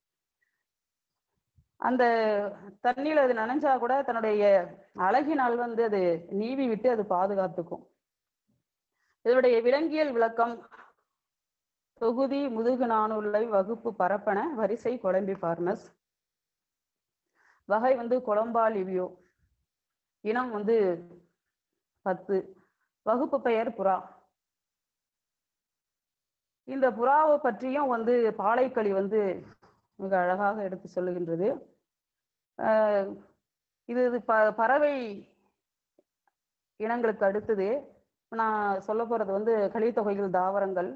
அந்த தண்ணியில அது நனைஞ்சா கூட தன்னுடைய அழகினால் வந்து அது நீவி விட்டு அது பாதுகாத்துக்கும் இதனுடைய விலங்கியல் விளக்கம் தொகுதி முதுகு நாணுள்ளை வகுப்பு பரப்பன வரிசை கொலம்பி பார்மஸ் வகை வந்து கொலம்பா லிவியோ இனம் வந்து பத்து வகுப்பு பெயர் புறா இந்த புறாவை பற்றியும் வந்து பாலைக்களி வந்து மிக அழகாக எடுத்து சொல்லுகின்றது ஆஹ் இது இது ப பறவை இனங்களுக்கு அடுத்தது நான் சொல்ல போறது வந்து கலித்தொகைகள் தாவரங்கள்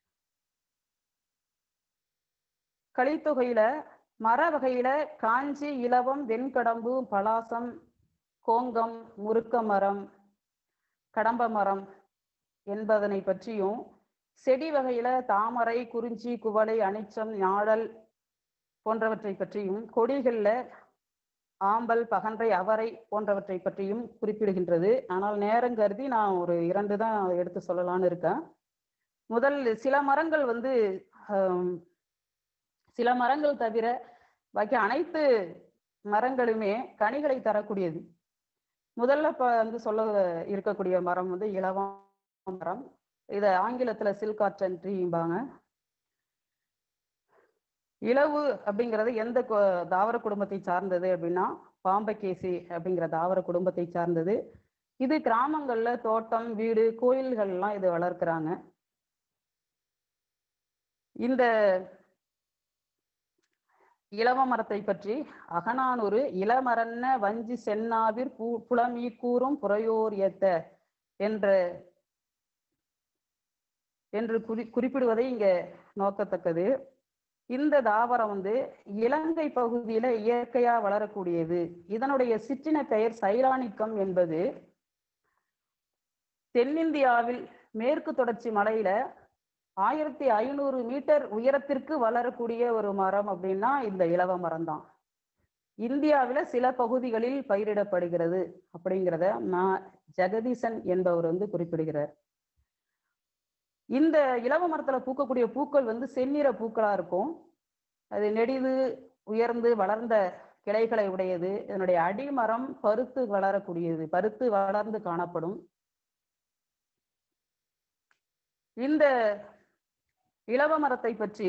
கலித்தொகையில மர வகையில காஞ்சி இலவம் வெண்கடம்பு பலாசம் கோங்கம் முருக்க மரம் கடம்ப மரம் என்பதனை பற்றியும் செடி வகையில தாமரை குறிஞ்சி குவளை அனிச்சம் ஞாழல் போன்றவற்றை பற்றியும் கொடிகள்ல ஆம்பல் பகன்றை அவரை போன்றவற்றை பற்றியும் குறிப்பிடுகின்றது ஆனால் நேரம் கருதி நான் ஒரு இரண்டு தான் எடுத்து சொல்லலாம்னு இருக்கேன் முதல் சில மரங்கள் வந்து ஆம், சில மரங்கள் தவிர பாக்கி அனைத்து மரங்களுமே கனிகளை தரக்கூடியது முதல்ல இப்ப வந்து சொல்ல இருக்கக்கூடிய மரம் வந்து இலவம் மரம் இத ஆங்கிலத்துல சில்காட்டன் ட்ரீம்பாங்க இலவு அப்படிங்கிறது எந்த கு- தாவர குடும்பத்தை சார்ந்தது அப்படின்னா பாம்பகேசி அப்படிங்கிற தாவர குடும்பத்தை சார்ந்தது இது கிராமங்கள்ல தோட்டம் வீடு கோயில்கள்லாம் இது வளர்க்குறாங்க இந்த இலவ மரத்தை பற்றி அகநானூறு இளமரன்ன வஞ்சி சென்னாவிற் பூ புலமீ கூறும் புறையோர் ஏத்த என்ற என்று குறி குறிப்பிடுவதை இங்க நோக்கத்தக்கது இந்த தாவரம் வந்து இலங்கை பகுதியில இயற்கையா வளரக்கூடியது இதனுடைய சிற்றின பெயர் சைலானிக்கம் என்பது தென்னிந்தியாவில் மேற்கு தொடர்ச்சி மலையில ஆயிரத்தி ஐநூறு மீட்டர் உயரத்திற்கு வளரக்கூடிய ஒரு மரம் அப்படின்னா இந்த இலவ மரம் தான் இந்தியாவில சில பகுதிகளில் பயிரிடப்படுகிறது அப்படிங்கிறத நான் ஜெகதீசன் என்பவர் வந்து குறிப்பிடுகிறார் இந்த இலவ மரத்துல பூக்கக்கூடிய பூக்கள் வந்து செந்நிற பூக்களா இருக்கும் அது நெடிது உயர்ந்து வளர்ந்த கிளைகளை உடையது இதனுடைய அடிமரம் பருத்து வளரக்கூடியது பருத்து வளர்ந்து காணப்படும் இந்த இலவ மரத்தை பற்றி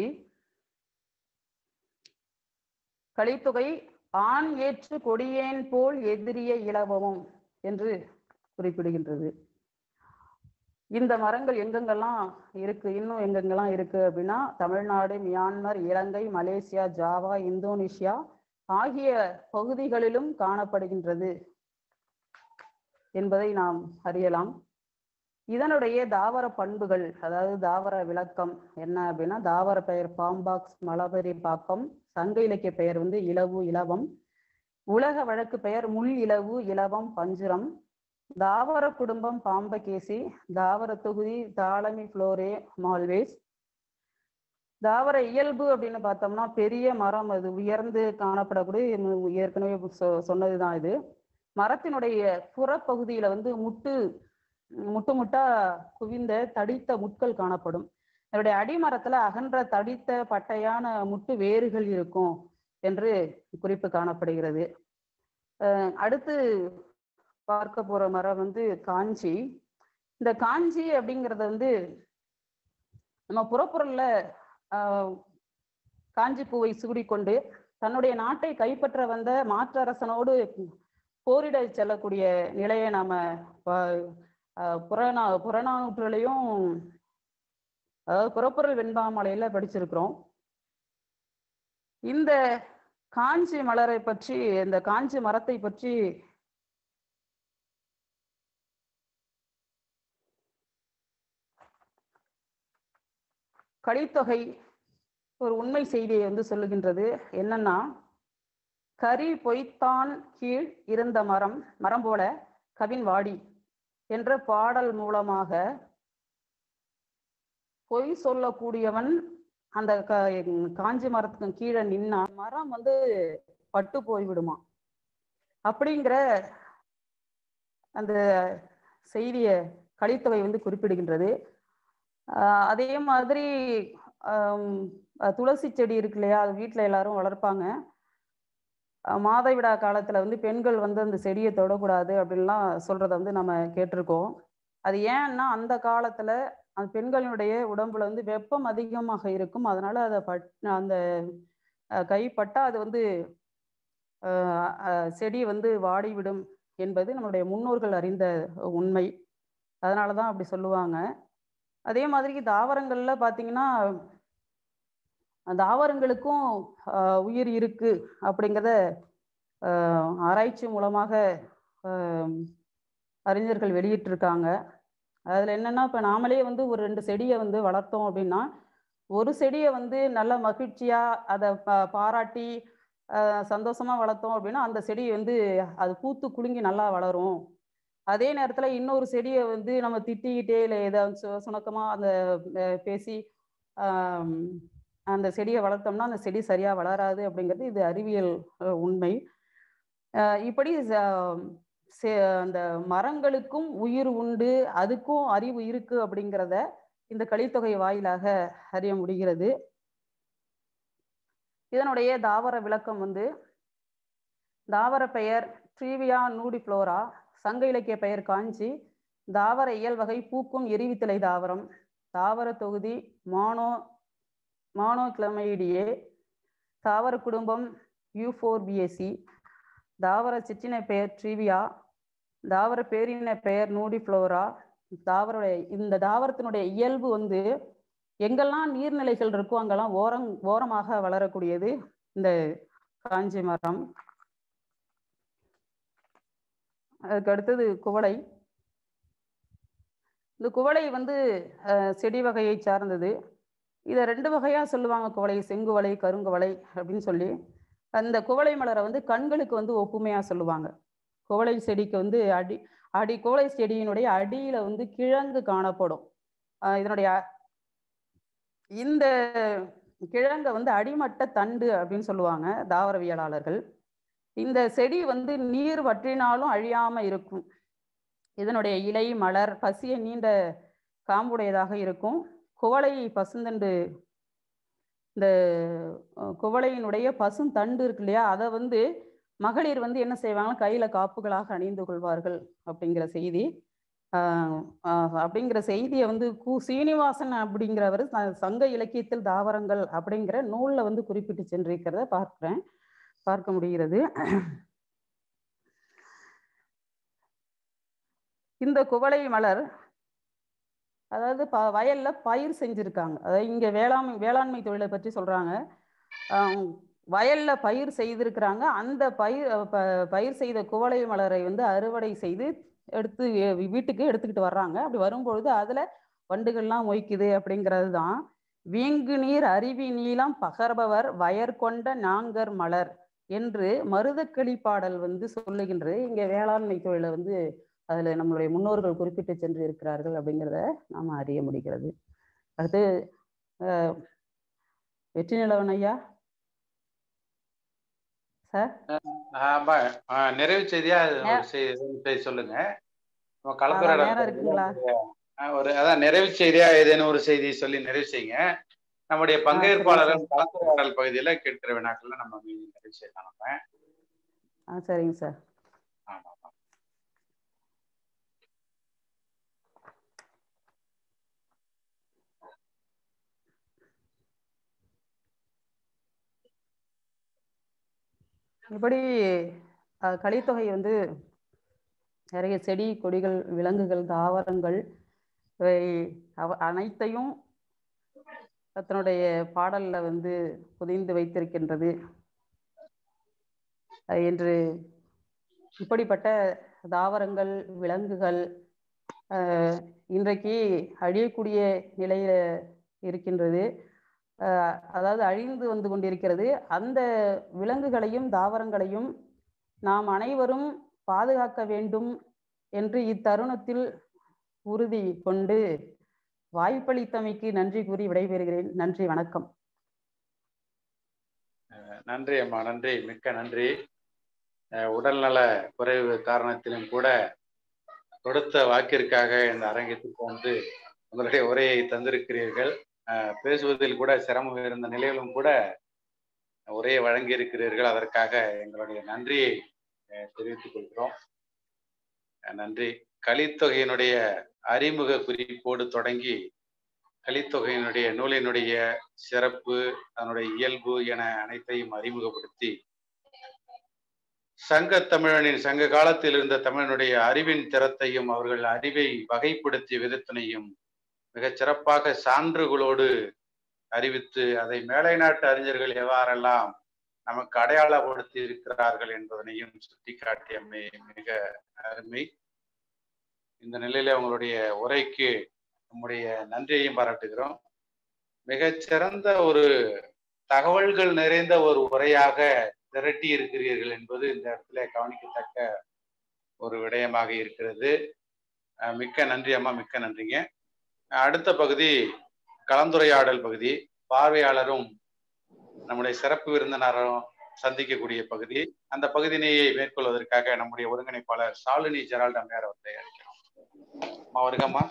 கலித்தொகை ஆண் ஏற்று கொடியேன் போல் எதிரிய இலவமும் என்று குறிப்பிடுகின்றது இந்த மரங்கள் எங்கெங்கெல்லாம் இருக்கு இன்னும் எங்கெங்கெல்லாம் இருக்கு அப்படின்னா தமிழ்நாடு மியான்மர் இலங்கை மலேசியா ஜாவா இந்தோனேஷியா ஆகிய பகுதிகளிலும் காணப்படுகின்றது என்பதை நாம் அறியலாம் இதனுடைய தாவர பண்புகள் அதாவது தாவர விளக்கம் என்ன அப்படின்னா தாவர பெயர் பாம்பாக்ஸ் மலபெரி பாக்கம் சங்க இலக்கிய பெயர் வந்து இலவு இலவம் உலக வழக்கு பெயர் முள் இலவு இலவம் பஞ்சுரம் தாவர குடும்பம் பாம்பகேசி தாவர தொகுதி தாளமி புளோரே மால்வேஸ் தாவர இயல்பு அப்படின்னு பார்த்தோம்னா பெரிய மரம் அது உயர்ந்து காணப்படக்கூடிய மு- ஏற்கனவே சொ- சொன்னதுதான் இது மரத்தினுடைய புறப்பகுதியில வந்து முட்டு முட்டு முட்டா குவிந்த தடித்த முட்கள் காணப்படும் இதனுடைய அடிமரத்துல அகன்ற தடித்த பட்டையான முட்டு வேர்கள் இருக்கும் என்று குறிப்பு காணப்படுகிறது அஹ் அடுத்து பார்க்க போற மரம் வந்து காஞ்சி இந்த காஞ்சி அப்படிங்கிறது வந்து நம்ம புறப்புறல்ல ஆஹ் காஞ்சி பூவை சூடிக்கொண்டு தன்னுடைய நாட்டை கைப்பற்ற வந்த மாற்றரசனோடு போரிட செல்லக்கூடிய நிலையை நாம ப- ஆஹ் புறநா புறநானூற்றுலையும் அதாவது புறப்புறல் வெண்பாமலையில படிச்சிருக்கிறோம் இந்த காஞ்சி மலரை பற்றி இந்த காஞ்சி மரத்தை பற்றி கலித்தொகை ஒரு உண்மை செய்தியை வந்து சொல்லுகின்றது என்னன்னா கரி பொய்த்தான் கீழ் இருந்த மரம் மரம் போல கவின் வாடி என்ற பாடல் மூலமாக பொய் சொல்லக்கூடியவன் அந்த க- காஞ்சி மரத்துக்கு கீழே நின்னா மரம் வந்து பட்டு போய்விடுமா அப்படிங்கிற அந்த செய்திய கலித்தொகை வந்து குறிப்பிடுகின்றது ஆஹ் அதே மாதிரி ஆம், அஹ் துளசி செடி இருக்கு இல்லையா அது வீட்டில் எல்லாரும் வளர்ப்பாங்க அஹ் மாதவிடா காலத்துல வந்து பெண்கள் வந்து அந்த செடியை தொடக்கூடாது அப்படின்லாம் சொல்றத வந்து நம்ம கேட்டிருக்கோம் அது ஏன்னா அந்த காலத்துல அந்த பெண்களுடைய உடம்புல வந்து வெப்பம் அதிகமாக இருக்கும் அதனால அதை பட் அந்த அஹ் கைப்பட்டா அது வந்து அஹ் அஹ் செடி வந்து வாடிவிடும் என்பது நம்மளுடைய முன்னோர்கள் அறிந்த உண்மை அதனால தான் அப்படி சொல்லுவாங்க அதே மாதிரி தாவரங்கள்ல பார்த்தீங்கன்னா தாவரங்களுக்கும் ஆஹ், உயிர் இருக்கு அப்படிங்கிறத ஆஹ், ஆராய்ச்சி மூலமாக ஆஹ், அறிஞர்கள் வெளியிட்டிருக்காங்க அதில் என்னன்னா இப்போ நாமளே வந்து ஒரு ரெண்டு செடியை வந்து வளர்த்தோம் அப்படின்னா ஒரு செடியை வந்து நல்ல மகிழ்ச்சியாக அதை பா பாராட்டி ஆஹ், சந்தோஷமா வளர்த்தோம் அப்படின்னா அந்த செடி வந்து அது பூத்து குலுங்கி நல்லா வளரும் அதே நேரத்தில் இன்னொரு செடியை வந்து நம்ம திட்டிக்கிட்டே இல்லை ஏதாவது சு சுணக்கமாக அந்த அஹ், பேசி ஆம், அந்த செடியை வளர்த்தோம்னா அந்த செடி சரியாக வளராது அப்படிங்கிறது இது அறிவியல் அஹ், உண்மை அஹ், இப்படி ச- செ- அந்த மரங்களுக்கும் உயிர் உண்டு அதுக்கும் அறிவு இருக்கு அப்படிங்கிறத இந்த கலித்தொகை வாயிலாக அறிய முடிகிறது இதனுடைய தாவர விளக்கம் வந்து தாவர பெயர் ட்ரீவியா நூடிஃப்ளோரா சங்க இலக்கிய பெயர் காஞ்சி தாவர இயல் வகை பூக்கும் எரிவித்தலை தாவரம் தாவர தொகுதி மானோ மானோக்ளமைடியே தாவர குடும்பம் யூஃபோர்பியேசி தாவர சிற்றின பெயர் ட்ரீவியா தாவர பேரின பெயர் நூடிஃப்ளோரா தாவர இந்த தாவரத்தினுடைய இயல்பு வந்து எங்கெல்லாம் நீர்நிலைகள் இருக்கோ அங்கெல்லாம் ஓரம் ஓரமாக வளரக்கூடியது இந்த காஞ்சி மரம் அதுக்கு அடுத்தது குவளை இந்த குவளை வந்து அஹ், செடி வகையை சார்ந்தது இதை ரெண்டு வகையா சொல்லுவாங்க குவளை செங்குவளை கருங்குவளை அப்படின்னு சொல்லி அந்த குவளை மலரை வந்து கண்களுக்கு வந்து ஒப்புமையா சொல்லுவாங்க குவளை செடிக்கு வந்து அடி அடி குவளை செடியினுடைய அடியில வந்து கிழங்கு காணப்படும் அஹ், இதனுடைய அ- இந்த கிழங்க வந்து அடிமட்ட தண்டு அப்படின்னு சொல்லுவாங்க தாவரவியலாளர்கள் இந்த செடி வந்து நீர் வற்றினாலும் அழியாம இருக்கும் இதனுடைய இலை மலர் பசிய நீண்ட காம்புடையதாக இருக்கும் குவளை பசுந்தண்டு இந்த அஹ், குவளையினுடைய பசுந்தண்டு இருக்கு இல்லையா அதை வந்து மகளிர் வந்து என்ன செய்வாங்க கையில காப்புகளாக அணிந்து கொள்வார்கள் அப்படிங்கிற செய்தி ஆஹ் ஆஹ் அப்படிங்கிற செய்தியை வந்து கு சீனிவாசன் அப்படிங்கிறவர் ச- சங்க இலக்கியத்தில் தாவரங்கள் அப்படிங்கிற நூல்ல வந்து குறிப்பிட்டு சென்றிருக்கிறத பார்க்கிறேன் பார்க்க முடிகிறது இந்த குவளை மலர் அதாவது ப வயல்ல பயிர் செஞ்சிருக்காங்க அதாவது இங்க வேளாண்மை வேளாண்மை தொழிலை பற்றி சொல்றாங்க ஆஹ் வயல்ல பயிர் செய்திருக்கிறாங்க அந்த பயிர் ப- பயிர் செய்த குவளை மலரை வந்து அறுவடை செய்து எடுத்து வீ- வீட்டுக்கு எடுத்துக்கிட்டு வர்றாங்க அப்படி வரும்பொழுது அதுல வண்டுகள்லாம் மொய்க்குது அப்படிங்கிறது தான் வீங்கு நீர் அருவி நீளம் பகர்பவர் வயர் கொண்ட நாங்கர் மலர் என்று மருதக்களி பாடல் வந்து சொல்லுகின்றது இங்க வேளாண்மை தொழிலை வந்து அதுல நம்மளுடைய முன்னோர்கள் குறிப்பிட்டு சென்று இருக்கிறார்கள் அப்படிங்கிறத நாம அறிய முடிகிறது அடுத்து அஹ், வெற்றி நிலவன் ஐயா சார் ஆமா ஆ, நிறைவு செய்தியா அது ஒரு செய்தி ஒரு செய்தி சொல்லுங்க நம்ம கலந்துரையாடல் நேரம் இருக்குங்களா ஆ, ஒரு அதான் நிறைவு செய்தியா ஏதேனும் ஒரு செய்தி சொல்லி நிறைவு செய்யுங்க நம்முடைய பங்கேற்பாளர்கள் கலந்துரையாடல் பகுதியில கேட்கிற வினாக்கள்ல நம்ம மீதி நிறைவு செய்யலாம் நம்ம ஆ சரிங்க சார் ஆமா ஆமா இப்படி அஹ், கலித்தொகை வந்து நிறைய செடி கொடிகள் விலங்குகள் தாவரங்கள் இவை அவ அனைத்தையும் தன்னுடைய பாடல்ல வந்து புதைந்து வைத்திருக்கின்றது அஹ், என்று இப்படிப்பட்ட தாவரங்கள் விலங்குகள் அஹ், இன்றைக்கு அழியக்கூடிய நிலையில இருக்கின்றது அஹ், அதாவது அழிந்து வந்து கொண்டிருக்கிறது அந்த விலங்குகளையும் தாவரங்களையும் நாம் அனைவரும் பாதுகாக்க வேண்டும் என்று இத்தருணத்தில் உறுதி கொண்டு வாய்ப்பளித்தமைக்கு நன்றி கூறி விடைபெறுகிறேன் நன்றி வணக்கம் நன்றி அம்மா நன்றி மிக்க நன்றி அஹ், உடல்நல குறைவு காரணத்திலும் கூட கொடுத்த வாக்கிற்காக இந்த அரங்கத்திற்கு வந்து உங்களுடைய உரையை தந்திருக்கிறீர்கள் அஹ், பேசுவதில் கூட சிரமம் இருந்த நிலையிலும் கூட உரையை வழங்கி இருக்கிறீர்கள் அதற்காக எங்களுடைய நன்றியை அஹ், தெரிவித்துக் கொள்கிறோம் அஹ், நன்றி கலித்தொகையினுடைய அறிமுக குறிப்போடு தொடங்கி கலித்தொகையினுடைய நூலினுடைய சிறப்பு அதனுடைய இயல்பு என அனைத்தையும் அறிமுகப்படுத்தி சங்க தமிழனின் சங்க காலத்தில் இருந்த தமிழனுடைய அறிவின் திறத்தையும் அவர்கள் அறிவை வகைப்படுத்திய விதத்தினையும் மிகச் சிறப்பாக சான்றுகளோடு அறிவித்து அதை மேலை நாட்டு அறிஞர்கள் எவ்வாறெல்லாம் நமக்கு அடையாளப்படுத்தி இருக்கிறார்கள் என்பதனையும் சுட்டிக்காட்டியமை மிக அருமை இந்த நிலையில உங்களுடைய உரைக்கு நம்முடைய நன்றியையும் பாராட்டுகிறோம் மிகச்சிறந்த ஒரு தகவல்கள் நிறைந்த ஒரு உரையாக திரட்டி இருக்கிறீர்கள் என்பது இந்த இடத்துல கவனிக்கத்தக்க ஒரு விடயமாக இருக்கிறது அஹ் மிக்க நன்றி அம்மா மிக்க நன்றிங்க அஹ் அடுத்த பகுதி கலந்துரையாடல் பகுதி பார்வையாளரும் நம்முடைய சிறப்பு விருந்தினரும் சந்திக்கக்கூடிய பகுதி அந்த பகுதியினையை மேற்கொள்வதற்காக நம்முடைய ஒருங்கிணைப்பாளர் சாலினி ஜெரால்ட் அம்மையார் அவர்களை அழைக்கிறோம் அம்மா வருகம்மா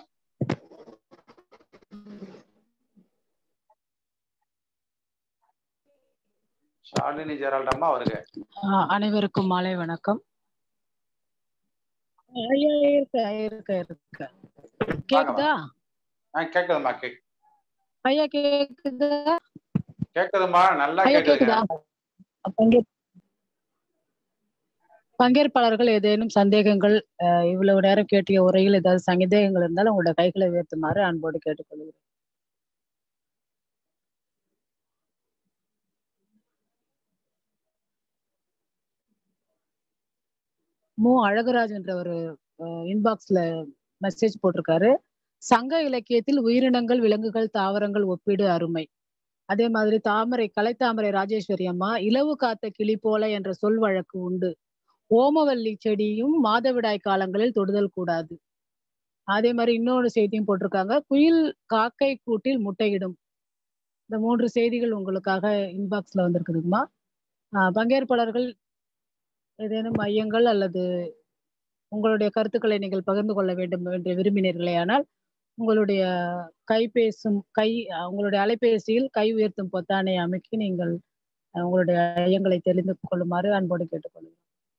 ஷாலினி ஜெரால்ட் அம்மா வருக ஆஹ் அனைவருக்கும் மாலை வணக்கம் ஐயா, இருக்க இருக்க இருக்க கேக்குதா ஆ கேக்குதும்மா கேக் ஐயா கேக்குதா கேக்குதும்மா நல்லா ஐயா கேக்குதுங்க கேக்குதா பங்கேற் பங்கேற்பாளர்கள் ஏதேனும் சந்தேகங்கள் அஹ், இவ்வளவு நேரம் கேட்டிய உரையில் ஏதாவது சந்தேகங்கள் இருந்தாலும் உங்களோட கைகளை உயர்த்துமாறு அன்போடு கேட்டுக்கொள்கிறேன் மு அழகுராஜ் என்ற ஒரு இன்பாக்ஸ்ல மெசேஜ் போட்டிருக்காரு சங்க இலக்கியத்தில் உயிரினங்கள் விலங்குகள் தாவரங்கள் ஒப்பீடு அருமை அதே மாதிரி தாமரை கலைத்தாமரை ராஜேஸ்வரி அம்மா இலவு காத்த கிளி போல என்ற சொல் வழக்கு உண்டு ஓமவல்லி செடியும் மாதவிடாய் காலங்களில் தொடுதல் கூடாது அதே மாதிரி இன்னொரு செய்தியும் போட்டிருக்காங்க குயில் காக்கை கூட்டில் முட்டையிடும் இந்த மூன்று செய்திகள் உங்களுக்காக இன்பாக்ஸ்ல வந்திருக்குதுங்கம்மா ஆஹ் பங்கேற்பாளர்கள் ஏதேனும் ஐயங்கள் அல்லது உங்களுடைய கருத்துக்களை நீங்கள் பகிர்ந்து கொள்ள வேண்டும் என்று விரும்பினீர்களே ஆனால் உங்களுடைய கைபேசும் கை அஹ் உங்களுடைய அலைபேசியில் கை உயர்த்தும் பொத்தானை அமைக்கி நீங்கள் அஹ் உங்களுடைய ஐயங்களை தெரிந்து கொள்ளுமாறு அன்போடு கேட்டுக்கொள்கிறேன்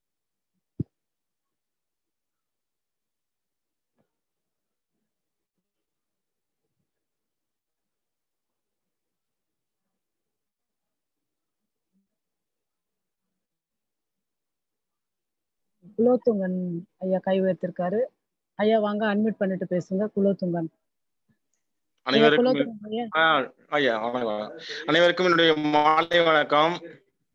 குலோத்துங்கன் ஐயா கை உயர்த்திருக்காரு ஐயா வாங்க அட்மிட் பண்ணிட்டு பேசுங்க குலோத்துங்கன் ஐயா அனைவருக்கும் குலோத்துங்கன் ஐயா ஆ, ஐயா வணக்கம் அனைவருக்கும் என்னுடைய மாலை வணக்கம்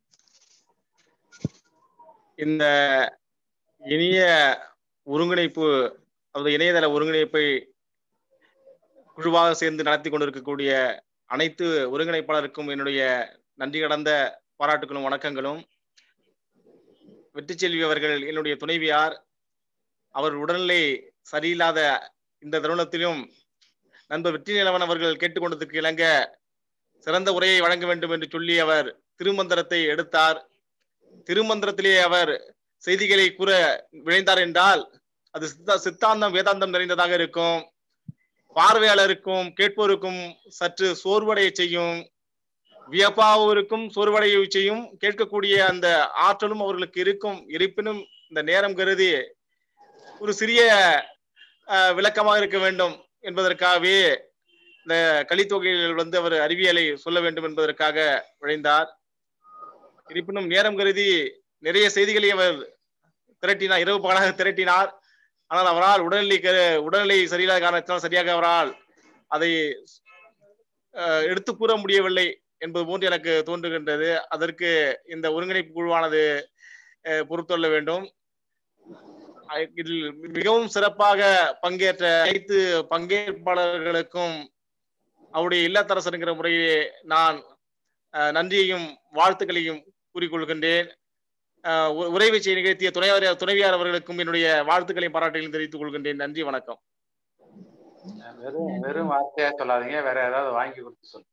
இந்த இனிய ஒருங்கிணைப்பு அதாவது இணையதள ஒருங்கிணைப்பை குழுவாக சேர்ந்து நடத்தி கொண்டிருக்கக்கூடிய அனைத்து ஒருங்கிணைப்பாளருக்கும் என்னுடைய நன்றி கடந்த பாராட்டுகளும் வணக்கங்களும் வெற்றிச்செல்வி அவர்கள் என்னுடைய துணைவியார் அவர் உடல்நிலை சரியில்லாத இந்த தருணத்திலும் நண்பர் வெற்றி நிலவன் அவர்கள் கேட்டுக்கொண்டதற்கு இணங்க சிறந்த உரையை வழங்க வேண்டும் என்று சொல்லி அவர் திருமந்திரத்தை எடுத்தார் திருமந்திரத்திலே அவர் செய்திகளை கூற விழைந்தார் என்றால் அது சித்தா சித்தாந்தம் வேதாந்தம் நிறைந்ததாக இருக்கும் பார்வையாளருக்கும் கேட்போருக்கும் சற்று சோர்வடைய செய்யும் வியப்பாவிற்கும் சோர்வடைய செய்யும் கேட்கக்கூடிய அந்த ஆற்றலும் அவர்களுக்கு இருக்கும் இருப்பினும் இந்த நேரம் கருதி ஒரு சிறிய அஹ், விளக்கமாக இருக்க வேண்டும் என்பதற்காகவே இந்த கலித்தொகையில் வந்து அவர் அறிவியலை சொல்ல வேண்டும் என்பதற்காக விழைந்தார் இருப்பினும் நேரம் கருதி நிறைய செய்திகளை அவர் திரட்டினார் இரவு பகலாக திரட்டினார் ஆனால் அவரால் உடல்நிலை க- உடல்நிலை சரியில்லாத காரணத்தினால் சரியாக அவரால் அதை அஹ், எடுத்து கூற முடியவில்லை என்பது போன்று எனக்கு தோன்றுகின்றது அதற்கு இந்த ஒருங்கிணைப்பு குழுவானது அஹ், பொறுத்துள்ள வேண்டும் அஹ், இதில் மிகவும் சிறப்பாக பங்கேற்ற அனைத்து பங்கேற்பாளர்களுக்கும் அவருடைய இல்லத்தரசருங்கிற முறையிலே நான் அஹ், நன்றியையும் வாழ்த்துக்களையும் கூறிக்கொள்கின்றேன் அஹ், உ- உரை செய்ய நிகழ்த்திய துணையார் துணைவியார் அவர்களுக்கும் என்னுடைய வாழ்த்துக்களையும் பாராட்டுகளையும் தெரிவித்துக் கொள்கின்றேன் நன்றி வணக்கம் வெறும் வெறும் வார்த்தையா சொல்லாதீங்க வேற ஏதாவது வாங்கி கொடுத்து சொல்லுங்க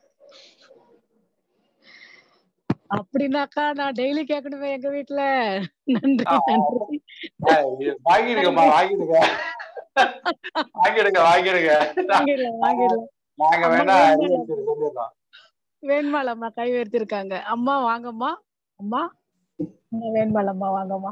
அப்படின்னாக்கா நான் டெய்லி கேட்கணுமே எங்க வீட்டுல நன்றி நன்றி ஆஹ் இது வாங்கிடுங்கம்மா வாங்கிடுங்க வாங்கிடுங்க வாங்கிடுங்க வாங்கிடலாம் வாங்கிடலாம் நாங்க அம்மா வேணா வேண்டாம். அறிவியல் சொல்லிடுறோம் வேண்மாள் அம்மா கை உயர்த்திருக்காங்க அம்மா வாங்கம்மா அம்மா அம்மா வேண்மாள் அம்மா வாங்கம்மா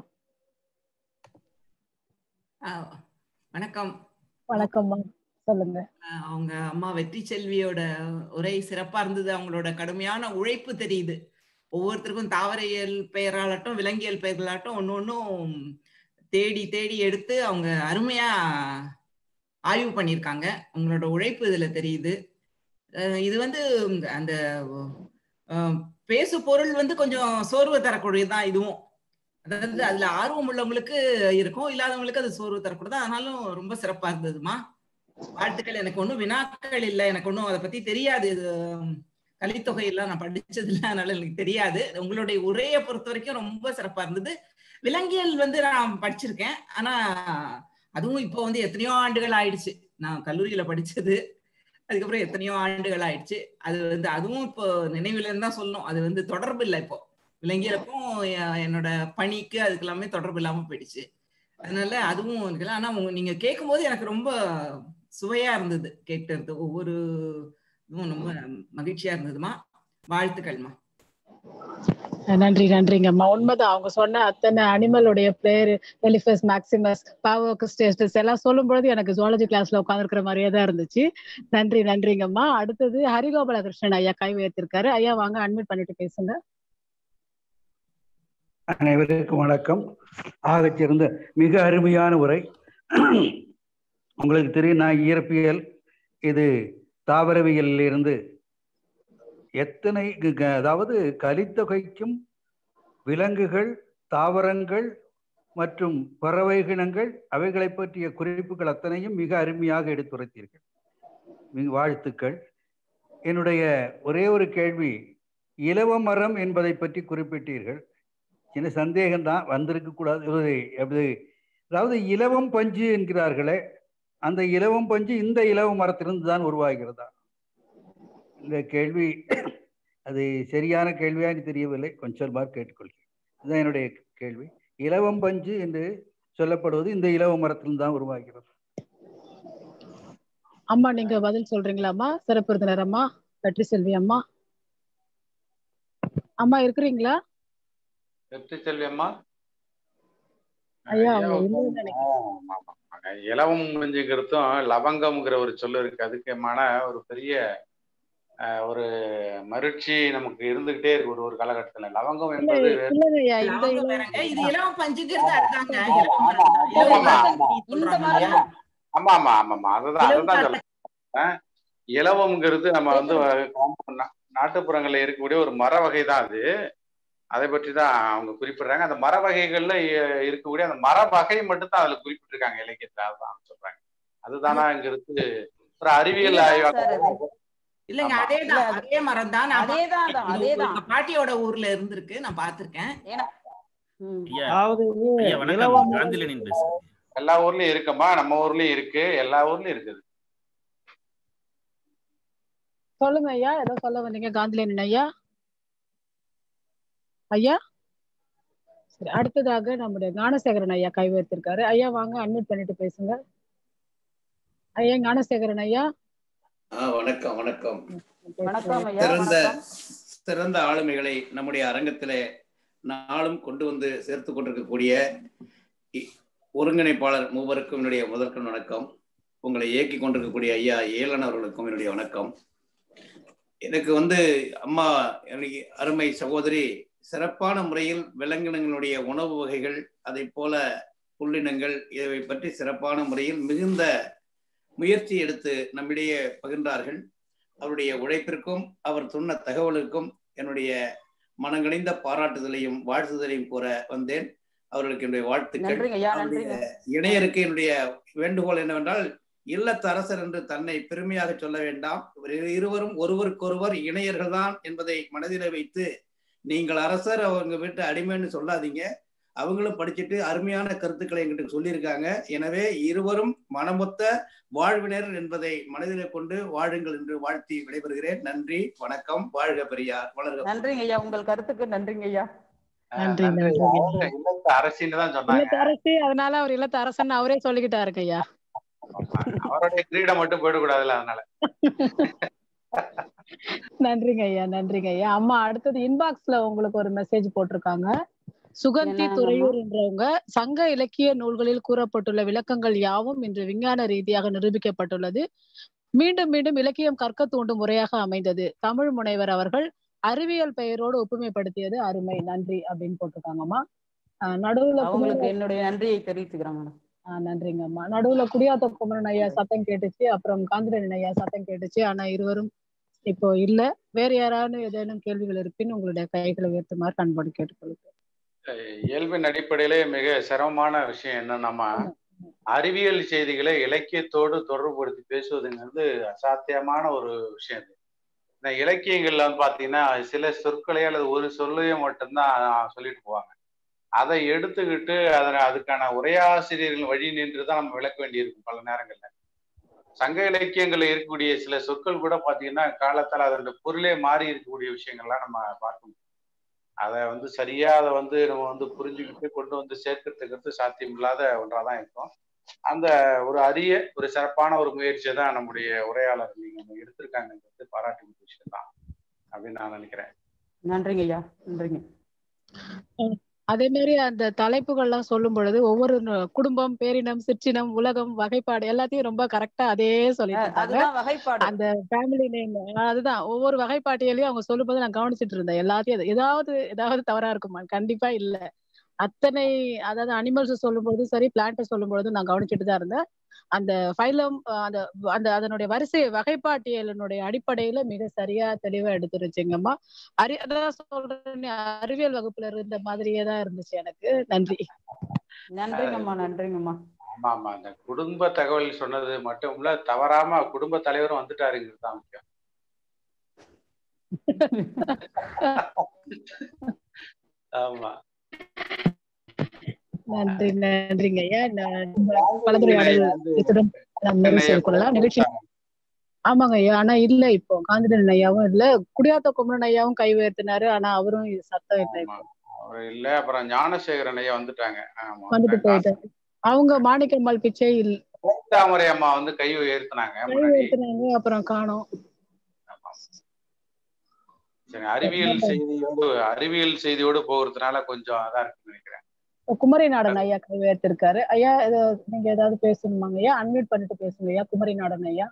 ஆ, வணக்கம் வணக்கம்மா சொல்லுங்க ஆ, அவங்க அம்மா வெற்றி செல்வியோட உரை சிறப்பா இருந்தது அவங்களோட கடுமையான உழைப்பு தெரியுது ஒவ்வொருத்தருக்கும் தாவரையியல் பெயராகட்டும் விலங்கியல் பெயர்களாகட்டும் ஒன்று ஒன்றும் தேடி தேடி எடுத்து அவங்க அருமையா ஆய்வு பண்ணியிருக்காங்க உங்களோட உழைப்பு இதுல தெரியுது அஹ் இது வந்து அந்த அஹ், பேசு பொருள் வந்து கொஞ்சம் சோர்வு தரக்கூடியதுதான் இதுவும் அதாவது அதுல ஆர்வம் உள்ளவங்களுக்கு இருக்கும் இல்லாதவங்களுக்கு அது சோர்வு தரக்கூடாது ஆனாலும் ரொம்ப சிறப்பா இருந்ததுமா வாழ்த்துக்கள் எனக்கு ஒண்ணும் வினாக்கள் இல்லை எனக்கு ஒண்ணும் அதை பத்தி தெரியாது இது உம், கலித்தொகை எல்லாம் நான் படிச்சது இல்லை அதனால எனக்கு தெரியாது உங்களுடைய உரையை பொறுத்த வரைக்கும் ரொம்ப சிறப்பா இருந்தது விலங்கியல் வந்து நான் படிச்சிருக்கேன் ஆனா அதுவும் இப்போ வந்து எத்தனையோ ஆண்டுகள் ஆயிடுச்சு நான் கல்லூரியில படிச்சது அதுக்கப்புறம் எத்தனையோ ஆண்டுகள் ஆயிடுச்சு அது வந்து அதுவும் இப்போ நினைவுல இருந்தா சொல்லணும் அது வந்து தொடர்பு இல்லை இப்போ விலங்கியலுக்கும் எ- என்னோட பணிக்கு அதுக்கு எல்லாமே தொடர்பு இல்லாம போயிடுச்சு அதனால அதுவும் இருக்குல்ல ஆனா உங்க நீங்க கேட்கும்போது எனக்கு ரொம்ப சுவையா இருந்தது கேட்கறது ஒவ்வொரு இதுவும் ரொம்ப மகிழ்ச்சியா இருந்ததுமா வாழ்த்துக்கள்மா நன்றி நன்றிங்கம்மா உண்மைதான் அவங்க சொன்ன அத்தனை அனிமலுடைய பேரு எலிஃபஸ் மேக்சிமஸ் பாவோகஸ்டேஸ்டஸ் எல்லாம் சொல்லும் பொழுது எனக்கு ஜுவாலஜி கிளாஸ்ல உட்காந்துருக்கிற மாதிரியே தான் இருந்துச்சு நன்றி நன்றிங்கம்மா அடுத்தது ஹரிகோபாலகிருஷ்ணன் ஐயா கை உயர்த்திருக்காரு ஐயா வாங்க அட்மிட் பண்ணிட்டு பேசுங்க அனைவருக்கும் வணக்கம் ஆகச் சிறந்த மிக அருமையான உரை உங்களுக்கு தெரியும் நான் இயற்பியல் இது தாவரவியலில் இருந்து எத்தனை க- க- அதாவது கலித்தொகைக்கும் விலங்குகள் தாவரங்கள் மற்றும் பறவைகினங்கள் அவைகளை பற்றிய குறிப்புகள் அத்தனையும் மிக அருமையாக எடுத்துரைத்தீர்கள் மிக வாழ்த்துக்கள் என்னுடைய ஒரே ஒரு கேள்வி இலவ மரம் என்பதை பற்றி குறிப்பிட்டீர்கள் சின்ன சந்தேகம்தான் வந்திருக்க கூடாது இது எப்படி அதாவது இலவம் பஞ்சு என்கிறார்களே அந்த இலவம் பஞ்சு இந்த இலவ மரத்திலிருந்து தான் உருவாகிறதா இந்த கேள்வி அது சரியான கேள்வியா எனக்கு தெரியவில்லை கொஞ்சம் மார்க் கேட்டுக்கொள்கிறேன் இதுதான் என்னுடைய கேள்வி இலவம் பஞ்சு என்று சொல்லப்படுவது இந்த இலவ மரத்திலிருந்து தான் உருவாகிறது அம்மா நீங்க பதில் சொல்றீங்களாம்மா சிறப்பு விருந்தினர் அம்மா வெற்றி செல்வி அம்மா அம்மா இருக்கிறீங்களா வெற்றி செல்வி அம்மா ஐயா அவங்க இல்லைன்னு நினைக்கிறேன் ஆமா, ஆமா, ஆமா. இலவம் மஞ்சுங்கிறதும் லவங்கம்ங்கிற ஒரு சொல்லு இருக்கு அதுக்குமான ஒரு பெரிய அஹ், ஒரு மகிழ்ச்சி நமக்கு இருந்துகிட்டே இருக்கு ஒரு ஒரு காலகட்டத்துல லவங்கம் இல்ல என்பது வேறு- இல்லைங்க ஐயா இந்த லவங்கம் இலவ வேறங்க இது இலவம் பஞ்சுங்கிறது அதுதாங்க இலவ ஆமா, மரம் தான். இலவ ஆமா, மரம் ஆமா. சொல்றாங்க இந்த இல்லையா? மரம் ஆமா ஆமா ஆமா ஆமா அதுதான் இலவம் அதுதான் மரத்தை சொல்றேன் இலவம்ங்கிறது நம்ம வந்து காம்பு- நா- நாட்டுப்புறங்கள்ல இருக்கக்கூடிய ஒரு மர வகை தான் அது அதை பற்றி தான் அவங்க குறிப்பிடுறாங்க அந்த மர வகைகள்ல இ- இருக்கக்கூடிய அந்த மர வகை மட்டும் தான் அதுல குறிப்பிட்டிருக்காங்க இலக்கியத்துல அதுதான் சொல்றாங்க அதுதானா இங்க இருக்கு ஒரு அறிவியல் இதுதான் ஆய்வாளர் சார் அது. இல்லைங்க ஆமா. அதேதான் இல்ல, அது- அதே மரம் தான் நான் அதேதான் பார்த்திருக்கேன். தான், இது அதேதான். உங்க பாட்டியோட ஊர்ல இருந்திருக்கு நான் பார்த்திருக்கேன் ஏன்னா ம். ஐயா அதாவது ஐயா வணக்கம் இலவம் காந்திலனின் பேசுறேன் எல்லா ஊர்லயும் இருக்குமா நம்ம ஊர்லயும் இருக்கு எல்லா ஊர்லயும் இருக்குது சொல்லுங்க ஐயா ஏதோ சொல்ல வந்தீங்க காந்திலேனன் ஐயா ஐயா சரி அடுத்ததாக நம்முடைய ஞானசேகரன் ஐயா கை உயர்த்திருக்காரு ஐயா வாங்க அட்மிட் பண்ணிட்டு பேசுங்க ஐயா ஞானசேகரன் ஐயா ஆ வணக்கம் வணக்கம் வணக்கம் ஐயா சிறந்த வணக்கம் சிறந்த ஆளுமைகளை நம்முடைய அரங்கத்திலே நாளும் கொண்டு வந்து சேர்த்து கொண்டிருக்கக்கூடிய இ- ஒருங்கிணைப்பாளர் மூவருக்கும் என்னுடைய முதற்கண் வணக்கம் உங்களை இயக்கி கொண்டிருக்கக்கூடிய ஐயா ஏலன் அவர்களுக்கும் என்னுடைய வணக்கம் எனக்கு வந்து அம்மா என்னுடைய அருமை சகோதரி சிறப்பான முறையில் விலங்கினங்களுடைய உணவு வகைகள் அதை போல புல்லினங்கள் இவை பற்றி சிறப்பான முறையில் மிகுந்த முயற்சி எடுத்து நம்மிடையே பகிர்ந்தார்கள் அவருடைய உழைப்பிற்கும் அவர் சொன்ன தகவலுக்கும் என்னுடைய மனங்கணிந்த பாராட்டுதலையும் வாழ்த்துதலையும் கூற வந்தேன் அவர்களுக்கு என்னுடைய வாழ்த்துக்கள் நன்றிங்க ஐயா அவருடைய நன்றிங்க இணையருக்கு என்னுடைய வேண்டுகோள் என்னவென்றால் இல்லத்து அரசர் என்று தன்னை பெருமையாக சொல்ல வேண்டாம் இவர் இருவரும் ஒருவருக்கொருவர் இணையர்கள்தான் என்பதை மனதில் வைத்து நீங்கள் அரசர் அவங்க வீட்டு அடிமைன்னு சொல்லாதீங்க அவங்களும் படிச்சுட்டு அருமையான கருத்துக்களை எங்கிட்ட சொல்லியிருக்காங்க எனவே இருவரும் மனமொத்த வாழ்வினர் என்பதை மனதிலே கொண்டு வாழுங்கள் என்று வாழ்த்தி விடைபெறுகிறேன் நன்றி வணக்கம் வாழ்க பெரியார் வளர்க நன்றிங்க ஐயா உங்கள் கருத்துக்கு நன்றிங்க ஐயா அஹ் நன்றி நன்றி நன்றி அவங்க இல்லத்து அரசின்னு தான் சொன்னாங்க இல்லத்து அரசு அதனால அவர் இல்லத்து அரசன் அவரே சொல்லிக்கிட்டாருங்க ஐயா அவருடைய கிரீடம் மட்டும் போயிடக்கூடாதுல்ல அதனால நன்றிங்க ஐயா நன்றிங்க ஐயா அம்மா அடுத்தது இன்பாக்ஸ்ல உங்களுக்கு ஒரு மெசேஜ் போட்டிருக்காங்க சுகந்தி என்னங்கம்மா? துறையூர்ன்றவங்க சங்க இலக்கிய நூல்களில் கூறப்பட்டுள்ள விளக்கங்கள் யாவும் இன்று விஞ்ஞான ரீதியாக நிரூபிக்கப்பட்டுள்ளது மீண்டும் மீண்டும் இலக்கியம் கற்க தூண்டும் முறையாக அமைந்தது தமிழ் முனைவர் அவர்கள் அறிவியல் பெயரோடு ஒப்புமைப்படுத்தியது அருமை நன்றி அப்படின்னு போட்டிருக்காங்கம்மா அஹ் நடுவுல அவங்களுக்கு குமர- என்னுடைய நன்றியை தெரிவித்துக்கிறேன் மேடம் ஆஹ் நன்றிங்கம்மா நடுவுல குடியாத்த குமரன் ஐயா சத்தம் கேட்டுச்சு அப்புறம் காந்திரன் ஐயா சத்தம் கேட்டுச்சு ஆனா இருவரும் இப்போ இல்ல வேற யாராவது ஏதேனும் கேள்விகள் இருப்பின் உங்களுடைய கைகளை உயர்த்துமாறு அன்போடு கேட்டுக்கொள்கிறேன் அஹ் இயல்பின் அடிப்படையிலே மிக சிரமமான விஷயம் என்னன்னா அறிவியல் செய்திகளை இலக்கியத்தோடு தொடர்புபடுத்தி பேசுவதுங்கிறது அசாத்தியமான ஒரு விஷயம் இது இந்த இலக்கியங்கள்ல வந்து பாத்தீங்கன்னா சில சொற்களை அல்லது ஒரு சொல்லையும் மட்டும்தான் சொல்லிட்டு போவாங்க அதை எடுத்துக்கிட்டு அதனை அதுக்கான உரையாசிரியர்கள் வழி நின்று தான் நம்ம விளக்க வேண்டியிருக்கும் பல நேரங்கள்ல சங்க இலக்கியங்கள்ல இருக்கக்கூடிய சில சொற்கள் கூட பாத்தீங்கன்னா காலத்தால் அதனுடைய பொருளே மாறி இருக்கக்கூடிய விஷயங்கள்லாம் நம்ம பார்க்க முடியும் அதை வந்து சரியா அதை வந்து நம்ம வந்து புரிஞ்சுக்கிட்டு கொண்டு வந்து சேர்க்கறதுக்கு சாத்தியம் இல்லாத ஒன்றாதான் இருக்கும் அந்த ஒரு அரிய ஒரு சிறப்பான ஒரு முயற்சியை தான் நம்முடைய உரையாளர் நீங்க எடுத்திருக்காங்கிறது பாராட்டு விஷயம் தான் அப்படின்னு நான் நினைக்கிறேன் நன்றிங்க ஐயா நன்றிங்க அதே மாதிரி அந்த தலைப்புகள்லாம் சொல்லும் பொழுது ஒவ்வொரு ந- குடும்பம் பேரினம் சிற்றினம் உலகம் வகைப்பாடு எல்லாத்தையும் ரொம்ப கரெக்டா அதே சொல்லிட்டு அஹ் இருந்தாங்க அதுதான் வகைப்பாடு அந்த ஃபேமிலி நேம் அதுதான் ஒவ்வொரு வகைப்பாட்டியலையும் அவங்க சொல்லும்போது நான் கவனிச்சிட்டு இருந்தேன் எல்லாத்தையும் அது ஏதாவது ஏதாவது தவறா இருக்குமா கண்டிப்பா இல்ல அத்தனை அதாவது அனிமல்ஸ் சொல்லும்போது சரி பிளான்ட்டை சொல்லும்போது நான் கவனிச்சுட்டு தான் இருந்தேன் அந்த ஃபைலம் அந்த அந்த அதனுடைய வரிசை வகைப்பாட்டியலினுடைய அடிப்படையில மிக சரியா தெளிவா எடுத்துருச்சுங்கம்மா அறி அதான் சொல்றேன் அறிவியல் வகுப்புல இருந்த மாதிரியே தான் இருந்துச்சு எனக்கு நன்றி நன்றிங்கம்மா நன்றிங்கம்மா ஆமா ஆமா அந்த குடும்ப தகவல் சொன்னது மட்டும் இல்ல தவறாம குடும்ப தலைவரும் வந்துட்டாருங்கிறது தான் முக்கியம் ஆமா நன்றி நன்றிங்க ஐயா நான் கலந்துரையாடல் இத்துடன் நாம் நிறைவு செய்து கொள்ளலாம் நிகழ்ச்சி ஆமாங்க ஐயா ஆனா இல்ல இப்போ காந்திரன் ஐயாவும் இல்ல குடியாத்த குமரன் ஐயாவும் கை உயர்த்தினாரு ஆனா அவரும் இது சத்தம் இல்லை ஆமா அவர் இல்ல அப்புறம் ஞானசேகரன் ஐயா வந்துட்டாங்க ஆமா வந்துட்டு போயிட்டாரு அவங்க மாணிக்கம்மாள் பிச்சை இல்ல தாமரை அம்மா வந்து கை உயர்த்தினாங்க கை முன்னாடி உயர்த்தினாங்க அப்புறம் காணோம் ஆமா. சரி அறிவியல் செய்தியோடு அறிவியல் செய்தியோடு போகிறதுனால கொஞ்சம் அதா இருக்குன்னு நினைக்கிறேன் குமரி நாடன் ஐயா கை உயர்த்திருக்காரு ஐயா இது நீங்க ஏதாவது பேசணுமாங்க ஐயா அன்மியூட் பண்ணிட்டு பேசுங்க ஐயா குமரி நாடன் ஐயா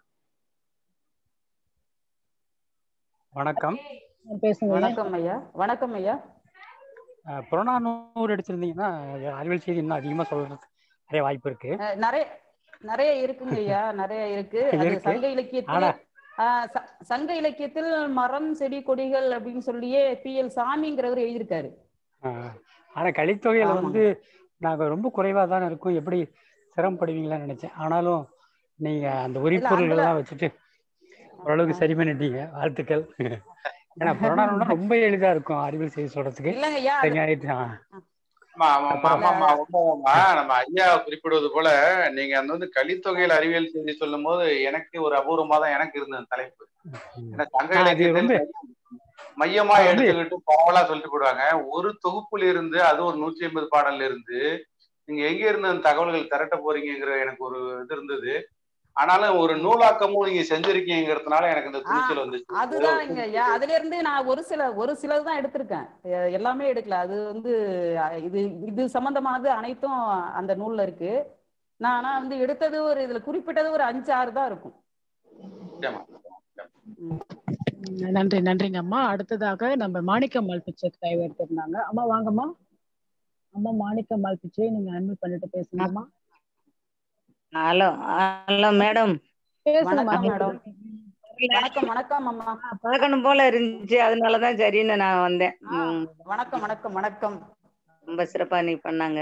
வணக்கம் பேசுங்க ஐயா வணக்கம் ஐயா வணக்கம் ஐயா அஹ் புறநானூறு எடுத்திருந்தீங்கன்னா அது அறிவியல் செய்தி இன்னும் அதிகமா சொல்றது நிறைய வாய்ப்பு இருக்கு அஹ் நிறைய நிறைய இருக்குங்க ஐயா நிறைய இருக்கு அது இருக்கு. சங்க இலக்கியத்தில் ஆனா ஆஹ் ச- சங்க இலக்கியத்தில் மரம் செடி கொடிகள் அப்படின்னு சொல்லியே பி எல் சாமிங்கிறவர் எழுதியிருக்காரு ஆஹ் ஆனா கலித்தொகையில ஆமாங்க. வந்து நாங்க ரொம்ப குறைவா தானே இருக்கும் எப்படி சிரமப்படுவீங்களான்னு நினைச்சேன் ஆனாலும் நீங்க அந்த உரிப்பொருள்கள் அதுல- எல்லாம் வச்சுட்டு ஓரளவுக்கு சரி பண்ணிட்டீங்க வாழ்த்துக்கள் ஏன்னா புறநானூறுனா ரொம்ப எளிதா இருக்கும் அறிவியல் செய்தி சொல்றதுக்கு இல்லைங்க ஐயா அது- சரிங்க ஆயிடுச்சு ஆ. ஆமா ஆமா ஆமா ஆமா ஆமா உண்மைதாம்மா. நம்ம ஐயா குறிப்பிடுவது போல நீங்க அந்த வந்து கலித்தொகையில் அறிவியல் செய்தி சொல்லும் போது எனக்கு ஒரு அபூர்வமா தான் எனக்கு இருந்தது அந்த தலைப்பு ஏன்னா சங்க ஆ, அது இலக்கியத்தில் ரொம்ப மையமா அது வந்து எடுத்துக்கிட்டு பரவலா சொல்லிட்டு போடுவாங்க ஒரு தொகுப்புல இருந்து அது ஒரு நூற்றி ஐம்பது பாடல்ல இருந்து நீங்க எங்க இருந்து அந்த தகவல்கள் திரட்ட போறீங்கிற எனக்கு ஒரு இது இருந்தது ஆனாலும் ஒரு நூலாக்கமும் நீங்க செஞ்சிருக்கீங்கிறதுனால எனக்கு இந்த துணிச்சல் வந்துச்சு அதுதான் இங்க ஐயா அதுல இருந்து நான் ஒரு சில ஒரு சிலது தான் எடுத்திருக்கேன் எ- எல்லாமே எடுக்கல அது வந்து அ, இது இது சம்பந்தமானது அனைத்தும் அந்த நூல்ல இருக்கு நான் ஆனா வந்து எடுத்தது ஒரு இதுல குறிப்பிட்டது ஒரு அஞ்சு ஆறு தான் இருக்கும் நிச்சயமா. உம் நன்றி நன்றிங்க அம்மா அடுத்ததாக நம்ம மாணிக்கம்மாள் பிச்சை கை எடுத்திருந்தாங்க அம்மா வாங்கம்மா அம்மா மாணிக்கம்மாள் பிச்சை நீங்க அட்மிட் பண்ணிட்டு பேசுங்கம்மா ஹலோ ஹலோ மேடம் பேசுங்கம்மா வணக்கம் மேடம் வணக்கம் வணக்கம் அம்மா பார்க்கணும் போல இருந்துச்சு அதனாலதான் சரின்னு நான் வந்தேன் ம், வணக்கம் வணக்கம் வணக்கம் ரொம்ப சிறப்பா நீ பண்ணாங்க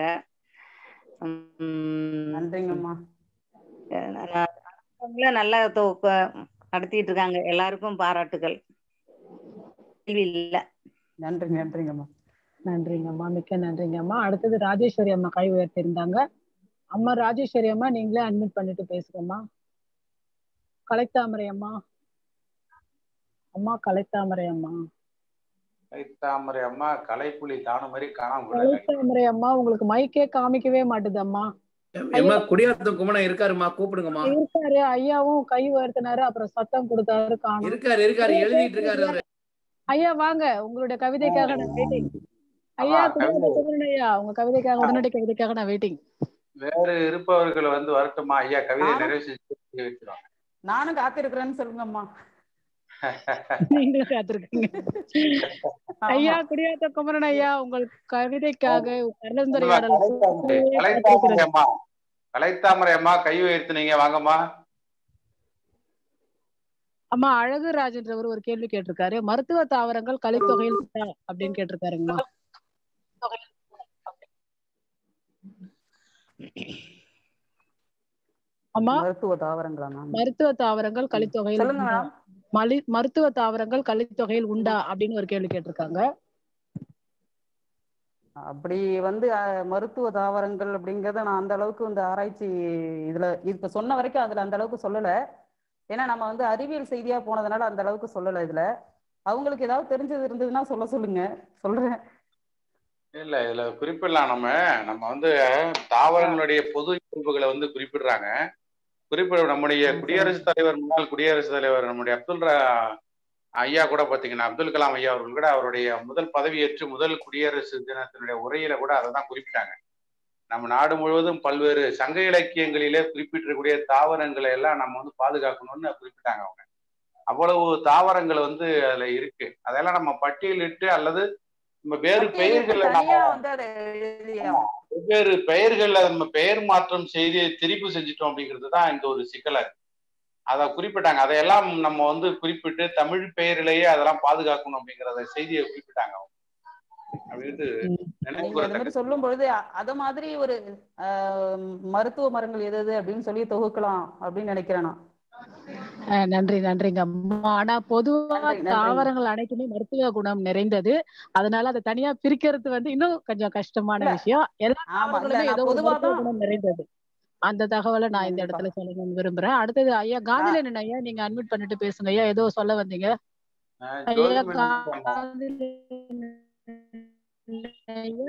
ம், நன்றிங்கம்மா நான் அவங்கள நல்லா தொ- ப- நடத்திட்டு இருக்காங்க எல்லாருக்கும் பாராட்டுகள் கேள்வி இல்ல நன்றி நன்றிங்கம்மா நன்றிங்கம்மா மிக்க நன்றிங்கம்மா அடுத்தது ராஜேஸ்வரி அம்மா கை உயர்த்திருந்தாங்க அம்மா ராஜேஸ்வரி அம்மா நீங்களே அட்மிட் பண்ணிட்டு பேசுங்கம்மா கலைத்தாமரை அம்மா அம்மா கலைத்தாமரை அம்மா கைத்தாமரை அம்மா கலைப்புலி தானு மாதிரி காணாம போயிட்டாங்க கலைத்தாமரை அம்மா உங்களுக்கு மைக்கே காமிக்கவே மாட்டுது அம்மா ஏம்மா குடியாத்தம் குமணன் இருக்காருமா கூப்பிடுங்கம்மா இருக்காரு ஐயாவும் கை உயர்த்தினாரு அப்புறம் சத்தம் கொடுத்தாரு காணும் இருக்காரு இருக்காரு எழுதிட்டு இருக்காரு அவரு ஐயா வாங்க உங்களுடைய கவிதைக்காக நான் வெயிட்டிங் ஐயா ஆமா, குமார கவிதை. குமரன் ஐயா உங்க கவிதைக்காக உடனடி கவிதைக்காக நான் வெயிட்டிங் வேறு இருப்பவர்கள் வந்து வரட்டுமா ஐயா கவிதையை நானும் நிறைவு செஞ்சு வச்சிருவாங்க நானும் காத்திருக்கிறேன்னு சொல்லுங்கம்மா நீங்களும் காத்திருக்கீங்க ஐயா குடியாத்த குமரன் ஐயா உங்கள் கவிதைக்காக கலந்துரையாடல் கலைத்தாமரை கலைத்தாமரை அம்மா கலைத்தாமரை அம்மா கை உயர்த்தினீங்க வாங்கம்மா அம்மா அழகு ராஜன்றவர் ஒரு கேள்வி கேட்டிருக்காரு மருத்துவ தாவரங்கள் கலித்தொகையில் உண்டா அப்படின்னு கேட்டிருக்காருங்கம்மா அம்மா மருத்துவ தாவரங்களா மேம் மருத்துவ தாவரங்கள் கலித்தொகையில் சொல்லுங்க உண்டா மேடம் மலி மருத்துவ தாவரங்கள் கலித்தொகையில் உண்டா அப்படின்னு ஒரு கேள்வி கேட்டிருக்காங்க அப்படி வந்து அஹ், மருத்துவ தாவரங்கள் அப்படிங்கறத நான் அந்த அளவுக்கு வந்து ஆராய்ச்சி இதுல இப்ப சொன்ன வரைக்கும் அதுல அந்த அளவுக்கு சொல்லல ஏன்னா நம்ம வந்து அறிவியல் செய்தியா போனதுனால அந்த அளவுக்கு சொல்லல இதுல அவங்களுக்கு ஏதாவது தெரிஞ்சது இருந்ததுன்னா சொல்ல சொல்லுங்க சொல்றேன் இல்ல இதுல குறிப்பிடலாம் நம்ம நம்ம வந்து தாவரங்களுடைய பொது இயல்புகளை வந்து குறிப்பிடுறாங்க குறிப்பிட நம்முடைய குடியரசுத் தலைவர் முன்னாள் குடியரசுத் தலைவர் நம்முடைய அப்துல் ர- ஐயா கூட பாத்தீங்கன்னா அப்துல் கலாம் ஐயா அவர்கள் கூட அவருடைய முதல் பதவியேற்று முதல் குடியரசு தினத்தினுடைய உரையில கூட அதை தான் குறிப்பிட்டாங்க நம்ம நாடு முழுவதும் பல்வேறு சங்க இலக்கியங்களிலே குறிப்பிட்டிருக்கக்கூடிய தாவரங்களை எல்லாம் நம்ம வந்து பாதுகாக்கணும்னு குறிப்பிட்டாங்க அவங்க அவ்வளவு தாவரங்கள் வந்து அதுல இருக்கு அதெல்லாம் நம்ம பட்டியலிட்டு அல்லது நம்ம வேறு பெயர்கள்ல நம்ம தனியா வந்து அதை எழுதி- வெவ்வேறு பெயர்கள்ல நம்ம பெயர் மாற்றம் செய்து திரிப்பு செஞ்சிட்டோம் அப்படிங்கிறது தான் இந்த ஒரு சிக்கலா இருக்கு அதை குறிப்பிட்டாங்க அதையெல்லாம் நம்ம வந்து குறிப்பிட்டு தமிழ் பெயரிலேயே அதெல்லாம் பாதுகாக்கணும் அப்படிங்கிற செய்தியை குறிப்பிட்டாங்க அவங்க அப்படின்ட்டு நினைவு நீங்க இந்த மாதிரி சொல்லும் பொழுது அ- அத மாதிரி ஒரு ஆஹ், மருத்துவ மரங்கள் எது எது அப்படின்னு சொல்லி தொகுக்கலாம் அப்படின்னு நினைக்கிறேன் நான் அஹ் நன்றி நன்றிங்க அம்மா ஆனா பொதுவா நன்றி, நன்றிங்க. தாவரங்கள் அனைத்துமே மருத்துவ குணம் நிறைந்தது அதனால அதை தனியா பிரிக்கிறது வந்து இன்னும் கொஞ்சம் கஷ்டமான இல்ல. விஷயம் எல்லா ஆமா இல்ல தாவரங்களுமே நான் ஏதோ ஒரு பொதுவா மருத்துவ தான் குணம் நிறைந்தது அந்த தகவலை நான் இந்த கண்டிப்பா. இடத்துல சொல்லணும்னு விரும்புறேன் அடுத்தது ஐயா காந்திலேனன் ஐயா நீங்க அட்மிட் பண்ணிட்டு பேசுங்க ஐயா ஏதோ சொல்ல வந்தீங்க அஹ் ஐயா ஜோதி மீனாட்சி அம்மா. காந்திலேனன் ஐயா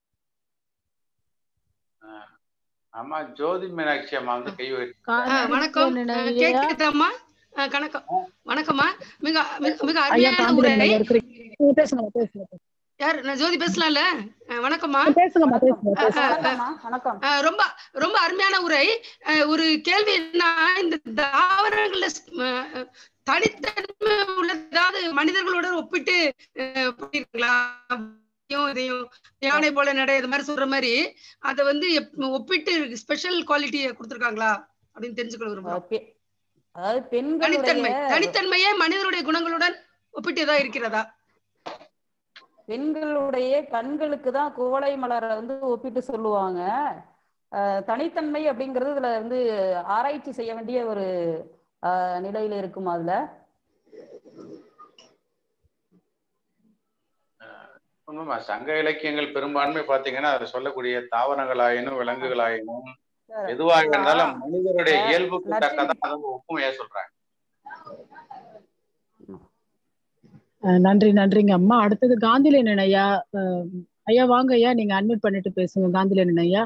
அஹ் ஆமா ஜோதி மீனாட்சி அம்மா வந்து கை வைத்து ஆ, வணக்கம் காந்திலேனன் ஆ, ஐயா கேக்குதாம்மா ஆ, கணக்கம் வணக்கம்மா மிக மிக- மிக ஐயா அருமையான உரை காந்திலேனன் ஐயா இருக்கிறீங்க நீங்க பேசுங்க பேசுங்க யார் நான் ஜோதி பேசலாம்ல ஆ, வணக்கம்மா பேசுங்கம்மா பேசுங்க ஆ, பேசுங்க ஆ, ஆ. வணக்கம்மா வணக்கம் ஆ, ரொம்ப ரொம்ப அருமையான உரை ஆ, ஒரு கேள்வி என்ன இந்த தாவரங்கள்ல ஆ, தனித்தன்மை உள்ள ஏதாவது மனிதர்களோட ஒப்பிட்டு ஆ, பண்ணிருக்கீங்களா இதையும் இதையும் யானை போல நடை இது மாதிரி சொல்ற மாதிரி அதை வந்து எப்- ஒப்பிட்டு ஸ்பெஷல் குவாலிட்டியை கொடுத்துருக்காங்களா அப்படின்னு தெரிஞ்சுக்க விரும்புறோம் ஓகே அதாவது பெண்களுடைய தனித்தன்மை தனித்தன்மையே மனிதனுடைய குணங்களுடன் ஒப்பிட்டு ஏதாவது இருக்கிறதா பெண்களுடைய கண்களுக்கு தான் குவளை மலரை வந்து ஒப்பிட்டு சொல்லுவாங்க அஹ் தனித்தன்மை அப்படிங்கிறது இதுல வந்து ஆராய்ச்சி செய்ய வேண்டிய ஒரு அஹ், நிலையில இருக்கும் அதுல உண்மைமா சங்க இலக்கியங்கள் பெரும்பான்மை பாத்தீங்கன்னா அதை சொல்லக்கூடிய தாவரங்களாயினும் விலங்குகளாயினும் எதுவாக இருந்தாலும் மனிதருடைய அஹ் இயல்புக்கு நற்றி தக்கதான் அதை வந்து ஒப்புமையா சொல்றாங்க அஹ் நன்றி நன்றிங்க அம்மா அடுத்தது காந்திலேனன் ஐயா அஹ் ஐயா வாங்க ஐயா நீங்க அட்மிட் பண்ணிட்டு பேசுங்க காந்திலேனன் ஐயா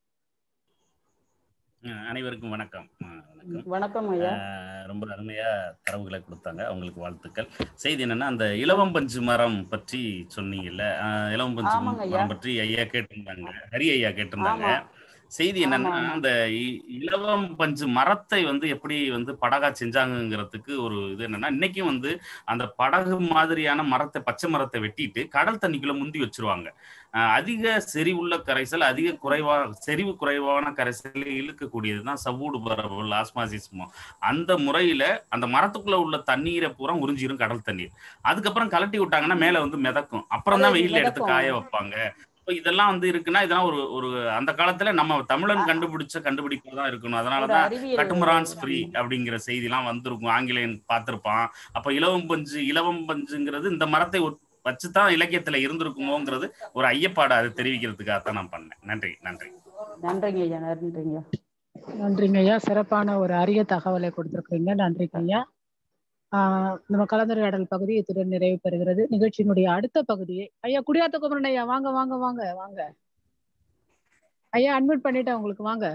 அஹ் அனைவருக்கும் வணக்கம் அஹ் வணக்கம் வணக்கம் ஐயா அஹ் ரொம்ப அருமையா தரவுகளை கொடுத்தாங்க அவங்களுக்கு வாழ்த்துக்கள் செய்தி என்னன்னா அந்த இலவம் பஞ்சு மரம் பற்றி சொன்னீங்கல்ல அஹ் இலவம் பஞ்சு ஆமாங்க ஐயா மரம் பற்றி ஐயா கேட்டிருந்தாங்க ஹரி ஐயா கேட்டிருந்தாங்க ஆமா செய்தி ஆமா என்னன்னா ஆமா அந்த இ- இலவம் பஞ்சு மரத்தை வந்து எப்படி வந்து படகா செஞ்சாங்கங்கிறதுக்கு ஒரு இது என்னன்னா இன்னைக்கும் வந்து அந்த படகு மாதிரியான மரத்தை பச்சை மரத்தை வெட்டிட்டு கடல் தண்ணிக்குள்ள முந்தி வச்சிருவாங்க அஹ் அதிக செறிவுள்ள கரைசல் அதிக குறைவா செறிவு குறைவான கரைசலை இழுக்கக்கூடியதுதான் சவ்வூடு பரவல் ஆஸ்மாசிஸ்மோ அந்த முறையில அந்த மரத்துக்குள்ள உள்ள தண்ணீரை பூரா உறிஞ்சிரும் கடல் தண்ணீர் அதுக்கப்புறம் கலட்டி விட்டாங்கன்னா மேல வந்து மிதக்கும் அப்புறம் தான் அது வெயில்ல எடுத்து மிதக்கும் காய வைப்பாங்க இப்போ இதெல்லாம் வந்து இருக்குன்னா இதெல்லாம் ஒரு ஒரு அந்த காலத்துல நம்ம தமிழன் கண்டுபிடிச்ச கண்டுபிடிப்பு தான் இருக்கணும் ஒரு அதனாலதான் அறிவியல் கட்டுமரான்ஸ் ஃப்ரீ அப்படிங்கிற செய்திலாம் வந்திருக்கும் ஆங்கிலேயன் பார்த்திருப்பான் அப்ப இலவம் பஞ்சு இலவம் பஞ்சுங்கிறது இந்த மரத்தை ஒத்- வச்சுதான் இலக்கியத்துல இருந்திருக்குமோங்கிறது ஒரு ஐயப்பாடு அதை தெரிவிக்கிறதுக்காக தான் நான் பண்ணேன் நன்றி நன்றி நன்றிங்க ஐயா நன்றிங்க நன்றிங்க ஐயா சிறப்பான ஒரு அரிய தகவலை கொடுத்திருக்கீங்க நன்றிங்க ஐயா ஆஹ் நம்ம கலந்துரையாடல் பகுதி இத்துடன் நிறைவு பெறுகிறது நிகழ்ச்சியினுடைய அடுத்த பகுதியை ஐயா குடியாத்த குமரன் ஐயா வாங்க வாங்க வாங்க வாங்க ஐயா அட்மிட் பண்ணிட்டேன் உங்களுக்கு வாங்க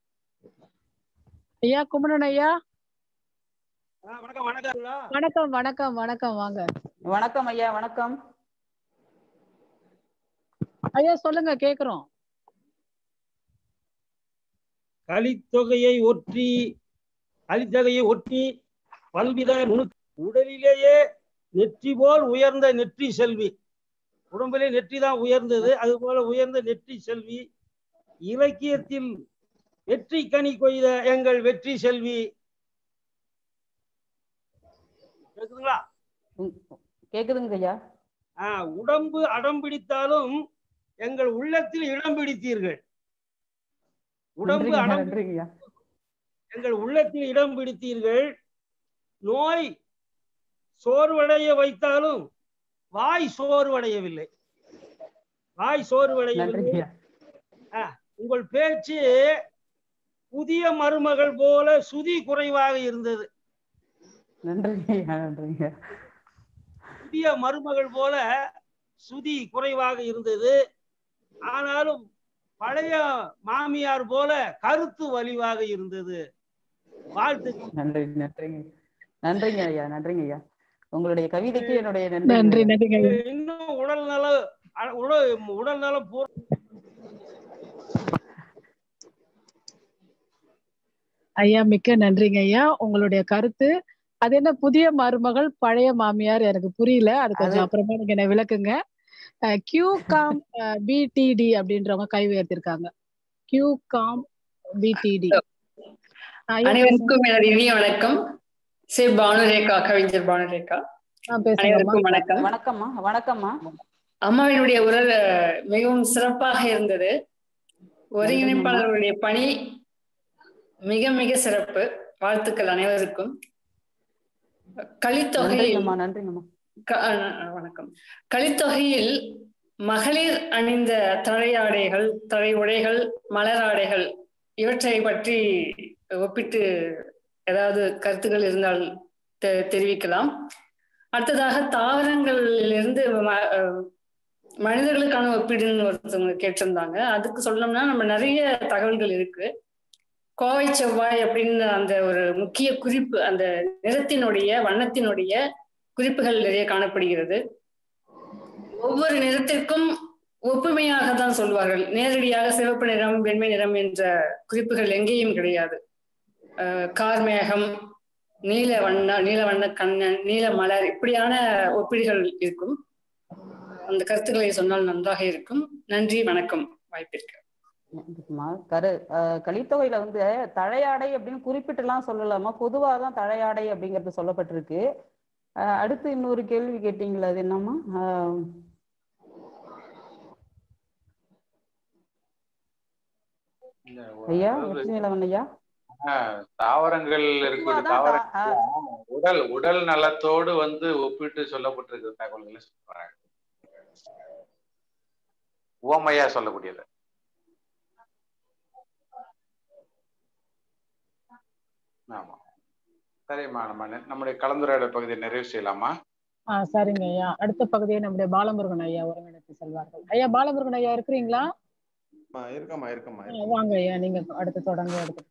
ஐயா குமரன் ஐயா வணக்கம் வணக்கம் வணக்கம் வணக்கம் வணக்கம் வாங்க வணக்கம் ஐயா வணக்கம் ஐயா சொல்லுங்க கேக்குறோம் கலித்தொகையை ஒற்றி கலித்தொகையை ஒட்டி பல்வித நுணு உடலிலேயே நெற்றி போல் உயர்ந்த நெற்றி செல்வி உடம்பிலே நெற்றி தான் உயர்ந்தது அது போல உயர்ந்த நெற்றி செல்வி இலக்கியத்தில் வெற்றி கனி கொய்த எங்கள் வெற்றி செல்வி கேக்குதுங்களா கேக்குதுங்க ஐயா ஆஹ் உடம்பு அடம் பிடித்தாலும் எங்கள் உள்ளத்தில் இடம் பிடித்தீர்கள் உடம்பு நன்றிங்க அடம் நன்றிங்க ஐயா எங்கள் உள்ளத்தில் இடம் பிடித்தீர்கள் நோய் சோர்வடைய வைத்தாலும் வாய் சோர்வடையவில்லை வாய் சோர்வடையவில்லை நன்றிங்க ஐயா ஆ, உங்கள் பேச்சு புதிய மருமகள் போல சுதி குறைவாக இருந்தது நன்றிங்க ஐயா நன்றிங்க புதிய மருமகள் போல சுதி குறைவாக இருந்தது ஆனாலும் பழைய மாமியார் போல கருத்து வலிவாக இருந்தது வாழ்த்து நன்றி நன்றிங்க நன்றிங்க ஐயா நன்றிங்க ஐயா உங்களுடைய கவிதைக்கு என்னுடைய நன்றி நன்றி நன்றிங்க ஐயா இன்னும் உடல் நல அ- உடல் உடல் நலம் பூர் ஐயா மிக்க நன்றிங்க ஐயா உங்களுடைய கருத்து அது என்ன புதிய மருமகள் பழைய மாமியார் எனக்கு புரியல அது கொஞ்சம் அது- அப்புறமா நீங்க என்ன விளக்குங்க கியூ காம் பிடிடி அப்படின்றவங்க கை உயர்த்திருக்காங்க கியூ காம் பிடிடி அனைவருக்கும் எனது இனிய வணக்கம் சி பானுரேகா கவிஞர் பானுரேகா அனைவருக்கும் வணக்கம் வணக்கம்மா வணக்கம்மா அம்மாவினுடைய உரல் அஹ், மிகவும் சிறப்பாக இருந்தது ஒருங்கிணைப்பாளர்களுடைய பணி மிக மிக சிறப்பு வாழ்த்துக்கள் அனைவருக்கும் கலித்தொகையில் நன்றிங்கம்மா நன்றிங்கம்மா க- அஹ், வணக்கம் கலித்தொகையில் மகளிர் அணிந்த தழையாடைகள் தழை உடைகள் மலராடைகள் இவற்றை பற்றி ஒப்பிட்டு ஏதாவது கருத்துக்கள் இருந்தால் தெ- தெரிவிக்கலாம் அடுத்ததாக தாவரங்களிலிருந்து ம- அஹ், மனிதர்களுக்கான ஒப்பீடுன்னு ஒருத்தவங்க கேட்டிருந்தாங்க அதுக்கு சொல்லணும்னா நம்ம நிறைய தகவல்கள் இருக்கு கோவை செவ்வாய் அப்படின்னு அந்த ஒரு முக்கிய குறிப்பு அந்த நிறத்தினுடைய வண்ணத்தினுடைய குறிப்புகள் நிறைய காணப்படுகிறது ஒவ்வொரு நிறத்திற்கும் ஒப்புமையாக தான் சொல்வார்கள் நேரடியாக சிவப்பு நிறம் வெண்மை நிறம் என்ற குறிப்புகள் எங்கேயும் கிடையாது அஹ் கார்மேகம் நீல வண்ண நீல வண்ண கண்ணன் நீல மலர் இப்படியான ஒப்பீடுகள் இருக்கும் அந்த கருத்துக்களை சொன்னால் நன்றாக இருக்கும் நன்றி வணக்கம் வாய்ப்பிற்கு நன்றிங்கம்மா. கரு அஹ், கலித்தொகையில வந்து தழையாடை அப்படின்னு குறிப்பிட்டுலாம் சொல்லலாமா பொதுவாக தான் தழையாடை அப்படிங்கிறது சொல்லப்பட்டிருக்கு அஹ், அடுத்து இன்னொரு கேள்வி கேட்டீங்களா அது என்னம்மா அஹ், இந்த ஐயா அதாவது வெற்றி நிலவன் ஐயா ஆஹ், தாவரங்கள் இருக்கக்கூடிய பொதுவாதான் தா- தாவரங்கள் உடல் உடல் நலத்தோடு வந்து ஒப்பிட்டு சொல்லப்பட்டிருக்கிற தகவல்களை சொல்றாங்க உவமையா சொல்லக்கூடியது ஆமா சரிம்மா நம்ம நெ- நம்முடைய கலந்துரையாடல் பகுதியை நிறைவு செய்யலாமா ஆ சரிங்க ஐயா அடுத்த பகுதியை நம்முடைய பாலமுருகன் ஐயா ஒருங்கிணைத்து செல்வார்கள் ஐயா பாலமுருகன் ஐயா இருக்கிறீங்களா அம்மா, இருக்கம்மா இருக்கம்மா ஆ, வாங்க ஐயா நீங்க அடுத்து தொடங்க அடுத்து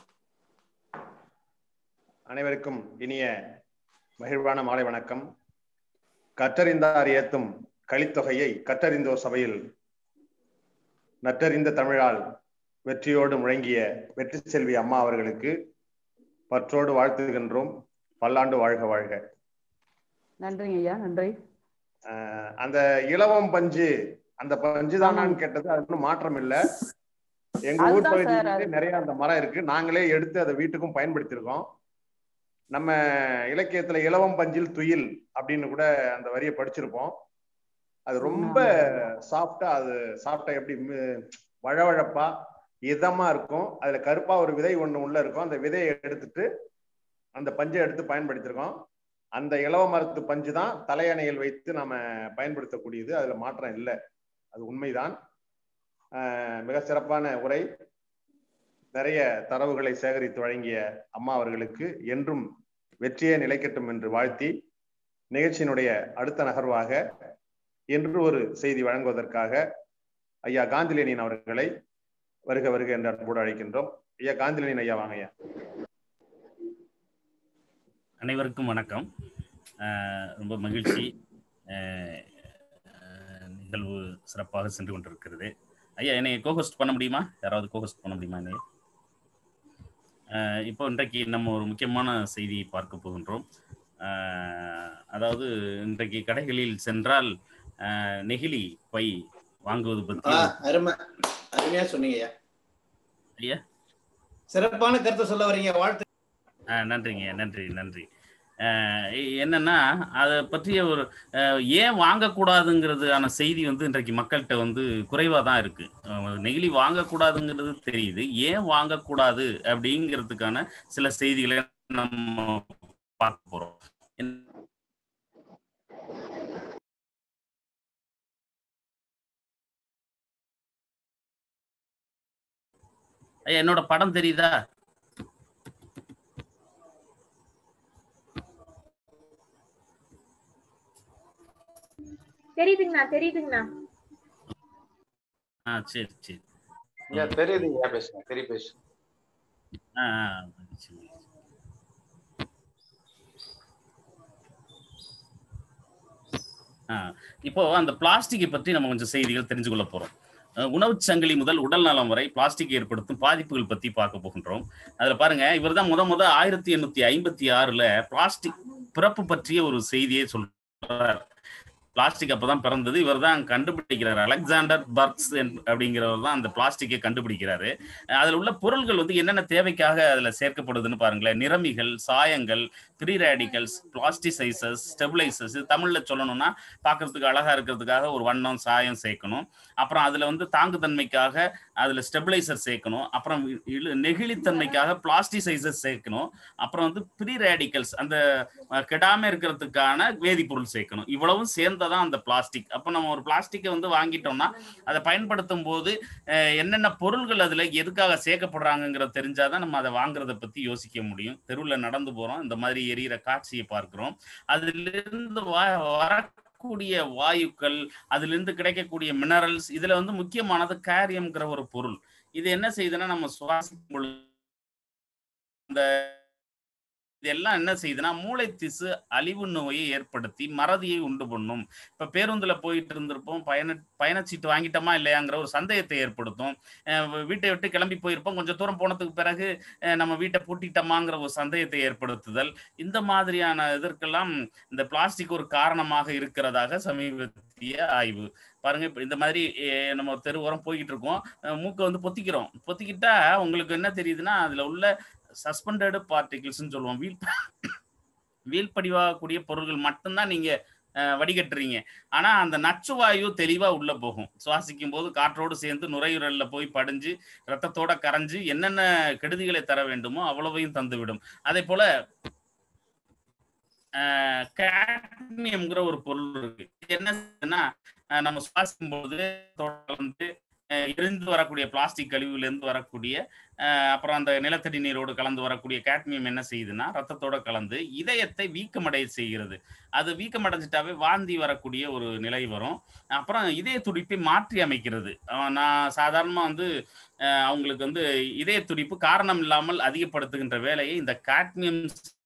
அனைவருக்கும் இனிய மகிழ்வான மாலை வணக்கம் கற்றறிந்தார் ஏத்தும் கலித்தொகையை கற்றறிந்தோர் சபையில் நற்றறிந்த தமிழால் வெற்றியோடு முழங்கிய வெற்றி செல்வி அம்மா அவர்களுக்கு பற்றோடு வாழ்த்துகின்றோம் பல்லாண்டு வாழ்க வாழ்க நன்றிங்க ஐயா நன்றி அஹ் அந்த இலவம் பஞ்சு அந்த பஞ்சு தானான்னு கேட்டது அது ஒன்றும் மாற்றம் இல்ல எங்க ஊர் அதுதான் சார், பகுதியில அது- நிறைய அந்த மரம் இருக்கு நாங்களே எடுத்து அதை வீட்டுக்கும் பயன்படுத்தியிருக்கோம் நம்ம இலக்கியத்துல இலவம் பஞ்சில் துயில் அப்படின்னு கூட அந்த வரியை படிச்சிருப்போம் அது ரொம்ப சாஃப்டா அது சாப்பிட்டா எப்படி மி- வழவழப்பா இதமா இருக்கும் அதுல கருப்பா ஒரு விதை ஒண்ணு உள்ள இருக்கும் அந்த விதையை எடுத்துட்டு அந்த பஞ்சை எடுத்து பயன்படுத்தியிருக்கோம் அந்த இலவ மரத்து பஞ்சு தான் தலையணையில் வைத்து நாம பயன்படுத்தக்கூடியது அதுல மாற்றம் இல்லை அது உண்மைதான் ஆஹ் மிக சிறப்பான உரை நிறைய தரவுகளை சேகரித்து வழங்கிய அம்மா அவர்களுக்கு என்றும் வெற்றியே நிலைக்கட்டும் என்று வாழ்த்தி நிகழ்ச்சியினுடைய அடுத்த நகர்வாக என்று ஒரு செய்தி வழங்குவதற்காக ஐயா காந்திலேனின் அவர்களை வருக வருக என்று அன்போடு அழைக்கின்றோம் ஐயா காந்திலேனின் ஐயா வாங்க ஐயா அனைவருக்கும் வணக்கம் அஹ் ரொம்ப மகிழ்ச்சி அஹ் அஹ் நிகழ்வு சிறப்பாக சென்று கொண்டிருக்கிறது ஐயா என்னை கோஹோஸ்ட் பண்ண முடியுமா யாராவது கோஹோஸ்ட் பண்ண முடியுமா என்னை அஹ் இப்போ இன்றைக்கு நம்ம ஒரு முக்கியமான செய்தியை பார்க்க போகின்றோம் அஹ் அதாவது இன்றைக்கு கடைகளில் சென்றால் அஹ் நெகிழி பை வாங்குவது பற்றி ஆ, அருமை அருமையா சொன்னீங்க ஐயா ஐயா சிறப்பான கருத்தை சொல்ல வரீங்க வாழ்த்து ஆ நன்றிங்க நன்றி நன்றி அஹ் என்னன்னா அதை பற்றிய ஒரு அஹ் ஏன் வாங்கக்கூடாதுங்கிறதுக்கான செய்தி வந்து இன்றைக்கு மக்கள்கிட்ட வந்து குறைவாக தான் இருக்கு அஹ் நெகிழி வாங்கக்கூடாதுங்கிறது தெரியுது ஏன் வாங்கக்கூடாது அப்படிங்கிறதுக்கான சில செய்திகளை நம்ம பார்க்க போறோம் ஐயா, என்னோட படம் தெரியுதா தெரியுதுங்கண்ணா தெரியுதுங்கண்ணா ஆ சரி சரி ஐயா தெரியுது ஐயா பேசுங்க தெரிய பேசு ஆ ஆ, மகிழ்ச்சி, மகிழ்ச்சி. ஆ, இப்போ அந்த பிளாஸ்டிக்கை பற்றி நம்ம கொஞ்சம் செய்திகள் தெரிஞ்சு கொள்ள போறோம் அஹ் உணவுச் சங்கிலி முதல் உடல் நலம் வரை பிளாஸ்டிக் ஏற்படுத்தும் பாதிப்புகள் பத்தி பார்க்க போகின்றோம் அதுல பாருங்க இவர்தான் முத முத ஆயிரத்தி எண்ணூத்தி ஐம்பத்தி ஆறுல பிளாஸ்டிக் பிறப்பு பற்றிய ஒரு செய்தியை சொல்றார் பிளாஸ்டிக் அப்பதான் பிறந்தது இவர் தான் கண்டுபிடிக்கிறார் அலெக்சாண்டர் பர்க்ஸ் அப்படிங்கிறவர் தான் அந்த பிளாஸ்டிக்கை கண்டுபிடிக்கிறாரு அஹ் அதுல உள்ள பொருள்கள் வந்து என்னென்ன தேவைக்காக அதுல சேர்க்கப்படுதுன்னு பாருங்களேன் நிறமிகள் சாயங்கள் ப்ரீ ரேடிக்கல்ஸ் பிளாஸ்டிசைசர்ஸ் ஸ்டெபிளைசர்ஸ் இது தமிழ்ல சொல்லணும்னா பார்க்கிறதுக்கு அழகா இருக்கிறதுக்காக ஒரு வண்ணம் சாயம் சேர்க்கணும் அப்புறம் அதுல வந்து தாங்குதன்மைக்காக அதுல ஸ்டெபிளைசர் சேர்க்கணும் அப்புறம் இழு- நெகிழித்தன்மைக்காக பிளாஸ்டிசைசர் சேர்க்கணும் அப்புறம் வந்து ப்ரீ ரேடிக்கல்ஸ் அந்த அஹ், கெடாம இருக்கிறதுக்கான வேதிப்பொருள் சேர்க்கணும் இவ்வளவும் சேர்ந்ததான் அந்த பிளாஸ்டிக் அப்போ நம்ம ஒரு பிளாஸ்டிக்கை வந்து வாங்கிட்டோம்னா அதை பயன்படுத்தும் போது அஹ், என்னென்ன பொருள்கள் அதுல எதுக்காக சேர்க்கப்படுறாங்கிறத தெரிஞ்சாதான் நம்ம அதை வாங்குறத பத்தி யோசிக்க முடியும் தெருவில் நடந்து போறோம் இந்த மாதிரி எரியிற காட்சியை பார்க்கிறோம் அதிலிருந்து வ- வரக்கூடிய வாயுக்கள் அதிலிருந்து கிடைக்கக்கூடிய மினரல்ஸ் இதுல வந்து முக்கியமானது கேரியம்ங்கிற ஒரு பொருள் இது என்ன செய்யுதுன்னா நம்ம சுவாசிக்கும் பொழுது அந்த இதெல்லாம் என்ன செய்யுதுன்னா மூளை திசு அழிவு நோயை ஏற்படுத்தி மறதியை உண்டு பண்ணும் இப்ப பேருந்துல போயிட்டு இருந்திருப்போம் பயண பயணச்சீட்டு வாங்கிட்டோமா இல்லையாங்கிற ஒரு சந்தேகத்தை ஏற்படுத்தும் அஹ் வீட்டை விட்டு கிளம்பி போயிருப்போம் கொஞ்சம் தூரம் போனதுக்கு பிறகு அஹ் நம்ம வீட்டை பூட்டிட்டோமாங்கிற ஒரு சந்தேகத்தை ஏற்படுத்துதல் இந்த மாதிரியான இதற்கெல்லாம் இந்த பிளாஸ்டிக் ஒரு காரணமாக இருக்கிறதாக சமீபத்திய ஆய்வு பாருங்க இப்ப இந்த மாதிரி அஹ் நம்ம ஒரு தெரு ஓரம் போய்கிட்டு இருக்கோம் அஹ் மூக்கை வந்து பொத்திக்கிறோம் பொத்திக்கிட்டா உங்களுக்கு என்ன தெரியுதுன்னா அதுல உள்ள சஸ்பெண்டடு பார்ட்டிகிள்ஸ்னு சொல்லுவோம் வீல் வீல் படிவாகக்கூடிய பொருட்கள் மட்டும்தான் நீங்க அஹ், வடிகட்டுறீங்க ஆனா அந்த நச்சு வாயு தெளிவா உள்ள போகும் சுவாசிக்கும் போது காற்றோடு சேர்ந்து நுரையீரல்ல போய் படிஞ்சு ரத்தத்தோட கரைஞ்சு என்னென்ன கெடுதிகளை தர வேண்டுமோ அவ்வளவையும் தந்துவிடும் அதே போல கேட்மியம்ங்கிற ஒரு பொருள் இருக்கு இது என்ன செய்யுதுன்னா அஹ், நம்ம சுவாசிக்கும் போது வந்து அஹ், எரிந்து வரக்கூடிய பிளாஸ்டிக் கழிவுல இருந்து வரக்கூடிய அஹ், அப்புறம் அந்த நிலத்தடி நீரோடு கலந்து வரக்கூடிய கேட்மியம் என்ன செய்யுதுன்னா ரத்தத்தோட கலந்து இதயத்தை வீக்கமடைய செய்கிறது அது வீக்கமடைஞ்சிட்டாவே வாந்தி வரக்கூடிய ஒரு நிலை வரும் அப்புறம் இதய துடிப்பை மாற்றி அமைக்கிறது அஹ், நான் சாதாரணமாக வந்து அஹ், அவங்களுக்கு வந்து இதய துடிப்பு காரணம் இல்லாமல் அதிகப்படுத்துகின்ற வேலையை இந்த காட்மியம்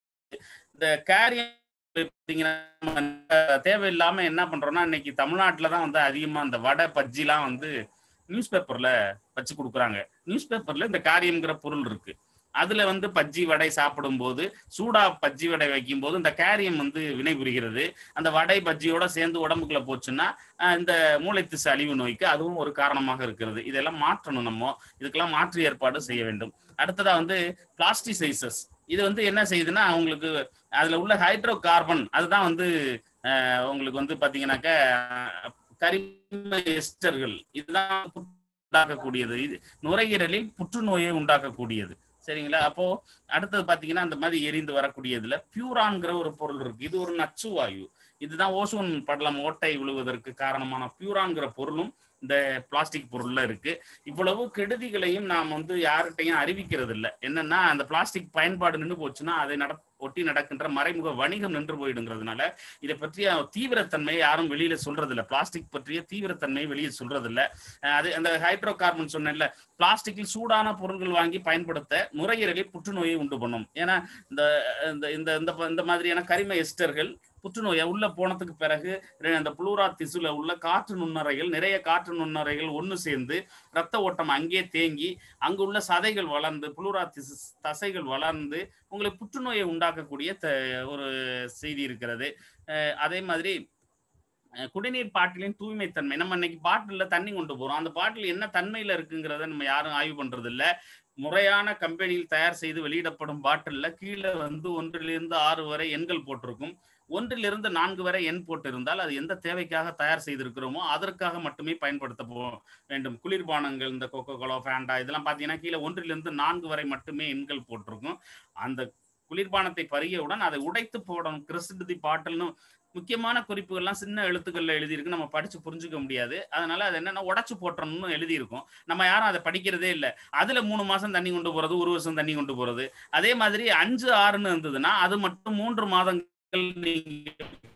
இந்த கேரியம் பார்த்தீங்கன்னா நம்ம தேவையில்லாம என்ன பண்றோம்னா இன்னைக்கு தமிழ்நாட்டில் தான் வந்து அதிகமா இந்த வடை பஜ்ஜிலாம் வந்து நியூஸ் பேப்பர்ல வச்சு கொடுக்குறாங்க நியூஸ் பேப்பர்ல இந்த காரியம்ங்கிற பொருள் இருக்கு அதுல வந்து பஜ்ஜி வடை சாப்பிடும்போது சூடா பஜ்ஜி வடை வைக்கும் போது இந்த கேரியம் வந்து வினைபுரிகிறது அந்த வடை பஜ்ஜியோட சேர்ந்து உடம்புக்குள்ள போச்சுன்னா அஹ், இந்த மூளைத்திசு அழிவு நோய்க்கு அதுவும் ஒரு காரணமாக இருக்கிறது இதெல்லாம் மாற்றணும் நம்ம இதுக்கெல்லாம் மாற்று ஏற்பாடு செய்ய வேண்டும் அடுத்ததா வந்து பிளாஸ்டிசைசஸ் இது வந்து என்ன செய்யுதுன்னா உங்களுக்கு அதுல உள்ள ஹைட்ரோ கார்பன் அதுதான் வந்து அஹ், உங்களுக்கு வந்து பாத்தீங்கன்னாக்க அஹ், கரிம எஸ்டர்கள் இதுதான் உண்டாக்கக்கூடியது இது நுரையீரலில் புற்றுநோயை உண்டாக்கக்கூடியது சரிங்களா அப்போ அடுத்தது பாத்தீங்கன்னா அந்த மாதிரி எரிந்து வரக்கூடியதுல பியூரான்ங்கிற ஒரு பொருள் இருக்கு இது ஒரு நச்சு வாயு இதுதான் ஓசோன் படலம் ஓட்டை விழுவதற்கு காரணமான பியூரான்ங்கிற பொருளும் இந்த பிளாஸ்டிக் பொருள்ல இருக்கு இவ்வளவு கெடுதிகளையும் நாம் வந்து யார்கிட்டையும் அறிவிக்கிறது இல்லை என்னன்னா அந்த பிளாஸ்டிக் பயன்பாடு நின்று போச்சுன்னா அதை நட ஒட்டி நடக்கின்ற மறைமுக வணிகம் நின்று போயிடுங்கிறதுனால இதை பற்றிய தீவிரத்தன்மையை யாரும் வெளியில சொல்றது இல்ல பிளாஸ்டிக் பற்றிய தீவிரத்தன்மையை வெளியே சொல்றது இல்ல அஹ் அது அந்த ஹைட்ரோ கார்பன் சொன்னேன்ல பிளாஸ்டிக்கில் சூடான பொருட்கள் வாங்கி பயன்படுத்த நுரையீரலில் புற்றுநோயை உண்டு பண்ணும் ஏன்னா இந்த இந்த இந்த இந்த- இந்த மாதிரியான கரிம எஸ்டர்கள் புற்றுநோயை உள்ள போனதுக்கு பிறகு ரெ- அந்த புளூரா திசுல உள்ள காற்று நுண்ணறைகள் நிறைய காற்று நுண்ணறைகள் ஒன்று சேர்ந்து ரத்த ஓட்டம் அங்கே தேங்கி அங்கு உள்ள சதைகள் வளர்ந்து புளூரா திசு தசைகள் வளர்ந்து உங்களுக்கு புற்றுநோயை உண்டாக்கக்கூடிய த- ஒரு செய்தி இருக்கிறது அஹ் அதே மாதிரி அஹ் குடிநீர் பாட்டிலின் தூய்மைத்தன்மை நம்ம இன்னைக்கு பாட்டிலில் தண்ணி கொண்டு போறோம் அந்த பாட்டில் என்ன தன்மையில இருக்குங்கிறத நம்ம யாரும் ஆய்வு பண்றது இல்ல முறையான கம்பெனியில் தயார் செய்து வெளியிடப்படும் பாட்டில்ல கீழே வந்து ஒன்றிலிருந்து ஆறு வரை எண்கள் போட்டிருக்கும் ஒன்றிலிருந்து நான்கு வரை எண் போட்டிருந்தால் அது எந்த தேவைக்காக தயார் செய்திருக்கிறோமோ அதற்காக மட்டுமே பயன்படுத்த போ வேண்டும் குளிர்பானங்கள் இந்த கொக்கோ கோலா ஃபேண்டா இதெல்லாம் பார்த்தீங்கன்னா கீழே ஒன்றிலிருந்து நான்கு வரை மட்டுமே எண்கள் போட்டிருக்கும் அந்த குளிர்பானத்தை பருகியவுடன் அதை உடைத்து போடணும் கிறிஸ்து தி பாட்டில்னு முக்கியமான குறிப்புகள்லாம் சின்ன எழுத்துக்கள்ல எழுதியிருக்கு நம்ம படிச்சு புரிஞ்சுக்க முடியாது அதனால அது என்னன்னா உடைச்சு போட்டுறணும்னு எழுதியிருக்கும் நம்ம யாரும் அதை படிக்கிறதே இல்லை அதுல மூணு மாசம் தண்ணி கொண்டு போறது ஒரு வருஷம் தண்ணி கொண்டு போறது அதே மாதிரி அஞ்சு ஆறுன்னு இருந்ததுன்னா அது மட்டும் மூன்று மாதங்கள் நீங்க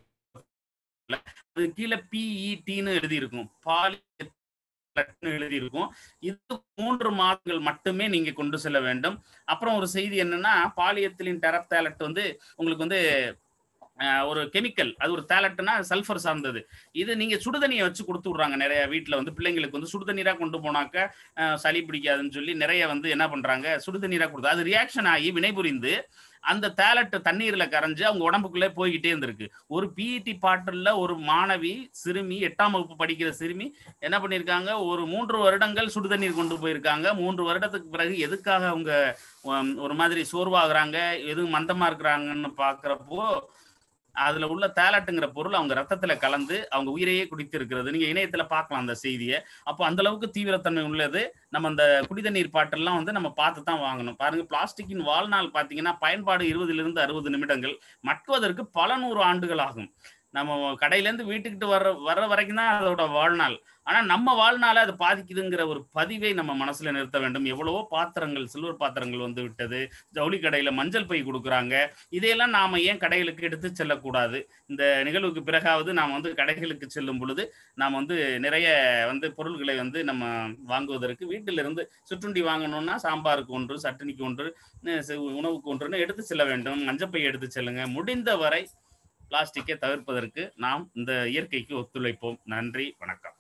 அது கீழே பிஇடின்னு எழுதியிருக்கும் பாலி எழுதியிருக்கும் இது மூன்று மாதங்கள் மட்டுமே நீங்க கொண்டு செல்ல வேண்டும் அப்புறம் ஒரு செய்தி என்னன்னா பாலியத்திலின் டெரப்தாலட் வந்து உங்களுக்கு வந்து அஹ், ஒரு கெமிக்கல் அது ஒரு தேலட்னா சல்ஃபர் சார்ந்தது இது நீங்க சுடுதண்ணியை வச்சு கொடுத்து விடுறாங்க நிறைய வீட்ல வந்து பிள்ளைங்களுக்கு வந்து சுடுதண்ணீரா கொண்டு போனாக்க அஹ், சளி பிடிக்காதுன்னு சொல்லி நிறைய வந்து என்ன பண்றாங்க சுடுதண்ணீரா கொடுத்து அது ரியாக்ஷன் ஆகி வினைபுரிந்து அந்த தேலட்டு தண்ணீர்ல கரைஞ்சு அவங்க உடம்புக்குள்ளே போய்கிட்டே இருந்திருக்கு ஒரு பிஇடி பாட்டில்ல ஒரு மாணவி சிறுமி எட்டாம் வகுப்பு படிக்கிற சிறுமி என்ன பண்ணியிருக்காங்க ஒரு மூன்று வருடங்கள் சுடுதண்ணீர் கொண்டு போயிருக்காங்க மூன்று வருடத்துக்கு பிறகு எதுக்காக அவங்க உம், ஒரு மாதிரி சோர்வாகுறாங்க எதுவும் மந்தமா இருக்கிறாங்கன்னு பாக்குறப்போ அதுல உள்ள தேலட்டுங்கிற பொருள் அவங்க ரத்தத்துல கலந்து அவங்க உயிரையே குடித்து இருக்கிறது நீங்க இணையத்துல பார்க்கலாம் அந்த செய்தியை அப்போ அந்த அளவுக்கு தீவிரத்தன்மை உள்ளது நம்ம அந்த குடிதண்ணீர் பாட்டெல்லாம் வந்து நம்ம பார்த்து தான் வாங்கணும் பாருங்க பிளாஸ்டிக்கின் வாழ்நாள் பார்த்தீங்கன்னா பயன்பாடு இருபதுல இருந்து அறுபது நிமிடங்கள் மட்குவதற்கு பல நூறு ஆண்டுகள் ஆகும் நம்ம கடையிலேருந்து வீட்டுக்கிட்டு வர்ற வர்ற வரைக்கும் தான் அதோட வாழ்நாள் ஆனா நம்ம வாழ்நாளை அது பாதிக்குதுங்கிற ஒரு பதிவை நம்ம மனசுல நிறுத்த வேண்டும் எவ்வளவோ பாத்திரங்கள் சில்வர் பாத்திரங்கள் வந்து விட்டது ஜவுளி கடையில மஞ்சள் பை கொடுக்குறாங்க இதையெல்லாம் நாம ஏன் கடைகளுக்கு எடுத்து செல்லக்கூடாது இந்த நிகழ்வுக்கு பிறகாவது நாம் வந்து கடைகளுக்கு செல்லும் பொழுது நாம் வந்து நிறைய வந்து பொருள்களை வந்து நம்ம வாங்குவதற்கு வீட்டிலிருந்து சிற்றுண்டி வாங்கணும்னா சாம்பாருக்கு ஒன்று சட்னிக்கு ஒன்று அஹ் சி- உணவுக்கு ஒன்றுன்னு எடுத்து செல்ல வேண்டும் மஞ்சப்பை எடுத்து செல்லுங்க முடிந்த வரை பிளாஸ்டிக்கை தவிர்ப்பதற்கு நாம் இந்த இயற்கைக்கு ஒத்துழைப்போம் நன்றி வணக்கம்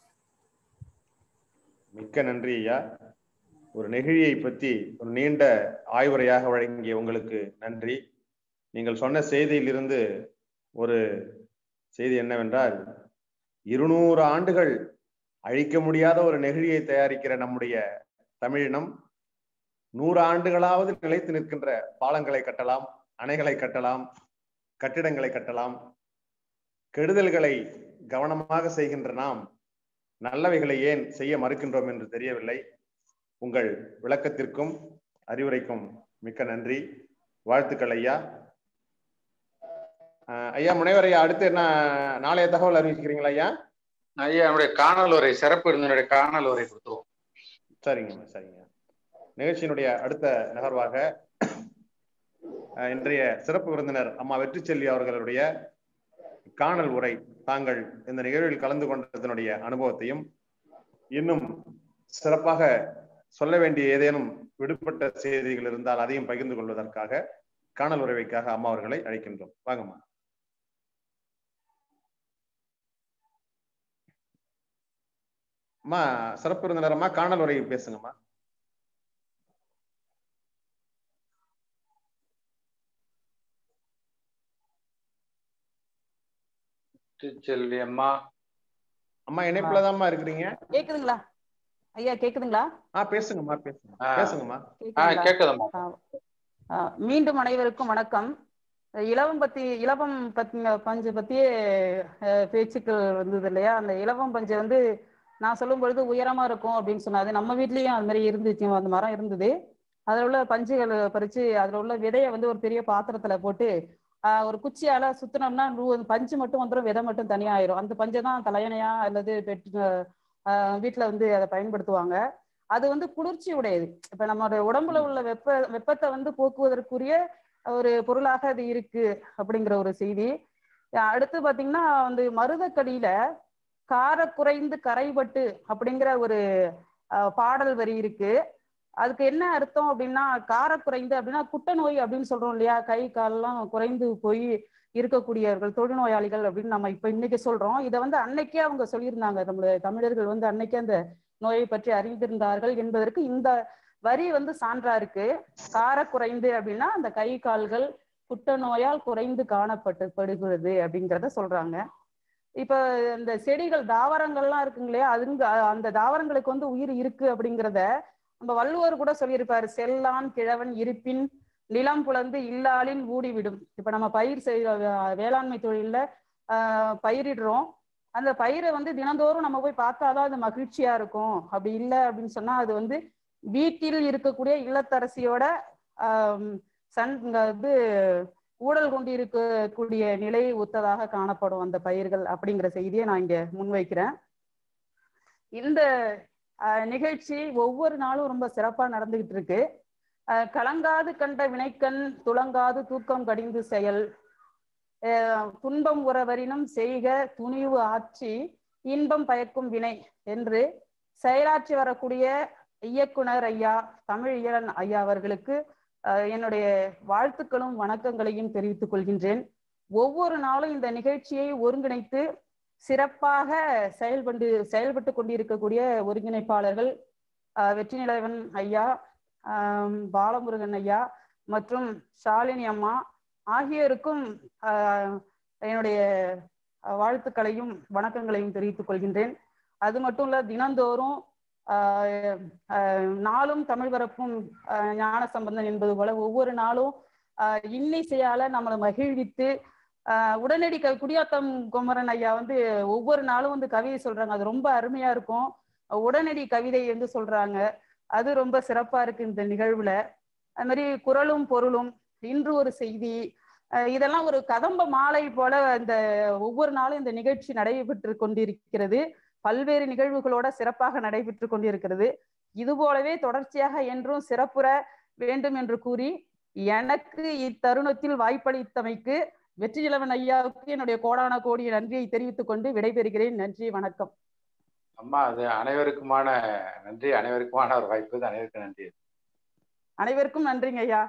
மிக்க நன்றி ஐயா ஒரு நெகிழியை பற்றி ஒரு நீண்ட ஆய்வுரையாக வழங்கிய உங்களுக்கு நன்றி நீங்கள் சொன்ன செய்தியிலிருந்து ஒரு செய்தி என்னவென்றால் இருநூறு ஆண்டுகள் அழிக்க முடியாத ஒரு நெகிழியை தயாரிக்கிற நம்முடைய தமிழினம் நூறு ஆண்டுகளாவது நிலைத்து நிற்கின்ற பாலங்களை கட்டலாம் அணைகளை கட்டலாம் கட்டிடங்களை கட்டலாம் கெடுதல்களை கவனமாக செய்கின்ற நாம் நல்லவைகளை ஏன் செய்ய மறுக்கின்றோம் என்று தெரியவில்லை உங்கள் விளக்கத்திற்கும் அறிவுரைக்கும் மிக்க நன்றி வாழ்த்துக்கள் ஐயா அஹ் ஐயா முனைவர் ஐயா அடுத்து என்ன நாளைய தகவல் அறிவிக்கிறீங்களா ஐயா ஐயா நம்முடைய காணல் உரை சிறப்பு விருந்தினுடைய காணல் உரை கொடுத்துருவோம் சரிங்க சரிங்க நிகழ்ச்சியினுடைய அடுத்த நகர்வாக அஹ், இன்றைய சிறப்பு விருந்தினர் அம்மா வெற்றிச்செல்வி அவர்களுடைய காணல் உரை தாங்கள் இந்த நிகழ்வில் கலந்து கொண்டதனுடைய அனுபவத்தையும் இன்னும் சிறப்பாக சொல்ல வேண்டிய ஏதேனும் விடுபட்ட செய்திகள் இருந்தால் அதையும் பகிர்ந்து கொள்வதற்காக காணல் உரைவைக்காக அம்மா அவர்களை அழைக்கின்றோம் வாங்கம்மா அம்மா சிறப்பு விருந்தினர் அம்மா காணல் உரை பேசுங்கம்மா செல்வி அம்மா அம்மா இணைப்புல தான்மா இருக்கிறீங்க கேக்குதுங்களா ஐயா கேக்குதுங்களா ஆ பேசுங்கம்மா பேசுங்க பேசுங்கம்மா ஆ கேக்குதம்மா ஆ, மீண்டும் அனைவருக்கும் வணக்கம் இலவம் பத்தி இலவம் பத்தி பஞ்சு பத்தியே அஹ், பேச்சுக்கள் வந்தது இல்லையா அந்த இலவம் பஞ்சு வந்து நான் சொல்லும் பொழுது உயரமா இருக்கும் அப்படின்னு சொன்னாது நம்ம வீட்லயும் அது மாதிரி இருந்துச்சு அந்த மரம் இருந்தது அதுல உள்ள பஞ்சுகள் பறிச்சு அதுல உள்ள விதைய வந்து ஒரு பெரிய பாத்திரத்துல போட்டு ஆஹ், ஒரு குச்சியால சுத்தினோம்னா நூ- பஞ்சு மட்டும் வந்துடும் விதை மட்டும் தனியா ஆயிரும் அந்த பஞ்சை தான் தலையணையா அல்லது பெட் ஆஹ், வீட்ல வந்து அதை பயன்படுத்துவாங்க அது வந்து குளிர்ச்சி உடையது இப்ப நம்மளுடைய உடம்புல உள்ள வெப்ப வெப்பத்தை வந்து போக்குவதற்குரிய ஒரு பொருளாக அது இருக்கு அப்படிங்கிற ஒரு செய்தி அஹ் அடுத்து பாத்தீங்கன்னா வந்து மருதக்கடியில கார குறைந்து கரைபட்டு அப்படிங்கிற ஒரு அஹ், பாடல் வரி இருக்கு அதுக்கு என்ன அர்த்தம் அப்படின்னா கார குறைந்து அப்படின்னா குட்ட நோய் அப்படின்னு சொல்றோம் இல்லையா கை காலெல்லாம் குறைந்து போய் இருக்கக்கூடியவர்கள் தொழுநோயாளிகள் அப்படின்னு நம்ம இப்ப இன்னைக்கு சொல்றோம் இதை வந்து அன்னைக்கே அவங்க சொல்லியிருந்தாங்க நம்மளுடைய தமிழர்கள் வந்து அன்னைக்கே அந்த நோயை பற்றி அறிந்திருந்தார்கள் என்பதற்கு இந்த வரி வந்து சான்றா இருக்கு கார குறைந்து அப்படின்னா அந்த கை கால்கள் குட்ட நோயால் குறைந்து காணப்பட்டு படுகிறது அப்படிங்கிறத சொல்றாங்க இப்ப இந்த செடிகள் தாவரங்கள்லாம் இருக்குங்க இல்லையா அதுங்க அந்த தாவரங்களுக்கு வந்து உயிர் இருக்கு அப்படிங்கிறத நம்ம வள்ளுவர் கூட சொல்லியிருப்பாரு செல்லான் கிழவன் இருப்பின் நிலம் புலந்து இல்லாளின் ஊடிவிடும் இப்ப நம்ம பயிர் செய்ய வேளாண்மை தொழில்ல ஆஹ் பயிரிடுறோம் அந்த பயிரை வந்து தினந்தோறும் நம்ம போய் பார்த்தாதான் அது மகிழ்ச்சியா இருக்கும் அப்படி இல்லை அப்படின்னு சொன்னா அது வந்து வீட்டில் இருக்கக்கூடிய இல்லத்தரசியோட ஆஹ் சன் இது ஊழல் கொண்டு இருக்கக்கூடிய நிலை ஒத்ததாக காணப்படும் அந்த பயிர்கள் அப்படிங்கிற செய்தியை நான் இங்க முன்வைக்கிறேன் இந்த ஆஹ் நிகழ்ச்சி ஒவ்வொரு நாளும் ரொம்ப சிறப்பா நடந்துகிட்டு இருக்கு ஆஹ் கலங்காது கண்ட வினைக்கண் துளங்காது தூக்கம் கடிந்து செயல் ஆஹ் துன்பம் உறவரினும் செய்க துணிவு ஆட்சி இன்பம் பயக்கும் வினை என்று செயலாற்றி வரக்கூடிய இயக்குனர் ஐயா தமிழ் இயலன் ஐயா அவர்களுக்கு ஆஹ் என்னுடைய வாழ்த்துக்களும் வணக்கங்களையும் தெரிவித்துக் கொள்கின்றேன் ஒவ்வொரு நாளும் இந்த நிகழ்ச்சியை ஒருங்கிணைத்து சிறப்பாக செயல்பட்டு செயல்பட்டு கொண்டிருக்கக்கூடிய ஒருங்கிணைப்பாளர்கள் ஆஹ் வெற்றி நிலவன் ஐயா ஆஹ் பாலமுருகன் ஐயா மற்றும் ஷாலினி அம்மா ஆகியோருக்கும் ஆஹ் என்னுடைய வாழ்த்துக்களையும் வணக்கங்களையும் தெரிவித்துக் கொள்கின்றேன் அது மட்டும் இல்ல தினந்தோறும் ஆஹ் ஆஹ் நாளும் தமிழ் பரப்பும் ஆஹ் ஞான சம்பந்தன் என்பது போல ஒவ்வொரு நாளும் ஆஹ் இன்னிசையால நம்மளை மகிழ்வித்து ஆஹ் உடனடி க குடியாத்தம் குமரன் ஐயா வந்து ஒவ்வொரு நாளும் வந்து கவிதை சொல்றாங்க அது ரொம்ப அருமையா இருக்கும் உடனடி கவிதை வந்து சொல்றாங்க அது ரொம்ப சிறப்பா இருக்கு இந்த நிகழ்வுல அது மாதிரி குரலும் பொருளும் இன்று ஒரு செய்தி அஹ் இதெல்லாம் ஒரு கதம்ப மாலை போல இந்த ஒவ்வொரு நாளும் இந்த நிகழ்ச்சி நடைபெற்று கொண்டிருக்கிறது பல்வேறு நிகழ்வுகளோட சிறப்பாக நடைபெற்று கொண்டிருக்கிறது இது போலவே தொடர்ச்சியாக என்றும் சிறப்புற வேண்டும் என்று கூறி எனக்கு இத்தருணத்தில் வாய்ப்பளித்தமைக்கு வெற்றி இளவன் ஐயாவுக்கு என்னுடைய கோடான கோடி நன்றியை தெரிவித்துக் கொண்டு விடைபெறுகிறேன் நன்றி வணக்கம் அம்மா அது அனைவருக்குமான நன்றி அனைவருக்குமான ஒரு வாய்ப்பு இது அனைவருக்கும் நன்றி அனைவருக்கும் நன்றிங்க ஐயா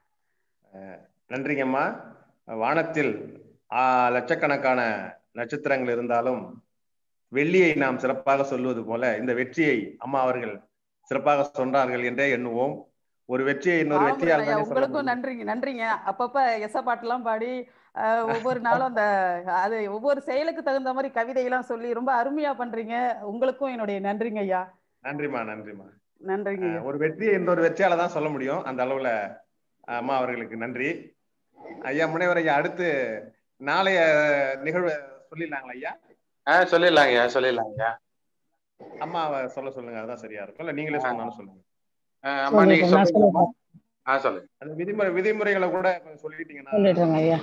நன்றிங்கம்மா வானத்தில் ஆ, லட்சக்கணக்கான நட்சத்திரங்கள் இருந்தாலும் வெள்ளியை நாம் சிறப்பாக சொல்லுவது போல இந்த வெற்றியை அம்மா அவர்கள் சிறப்பாக சொன்னார்கள் என்றே எண்ணுவோம் ஒரு வெற்றியை இன்னொரு பாலமுருகன் வெற்றியால் ஐயா தானே சொல்ல உங்களுக்கும் முடியும் நன்றிங்க நன்றிங்க அப்பப்ப எச பாட்டெல்லாம் பாடி அஹ், ஒவ்வொரு நாளும் அந்த அது ஒவ்வொரு செயலுக்கு தகுந்த மாதிரி கவிதையெல்லாம் சொல்லி ரொம்ப அருமையா பண்றீங்க உங்களுக்கும் என்னுடைய நன்றிங்க ஐயா நன்றிம்மா நன்றிம்மா நன்றிங்க ஐயா ஒரு வெற்றியை இன்னொரு வெற்றியால தான் சொல்ல முடியும் அந்த அளவுல அம்மா அவர்களுக்கு நன்றி ஐயா முனைவர் ஐயா அடுத்து நாளைய நிகழ்வு சொல்லிடலாங்களா ஐயா ஆ சொல்லிடலாங்கய்யா சொல்லிடலாங்கய்யா அம்மாவை சொல்ல சொல்லுங்க அதான் சரியா இருக்கும் இல்ல நீங்களே சொன்னாலும் சொல்லுங்க ஆ, அம்மா நீங்க சொல்லிடுறேன், நான் சொல்லுங்கம்மா சொல்லிடுறேன். ஆ சொல்லுங்க அந்த விதிமுறை விதிமுறைகளை கூட கொஞ்சம் சொல்லிட்டீங்கன்னா சொல்லிடுறேங்க ஐயா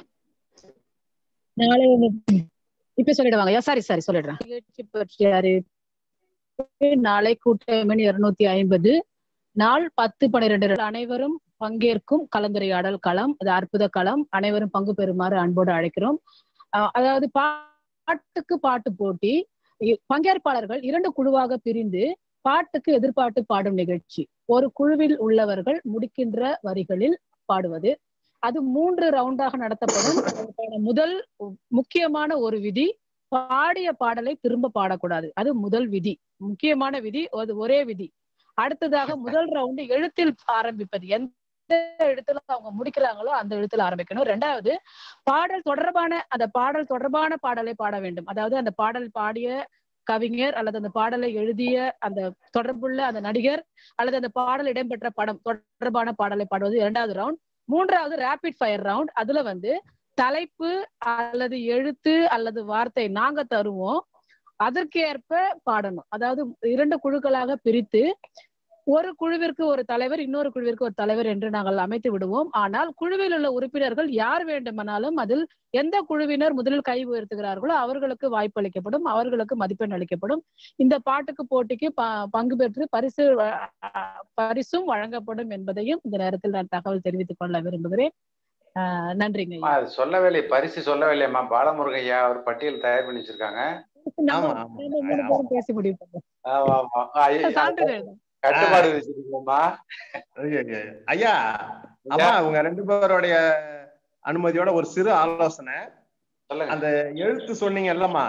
நாளை வந்து- இப்ப சொல்லிடுவாங்க ஐயா சாரி சாரி சொல்லிடுறேன் நிகழ்ச்சி பற்றிய அறிவிப்பு நாளை கூட்டமணி இருநூத்தி ஐம்பது நாள் பத்து பன்னிரெண்டு அனைவரும் பங்கேற்கும் கலந்துரையாடல் களம் அது அற்புத களம் அனைவரும் பங்கு பெறுமாறு அன்போடு அழைக்கிறோம் அஹ் அதாவது பாட்டுக்கு பாட்டு போட்டி இ- பங்கேற்பாளர்கள் இரண்டு குழுவாக பிரிந்து பாட்டுக்கு எதிர்பாட்டு பாடும் நிகழ்ச்சி ஒரு குழுவில் உள்ளவர்கள் முடிக்கின்ற வரிகளில் பாடுவது அது மூன்று ரவுண்டாக நடத்தப்படும் அதற்கான முதல் முக்கியமான ஒரு விதி பாடிய பாடலை திரும்ப பாடக்கூடாது அது முதல் விதி முக்கியமான விதி அது ஒரே விதி அடுத்ததாக முதல் ரவுண்டு எழுத்தில் ஆரம்பிப்பது எந்த எழுத்துல அவங்க முடிக்கிறாங்களோ அந்த எழுத்துல ஆரம்பிக்கணும் ரெண்டாவது பாடல் தொடர்பான அந்த பாடல் தொடர்பான பாடலை பாட வேண்டும் அதாவது அந்த பாடல் பாடிய கவிஞர் அல்லது அந்த பாடலை எழுதிய அந்த தொடர்புள்ள அந்த நடிகர் அல்லது அந்த பாடல் இடம்பெற்ற படம் தொடர்பான பாடலை பாடுவது இரண்டாவது ரவுண்ட் மூன்றாவது ரேபிட் ஃபயர் ரவுண்ட் அதுல வந்து தலைப்பு அல்லது எழுத்து அல்லது வார்த்தை நாங்க தருவோம் அதற்கேற்ப பாடணும் அதாவது இரண்டு குழுக்களாக பிரித்து ஒரு குழுவிற்கு ஒரு தலைவர் இன்னொரு குழுவிற்கு ஒரு தலைவர் என்று நாங்கள் அமைத்து விடுவோம் ஆனால் குழுவில் உள்ள உறுப்பினர்கள் யார் வேண்டுமானாலும் அதில் எந்த குழுவினர் முதலில் கை உயர்த்துகிறார்களோ அவர்களுக்கு வாய்ப்பு அளிக்கப்படும் அவர்களுக்கு மதிப்பெண் அளிக்கப்படும் இந்த பாட்டுக்கு போட்டிக்கு ப- பங்கு பெற்று பரிசு வ- அஹ் பரிசும் வழங்கப்படும் என்பதையும் இந்த நேரத்தில் நான் தகவல் தெரிவித்துக் கொள்ள விரும்புகிறேன் ஆஹ் நன்றிங்க அம்மா, அது சொல்லவே இல்லை பரிசு சொல்லவே இல்லையம்மா பாலமுருகன் ஐயா ஒரு பட்டியல் தயார் பண்ணி வச்சிருக்காங்க நம்ம ஆமா ஆமா நம்ம மூணு பேரும் பேசி முடிவு பண்ணுவோம் ஆமா ஆமா ஐயா, சான்றிதழ் தான். கட்டுப்பாடு வச்சிருக்கோம்மா ஐயா, ஐயா, ஐயா அம்மா உங்க ரெண்டு பேருடைய அனுமதியோட ஒரு சிறு ஆலோசனை சொல்லுங்க அந்த எழுத்து சொன்னீங்க இல்லம்மா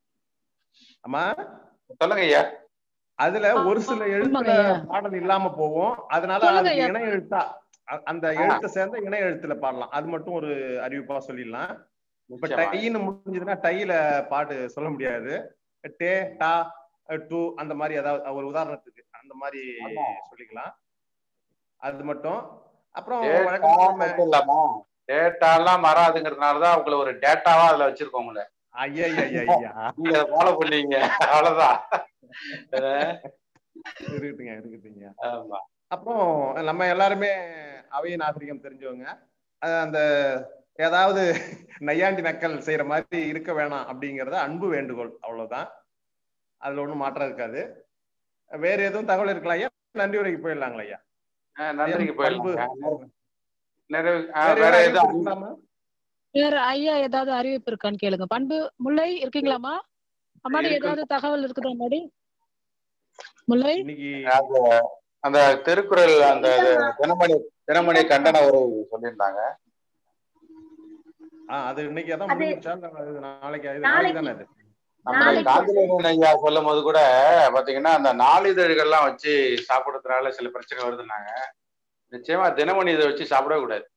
அம்மா சொல்லுங்க ஐயா அதுல ஒரு சில எழுத்துல ஆமாங்க ஐயா. பாடல் இல்லாம போகும் அதனால சொல்லுங்க அதுக்கு ஐயா. இணை எழுத்தா அ- அந்த எழுத்தை சேர்ந்த இணை எழுத்துல பாடலாம் அது மட்டும் ஒரு அறிவிப்பா சொல்லிடலாம் இப்ப நிச்சயமா. டைன்னு முடிஞ்சதுன்னா டைல பாட்டு சொல்ல முடியாது டே டா டூ அந்த மாதிரி ஏதாவது ஒரு உதாரணத்துக்கு அந்த மாதிரி சொல்லிக்கலாம் அது மட்டும் அப்புறம் டேட்டா வழக்கமா நம்ம மட்டும் இல்லாமா டேட்டா எல்லாம் வராதுங்கிறதுனாலதான் உங்களை ஒரு டேட்டாவா அதுல வச்சிருக்கோம் உங்களை ஐயா ஐயா ஐயா ஐயா நீங்க அதை ஃபாலோ பண்ணீங்க அவ்வளவுதான் இருக்குதுங்க இருக்குதுங்க ஆமா அப்புறம் நம்ம எல்லாருமே அவைய நாகரிகம் தெரிஞ்சவங்க அஹ் அந்த ஏதாவது நையாண்டி நக்கல் செய்யற மாதிரி இருக்க வேணாம் அப்படிங்கறது அன்பு வேண்டுகோள் அவ்வளவுதான் அதுல ஒண்ணும் மாற்றம் இருக்காது வேற எதுவும் தகவல் இருக்கலாம் ஐயா நன்றி உரைக்கு போயிடலாங்களா ஐயா ஆ, நன்றிக்கு பண்பு போயிடலாம் நிறைவு ஆ, வேற வேற ஏதாவது எதுவும் அறிவிப்பு இருக்கலாமா? வேற ஐயா ஏதாவது அறிவிப்பு இருக்கான்னு கேளுங்க பண்பு முல்லை இருக்கீங்களாமா அம்மாடி இருக்கு. ஏதாவது தகவல் இருக்குதா அம்மாடி முல்லை இன்னைக்கு அந்த அந்த திருக்குறள் அந்த தினமணி தினமணி கண்டன உரை சொல்லியிருந்தாங்க ஆஹ் அது இன்னைக்கு அதான் அது- முடிஞ்சிருச்சா இல்ல அது நாளைக்கு இது நாளைக்கு. நாளைக்கு தானே அது நம்ம நாளைக்கு காந்திலேயன் ஐயா சொல்லும் போது கூட பாத்தீங்கன்னா அந்த நாளிதழ்கள்லாம் வச்சு சாப்பிடுறதுனால சில பிரச்சனை வருதுன்னாங்க நிச்சயமா தினமணி இதை வச்சு சாப்பிடவே கூடாது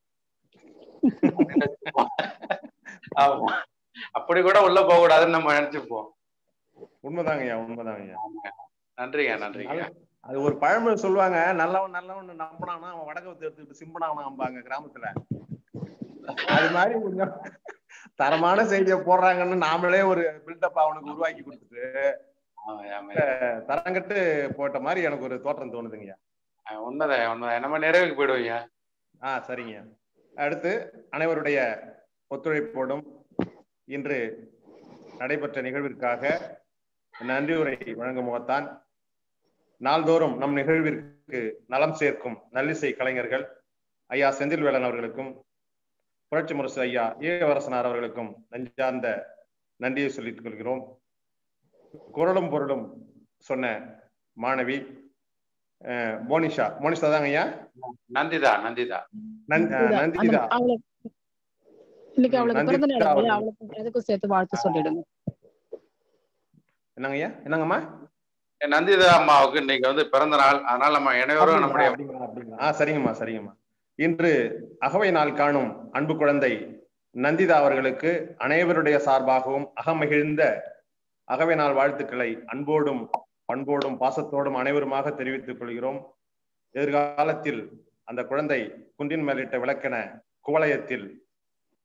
ஆமா அப்படி கூட உள்ள போக கூடாதுன்னு நம்ம நினைச்சுப்போம் உண்மைதாங்க ஐயா உண்மைதாங்க ஐயா நன்றிங்க நன்றிங்க நல்ல- அது ஒரு பழமொழி சொல்லுவாங்க நல்லவன் நல்லவன் நம்பினானா அவன் வடகத்தை எடுத்துக்கிட்டு சிம்பனானாம்பாங்க கிராமத்துல அது மாதிரி கொஞ்சம் தரமான செய்தியை போடுறாங்கன்னு நாமளே ஒரு பில்டப் அவனுக்கு உருவாக்கி கொடுத்துட்டு ஆமா, ஆமா. அஹ் தரங்கட்டு போட்ட மாதிரி எனக்கு ஒரு தோற்றம் தோணுதுங்க அஹ் உண்மைதான் உண்மைதான் நம்ம நிறைவுக்கு போயிடுவீங்க ஆ சரிங்க அடுத்து அனைவருடைய ஒத்துழைப்போடும் இன்று நடைபெற்ற நிகழ்விற்காக நன்றி உரை வழங்கும் முகத்தான் நாள்தோறும் நம் நிகழ்விற்கு நலம் சேர்க்கும் நல்லிசை கலைஞர்கள் ஐயா செந்தில்வேலன் அவர்களுக்கும் புரட்சி முரசு ஐயா ஏவரசனார் அவர்களுக்கும் நஞ்சார்ந்த நன்றியை சொல்லிக் கொள்கிறோம் குரலும் பொருளும் சொன்ன மாணவி அஹ், மோனிஷா மோனிஷா தாங்க ஐயா நந்திதா நந்திதா நன்- அஹ், அந்த- நந்திதா அவளுக்கு இன்னைக்கு ம், அவளுக்கு நந்திதா பிறந்த நாள் இல்லையா? அவர்கள். அவளுக்கு அதுக்கும் சேர்த்து வாழ்த்து சொல்லிடுங்க என்னங்க ஐயா என்னங்கம்மா நந்திதா அம்மாவுக்கு இன்னைக்கு வந்து பிறந்த நாள் அதனால நம்ம அனைவரும் நம்முடைய அப்படிங்களா, அப்படிங்களா. ஆ சரிங்கம்மா சரிங்கம்மா இன்று அகவை நாள் காணும் அன்பு குழந்தை நந்திதா அவர்களுக்கு அனைவருடைய சார்பாகவும் அகமகிழ்ந்த அகவை நாள் வாழ்த்துக்களை அன்போடும் பண்போடும் பாசத்தோடும் அனைவருமாக தெரிவித்துக் கொள்கிறோம் எதிர்காலத்தில் அந்த குழந்தை குன்றின் மேலிட்ட விளக்கென குவலயத்தில்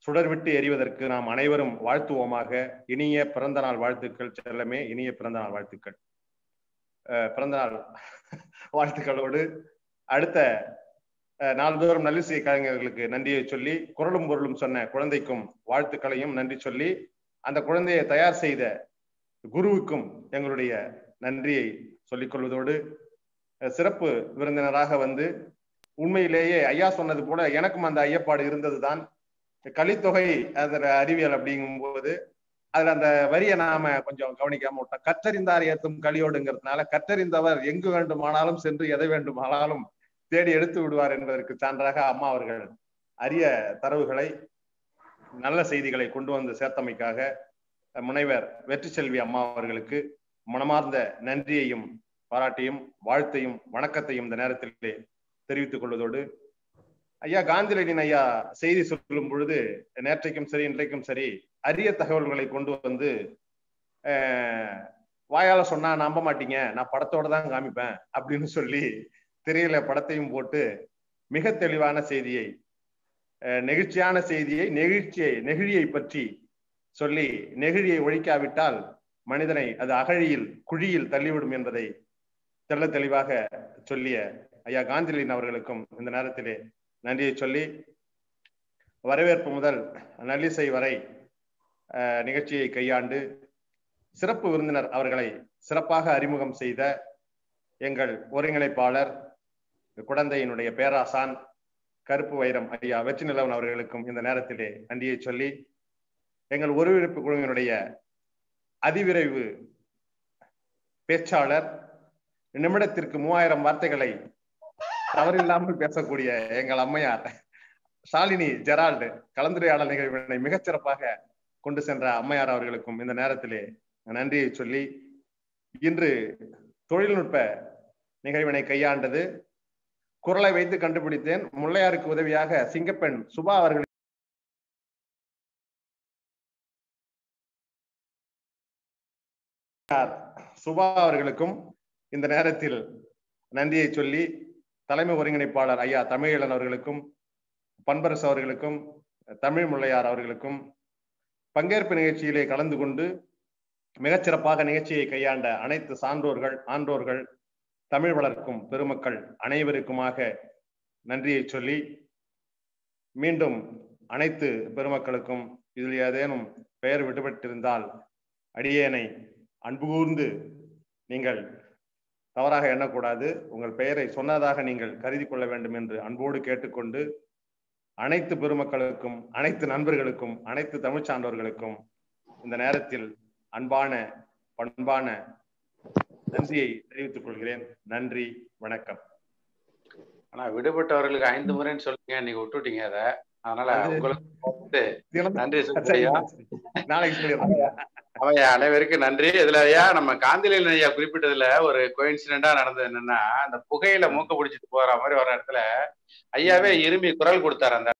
சுடர்விட்டு எரிவதற்கு நாம் அனைவரும் வாழ்த்துவோமாக இனிய பிறந்த நாள் வாழ்த்துக்கள் செல்லமே இனிய பிறந்த நாள் வாழ்த்துக்கள் அஹ் பிறந்த நாள் வாழ்த்துக்களோடு அடுத்த அஹ், நாள்தோறும் நல்லிசை கலைஞர்களுக்கு நன்றியை சொல்லி குரலும் பொருளும் சொன்ன குழந்தைக்கும் வாழ்த்துக்களையும் நன்றி சொல்லி அந்த குழந்தையை தயார் செய்த குருவுக்கும் எங்களுடைய நன்றியை சொல்லிக் கொள்வதோடு அஹ், சிறப்பு விருந்தினராக வந்து உண்மையிலேயே ஐயா சொன்னது போல எனக்கும் அந்த ஐயப்பாடு இருந்ததுதான் கலித்தொகை அதுல அறிவியல் அப்படிங்கும்போது அதுல அந்த வரியை நாம கொஞ்சம் கவனிக்காம விட்டோம் கற்றறிந்தார் ஏத்தும் கலியோடுங்கிறதுனால கற்றறிந்தவர் எங்கு வேண்டுமானாலும் சென்று எதை வேண்டுமானாலும் தேடி எடுத்து விடுவார் என்பதற்கு சான்றாக அம்மா அவர்கள் அரிய தரவுகளை நல்ல செய்திகளை கொண்டு வந்து சேர்த்தமைக்காக முனைவர் வெற்றி செல்வி அம்மா அவர்களுக்கு மனமார்ந்த நன்றியையும் பாராட்டியும் வாழ்த்தையும் வணக்கத்தையும் இந்த நேரத்திலே தெரிவித்துக் கொள்வதோடு ஐயா காந்திலடின் ஐயா செய்தி சொல்லும் பொழுது நேற்றைக்கும் சரி இன்றைக்கும் சரி அரிய தகவல்களை கொண்டு வந்து அஹ், வாயால சொன்னா நம்ப மாட்டீங்க நான் படத்தோட தான் காமிப்பேன் அப்படின்னு சொல்லி திரையில படத்தையும் போட்டு மிக தெளிவான செய்தியை அஹ், நெகிழ்ச்சியான செய்தியை நெகிழ்ச்சியை நெகிழியை பற்றி சொல்லி நெகிழியை ஒழிக்காவிட்டால் மனிதனை அது அகழியில் குழியில் தள்ளிவிடும் என்பதை தெள்ள தெளிவாக சொல்லிய ஐயா காந்திலின் அவர்களுக்கும் இந்த நேரத்திலே நன்றியை சொல்லி வரவேற்பு முதல் நல்லிசை வரை அஹ், நிகழ்ச்சியை கையாண்டு சிறப்பு விருந்தினர் அவர்களை சிறப்பாக அறிமுகம் செய்த எங்கள் ஒருங்கிணைப்பாளர் குழந்தையினுடைய பேராசான் கருப்பு வைரம் ஐயா வெற்றி நிலவன் அவர்களுக்கும் இந்த நேரத்திலே நன்றியை சொல்லி எங்கள் ஒருங்கிணைப்பு குழுவினுடைய அதிவிரைவு பேச்சாளர் நிமிடத்திற்கு மூவாயிரம் வார்த்தைகளை தவறில்லாமல் பேசக்கூடிய எங்கள் அம்மையார் ஷாலினி ஜெரால்டு கலந்துரையாடல் நிகழ்வினை மிகச் சிறப்பாக கொண்டு சென்ற அம்மையார் அவர்களுக்கும் இந்த நேரத்திலே நன்றியை சொல்லி இன்று தொழில்நுட்ப நிகழ்வினை கையாண்டது குரலை வைத்து கண்டுபிடித்தேன் முல்லையாருக்கு உதவியாக சிங்கப்பெண் சுபா அவர்கள் சுபா அவர்களுக்கும் இந்த நேரத்தில் நன்றியை சொல்லி தலைமை ஒருங்கிணைப்பாளர் ஐயா தமிழன் அவர்களுக்கும் பண்பரசு அவர்களுக்கும் தமிழ் முல்லையார் அவர்களுக்கும் பங்கேற்பு நிகழ்ச்சியிலே கலந்து கொண்டு மிகச்சிறப்பாக நிகழ்ச்சியை கையாண்ட அனைத்து சான்றோர்கள் ஆன்றோர்கள் தமிழ் வளர்க்கும் பெருமக்கள் அனைவருக்குமாக நன்றியை சொல்லி மீண்டும் அனைத்து பெருமக்களுக்கும் இதில் ஏதேனும் பெயர் விடுபட்டிருந்தால் அடியேனை அன்பு கூர்ந்து நீங்கள் தவறாக எண்ணக்கூடாது உங்கள் பெயரை சொன்னதாக நீங்கள் கருதி கொள்ள வேண்டும் என்று அன்போடு கேட்டுக்கொண்டு அனைத்து பெருமக்களுக்கும் அனைத்து நண்பர்களுக்கும் அனைத்து தமிழ் சான்றோர்களுக்கும் இந்த நேரத்தில் அன்பான பண்பான நன்றியை தெரிவித்துக் கொள்கிறேன் நன்றி வணக்கம் ஆனா விடுபட்டவர்களுக்கு ஐந்து முறைன்னு சொல்லுங்க நீங்க விட்டுட்டீங்க அத அதனால அது உங்களுக்கு வந்து தினம் நன்றி சரி, சொல்லுங்கய்யா நாளைக்கு சொல்லிடுறேன் அவையா அனைவருக்கும் நன்றி இதுல ஐயா நம்ம காந்திலீலன் ஐயா குறிப்பிட்டதுல ஒரு கோயின்சிடென்டா நடந்தது என்னன்னா அந்த புகையில மூக்க பிடிச்சிட்டு போற மாதிரி வர இடத்துல ஐயாவே இருமி குரல் கொடுத்தாரு அந்த